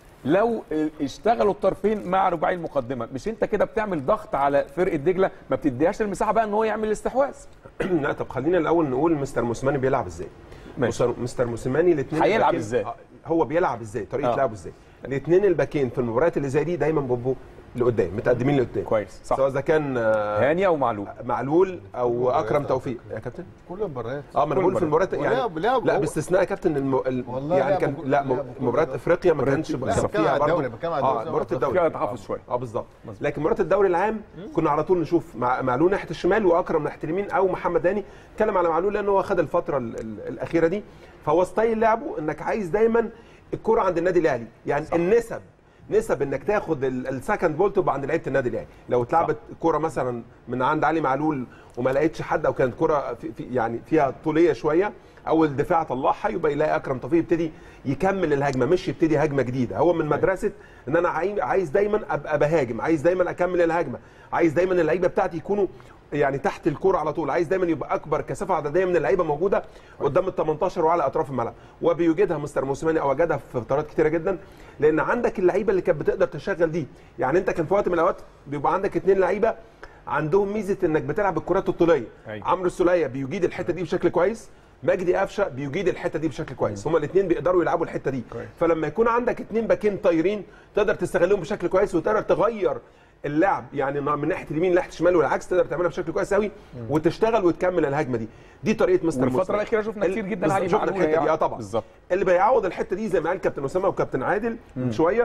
لو اشتغلوا الطرفين مع رباعي المقدمه مش انت كده بتعمل ضغط على فرقه دجله ما بتديهاش المساحه بقى ان هو يعمل الاستحواذ لا طب خلينا الاول نقول مستر موسيماني بيلعب ازاي ماشي. مستر- مستر موسيماني الاثنين هيلعب إزاي؟ هو بيلعب ازاي طريقه آه. لعبه ازاي الاثنين الباكين في المباريات اللي زي دي دايما بيبقوا لقدام متقدمين لقدام كويس صح سواء اذا كان آه، هانيه ومعلول معلول او اكرم توفيق يا كابتن كل المباريات اه ما انا كل بقول في المباريات يعني ولعب- لعب لا هو- باستثناء يا كابتن الم... ال... والله يعني لعب كان كل- لا لعب م- كل مباريات المباريات. افريقيا ما كانش بتكلم بالظبط على فيها برضه الدوري، بتكلم على اه الدوري. مباراه الدوري فيها تحفظ شويه اه بالظبط لكن مباراه الدوري العام كنا على طول نشوف مع معلول ناحيه الشمال واكرم ناحيه اليمين او محمد هاني اتكلم على معلول لانه هو خد الفتره ال ال الاخيره دي فهو ستايل لعبه انك عايز دايما الكره عند النادي الاهلي يعني صح. النسب نسب انك تاخد السكند بول تبقى عند لعيبه النادي الاهلي لو اتلعبت كره مثلا من عند علي معلول وما لقيتش حد او كانت كره في في يعني فيها طوليه شويه او الدفاع طلعها يبقى يلاقي اكرم توفيق يبتدي يكمل الهجمه مش يبتدي هجمه جديده هو من مدرسه ان انا عاي- عايز دايما ابقى بهاجم عايز دايما اكمل الهجمه عايز دايما اللعيبه بتاعتي يكونوا يعني تحت الكرة على طول عايز دايما يبقى اكبر كثافه عدديه من اللعيبه موجوده قدام ال 18 وعلى اطراف الملعب وبيوجدها مستر موسيماني او وجدها في فترات كتيره جدا لان عندك اللعيبه اللي كانت بتقدر تشغل دي يعني انت كان في وقت من الاوقات بيبقى عندك اثنين لعيبه عندهم ميزه انك بتلعب الكرات الطوليه أيوة. عمرو السوليه بيجيد الحته دي بشكل كويس مجدي قفشه بيجيد الحته دي بشكل كويس هما الاثنين بيقدروا يلعبوا الحته دي كويس. فلما يكون عندك اثنين باكين طايرين تقدر تستغلهم بشكل كويس وتقدر تغير اللعب يعني من ناحيه اليمين لناحيه الشمال والعكس تقدر تعملها بشكل كويس قوي وتشتغل وتكمل الهجمه دي دي طريقه مستر والفتره موسيماني. الاخيره شفنا ال- كتير جدا بالظبط، علي شفنا معلول الحته دي اه يعني. طبعا بالظبط اللي بيعوض الحته دي زي ما قال كابتن اسامه وكابتن عادل من شويه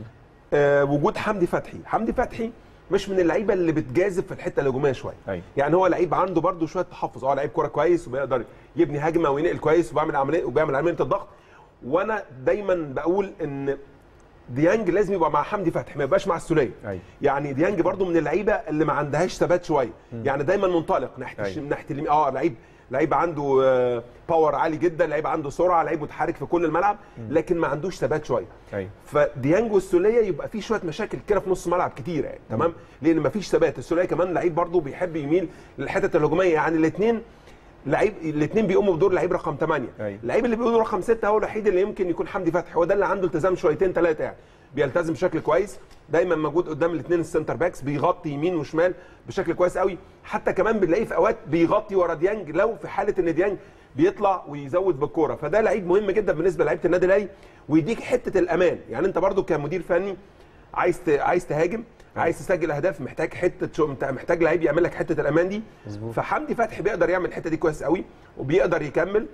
آه وجود حمدي فتحي حمدي فتحي مش من اللعيبه اللي بتجازف في الحته الهجوميه شويه أيوة. يعني هو لعيب عنده برده شويه تحفظ اه لعيب كوره كويس وبيقدر يبني هجمه وينقل كويس وبيعمل عمليه وبيعمل عمليه الضغط وانا دايما بقول ان ديانج لازم يبقى مع حمدي فتحي ما يبقاش مع السوليه أيوة. يعني ديانج برضو من اللعيبه اللي ما عندهاش ثبات شويه يعني دايما منطلق ناحيه أيوة. الش- ناحيه اليمين اه لعيب لعيب عنده آه، باور عالي جدا لعيب عنده سرعه لعيب متحرك في كل الملعب لكن ما عندوش ثبات شويه ايوه فديانج والسوليه يبقى في شويه مشاكل كده في نص ملعب كتيره يعني تمام لان ما فيش ثبات السوليه كمان لعيب برضو بيحب يميل للحته الهجوميه يعني الاثنين لعيب الاثنين بيقوموا بدور لعيب رقم 8 أيوة. اللعيب اللي بيقوم رقم 6 هو الوحيد اللي يمكن يكون حمدي فتحي هو ده اللي عنده التزام شويتين ثلاثه يعني بيلتزم بشكل كويس دايما موجود قدام الاثنين السنتر باكس بيغطي يمين وشمال بشكل كويس قوي حتى كمان بنلاقيه في اوقات بيغطي ورا ديانج لو في حاله ان ديانج بيطلع ويزود بالكوره فده لعيب مهم جدا بالنسبه لعيبه النادي الاهلي ويديك حته الامان يعني انت برضو كمدير فني عايز ت... عايز تهاجم عايز تسجل اهداف محتاج حته شو انت محتاج لعيب يعمل لك حته الامان دي فحمدي فتحي بيقدر يعمل الحته دي كويس قوي وبيقدر يكمل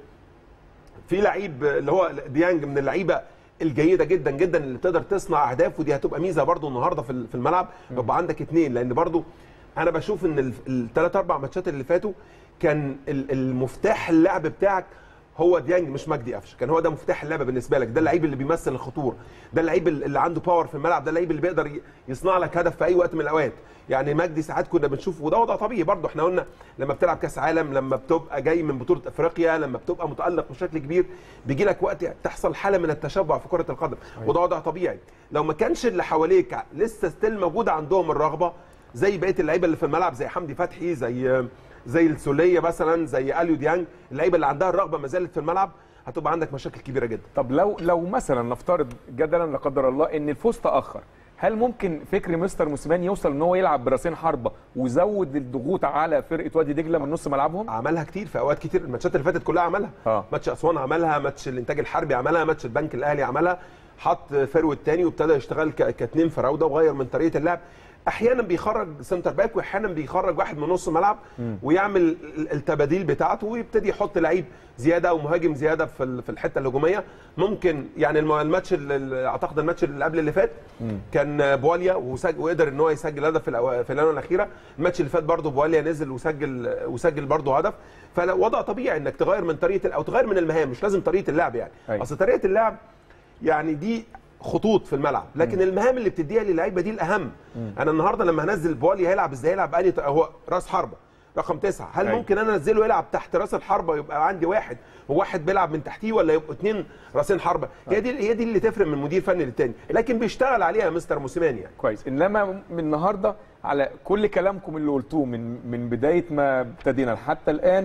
في لعيب اللي هو ديانج من اللعيبه الجيده جدا جدا اللي تقدر تصنع اهداف ودي هتبقى ميزه برضو النهارده في في الملعب يبقى عندك اثنين لان برضو انا بشوف ان الثلاث اربع ماتشات اللي فاتوا كان ال- المفتاح اللعب بتاعك هو ديانج مش مجدي قفشه كان هو ده مفتاح اللعبه بالنسبه لك ده اللعيب اللي بيمثل الخطوره ده اللعيب اللي عنده باور في الملعب ده اللعيب اللي بيقدر ي- يصنع لك هدف في اي وقت من الاوقات يعني مجدي ساعات كنا بنشوف وده وضع طبيعي برضه احنا قلنا لما بتلعب كاس عالم لما بتبقى جاي من بطوله افريقيا لما بتبقى متالق بشكل كبير بيجي لك وقت تحصل حاله من التشبع في كره القدم وده وضع طبيعي لو ما كانش اللي حواليك لسه ستيل موجوده عندهم الرغبه زي بقيه اللعيبه اللي في الملعب زي حمدي فتحي زي زي السوليه مثلا زي اليو ديانج اللعيبه اللي عندها الرغبه ما زالت في الملعب هتبقى عندك مشاكل كبيره جدا طب لو لو مثلا نفترض جدلا لا قدر الله ان الفوز تاخر هل ممكن فكر مستر موسيماني يوصل ان هو يلعب براسين حربه ويزود الضغوط على فرقه وادي دجله من نص ملعبهم؟ عملها كتير في اوقات كتير الماتشات اللي فاتت كلها عملها آه. ماتش اسوان عملها ماتش الانتاج الحربي عملها ماتش البنك الاهلي عملها حط فروه تاني وابتدى يشتغل ك- كاتنين فراوده وغير من طريقه اللعب احيانا بيخرج سنتر باك واحيانا بيخرج واحد من نص ملعب ويعمل ال- التباديل بتاعته ويبتدي يحط لعيب زياده او مهاجم زياده في ال- في الحته الهجوميه ممكن يعني الم- الماتش ال- ال- اعتقد الماتش اللي قبل اللي فات كان بواليا وسجل وقدر ان هو يسجل هدف في الأو- في الاونه الاخيره الماتش اللي فات برضه بواليا نزل وسجل وسجل برضه هدف فوضع طبيعي انك تغير من طريقه ال- او تغير من المهام مش لازم طريقه اللعب يعني أيوة. اصل طريقه اللعب يعني دي خطوط في الملعب لكن المهام اللي بتديها للعيبه دي الاهم انا النهارده لما هنزل بوالي هيلعب ازاي هيلعب انهي هو راس حربه رقم تسعة هل أيوة. ممكن انا انزله يلعب تحت راس الحربه يبقى عندي واحد وواحد بيلعب من تحتيه ولا يبقوا اثنين راسين حربه هي دي هي دي اللي تفرق من مدير فني للتاني لكن بيشتغل عليها مستر موسيماني يعني كويس انما من النهارده على كل كلامكم اللي قلتوه من من بدايه ما ابتدينا لحتى الان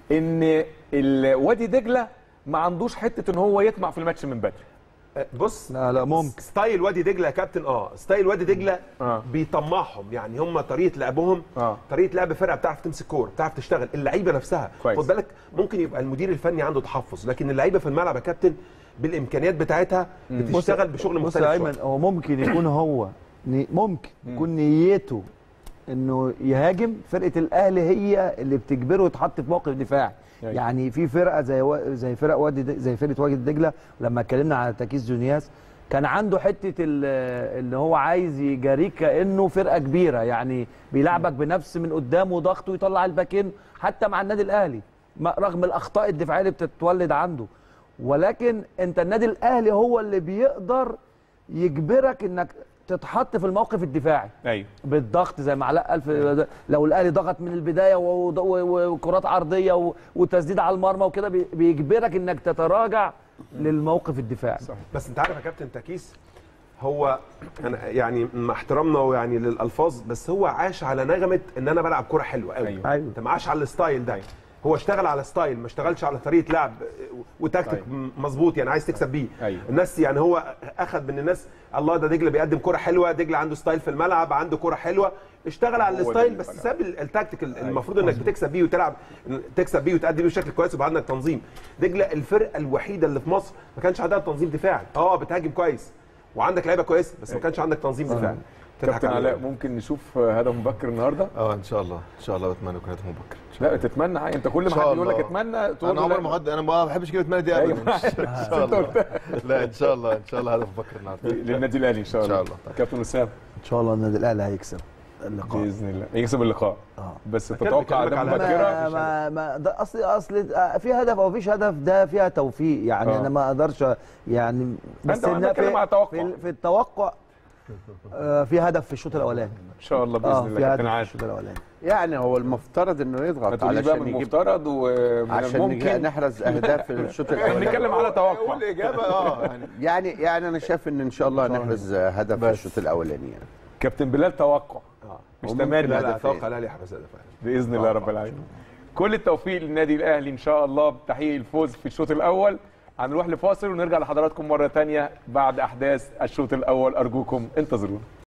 ان ال- وادي دجله ما عندوش حته ان هو يطمع في الماتش من بدري أه، بص لا لا ممكن ستايل وادي دجله يا كابتن اه ستايل وادي دجله آه. بيطمعهم يعني هم طريقه لعبهم آه. طريقه لعب فرقه بتعرف تمسك كوره بتعرف تشتغل اللعيبه نفسها كويس. خد بالك ممكن يبقى المدير الفني عنده تحفظ لكن اللعيبه في الملعب يا كابتن بالامكانيات بتاعتها بتشتغل بشغل بص يا مختلف ايمن شويه هو ممكن يكون هو ني- ممكن يكون نيته انه يهاجم فرقه الاهلي هي اللي بتجبره يتحط في موقف دفاعي أيوة. يعني في فرقه زي و... زي فرق وادي د- زي فرقه وادي دجله لما اتكلمنا على تكيس جونياس كان عنده حته ال- اللي هو عايز يجاريك كانه فرقه كبيره يعني بيلعبك بنفس من قدام وضغط ويطلع الباكين حتى مع النادي الاهلي ما- رغم الاخطاء الدفاعيه اللي بتتولد عنده ولكن انت النادي الاهلي هو اللي بيقدر يجبرك انك تتحط في الموقف الدفاعي ايوه بالضغط زي ما علاء قال في لو الاهلي ضغط من البدايه و- و- و- وكرات عرضيه و- وتسديد على المرمى وكده بي- بيجبرك انك تتراجع للموقف الدفاعي بس انت عارف يا كابتن تكيس هو انا يعني مع احترامنا يعني للالفاظ بس هو عاش على نغمه ان انا بلعب كوره حلوه قوي أيوة. أيوة. انت ما عاش على الستايل ده هو اشتغل على ستايل ما اشتغلش على طريقه لعب وتكتيك أيوة. مظبوط يعني عايز تكسب بيه أيوة. الناس يعني هو اخذ من الناس الله ده دجله بيقدم كوره حلوه دجله عنده ستايل في الملعب عنده كوره حلوه اشتغل على هو ده الستايل اللي بس فرق. ساب ال- التكتيك ال- المفروض انك بتكسب بيه وتلعب تكسب بيه وتأدي بيه بشكل كويس ويبقى عندك تنظيم دجله الفرقه الوحيده اللي في مصر ما كانش عندها تنظيم دفاعي اه بتهاجم كويس وعندك لعيبه كويسه بس ما كانش عندك تنظيم دفاعي تضحك كابتن على علاء الولد. ممكن نشوف هدف مبكر النهارده اه ان شاء الله ان شاء الله بتمنى يكون هدف مبكر لا تتمنى انت كل إن ما شاء حد يقول لك الله. اتمنى تقول انا له عمري لا. ما حد انا ما بحبش كلمه اتمنى دي ابدا أيوة. ان شاء أنت الله قلتها. لا ان شاء الله ان شاء الله هدف مبكر النهارده للنادي الاهلي ان شاء إن الله شاء الله. كابتن اسامه ان شاء الله النادي الاهلي هيكسب اللقاء باذن الله يكسب اللقاء آه. بس أكيد تتوقع بكلمك هدف على مبكره ما ما ما ده اصل اصل آه، في هدف او فيش هدف ده فيها توفيق يعني آه. انا ما اقدرش يعني أنت إن بتتكلم في- على توقع. في, في التوقع آه، في هدف في الشوط الاولاني ان شاء الله باذن اه الله في كابتن هدف في عادل الشوط الاولاني يعني هو المفترض انه ما يضغط تقوليش بقى علشان من يجيب المفترض ومن عشان نجي- الممكن نحرز اهداف في الشوط احنا الاولاني بنتكلم على توقع والاجابه اه يعني يعني يعني انا شايف ان ان شاء الله نحرز هدف في الشوط الاولاني يعني كابتن بلال توقع مش وممكن تمني لا لا هدفين. اتوقع الاهلي يحرز هدف باذن الله رب العالمين كل التوفيق للنادي الاهلي ان شاء الله بتحقيق الفوز في الشوط الاول هنروح لفاصل ونرجع لحضراتكم مره ثانيه بعد احداث الشوط الاول ارجوكم انتظرونا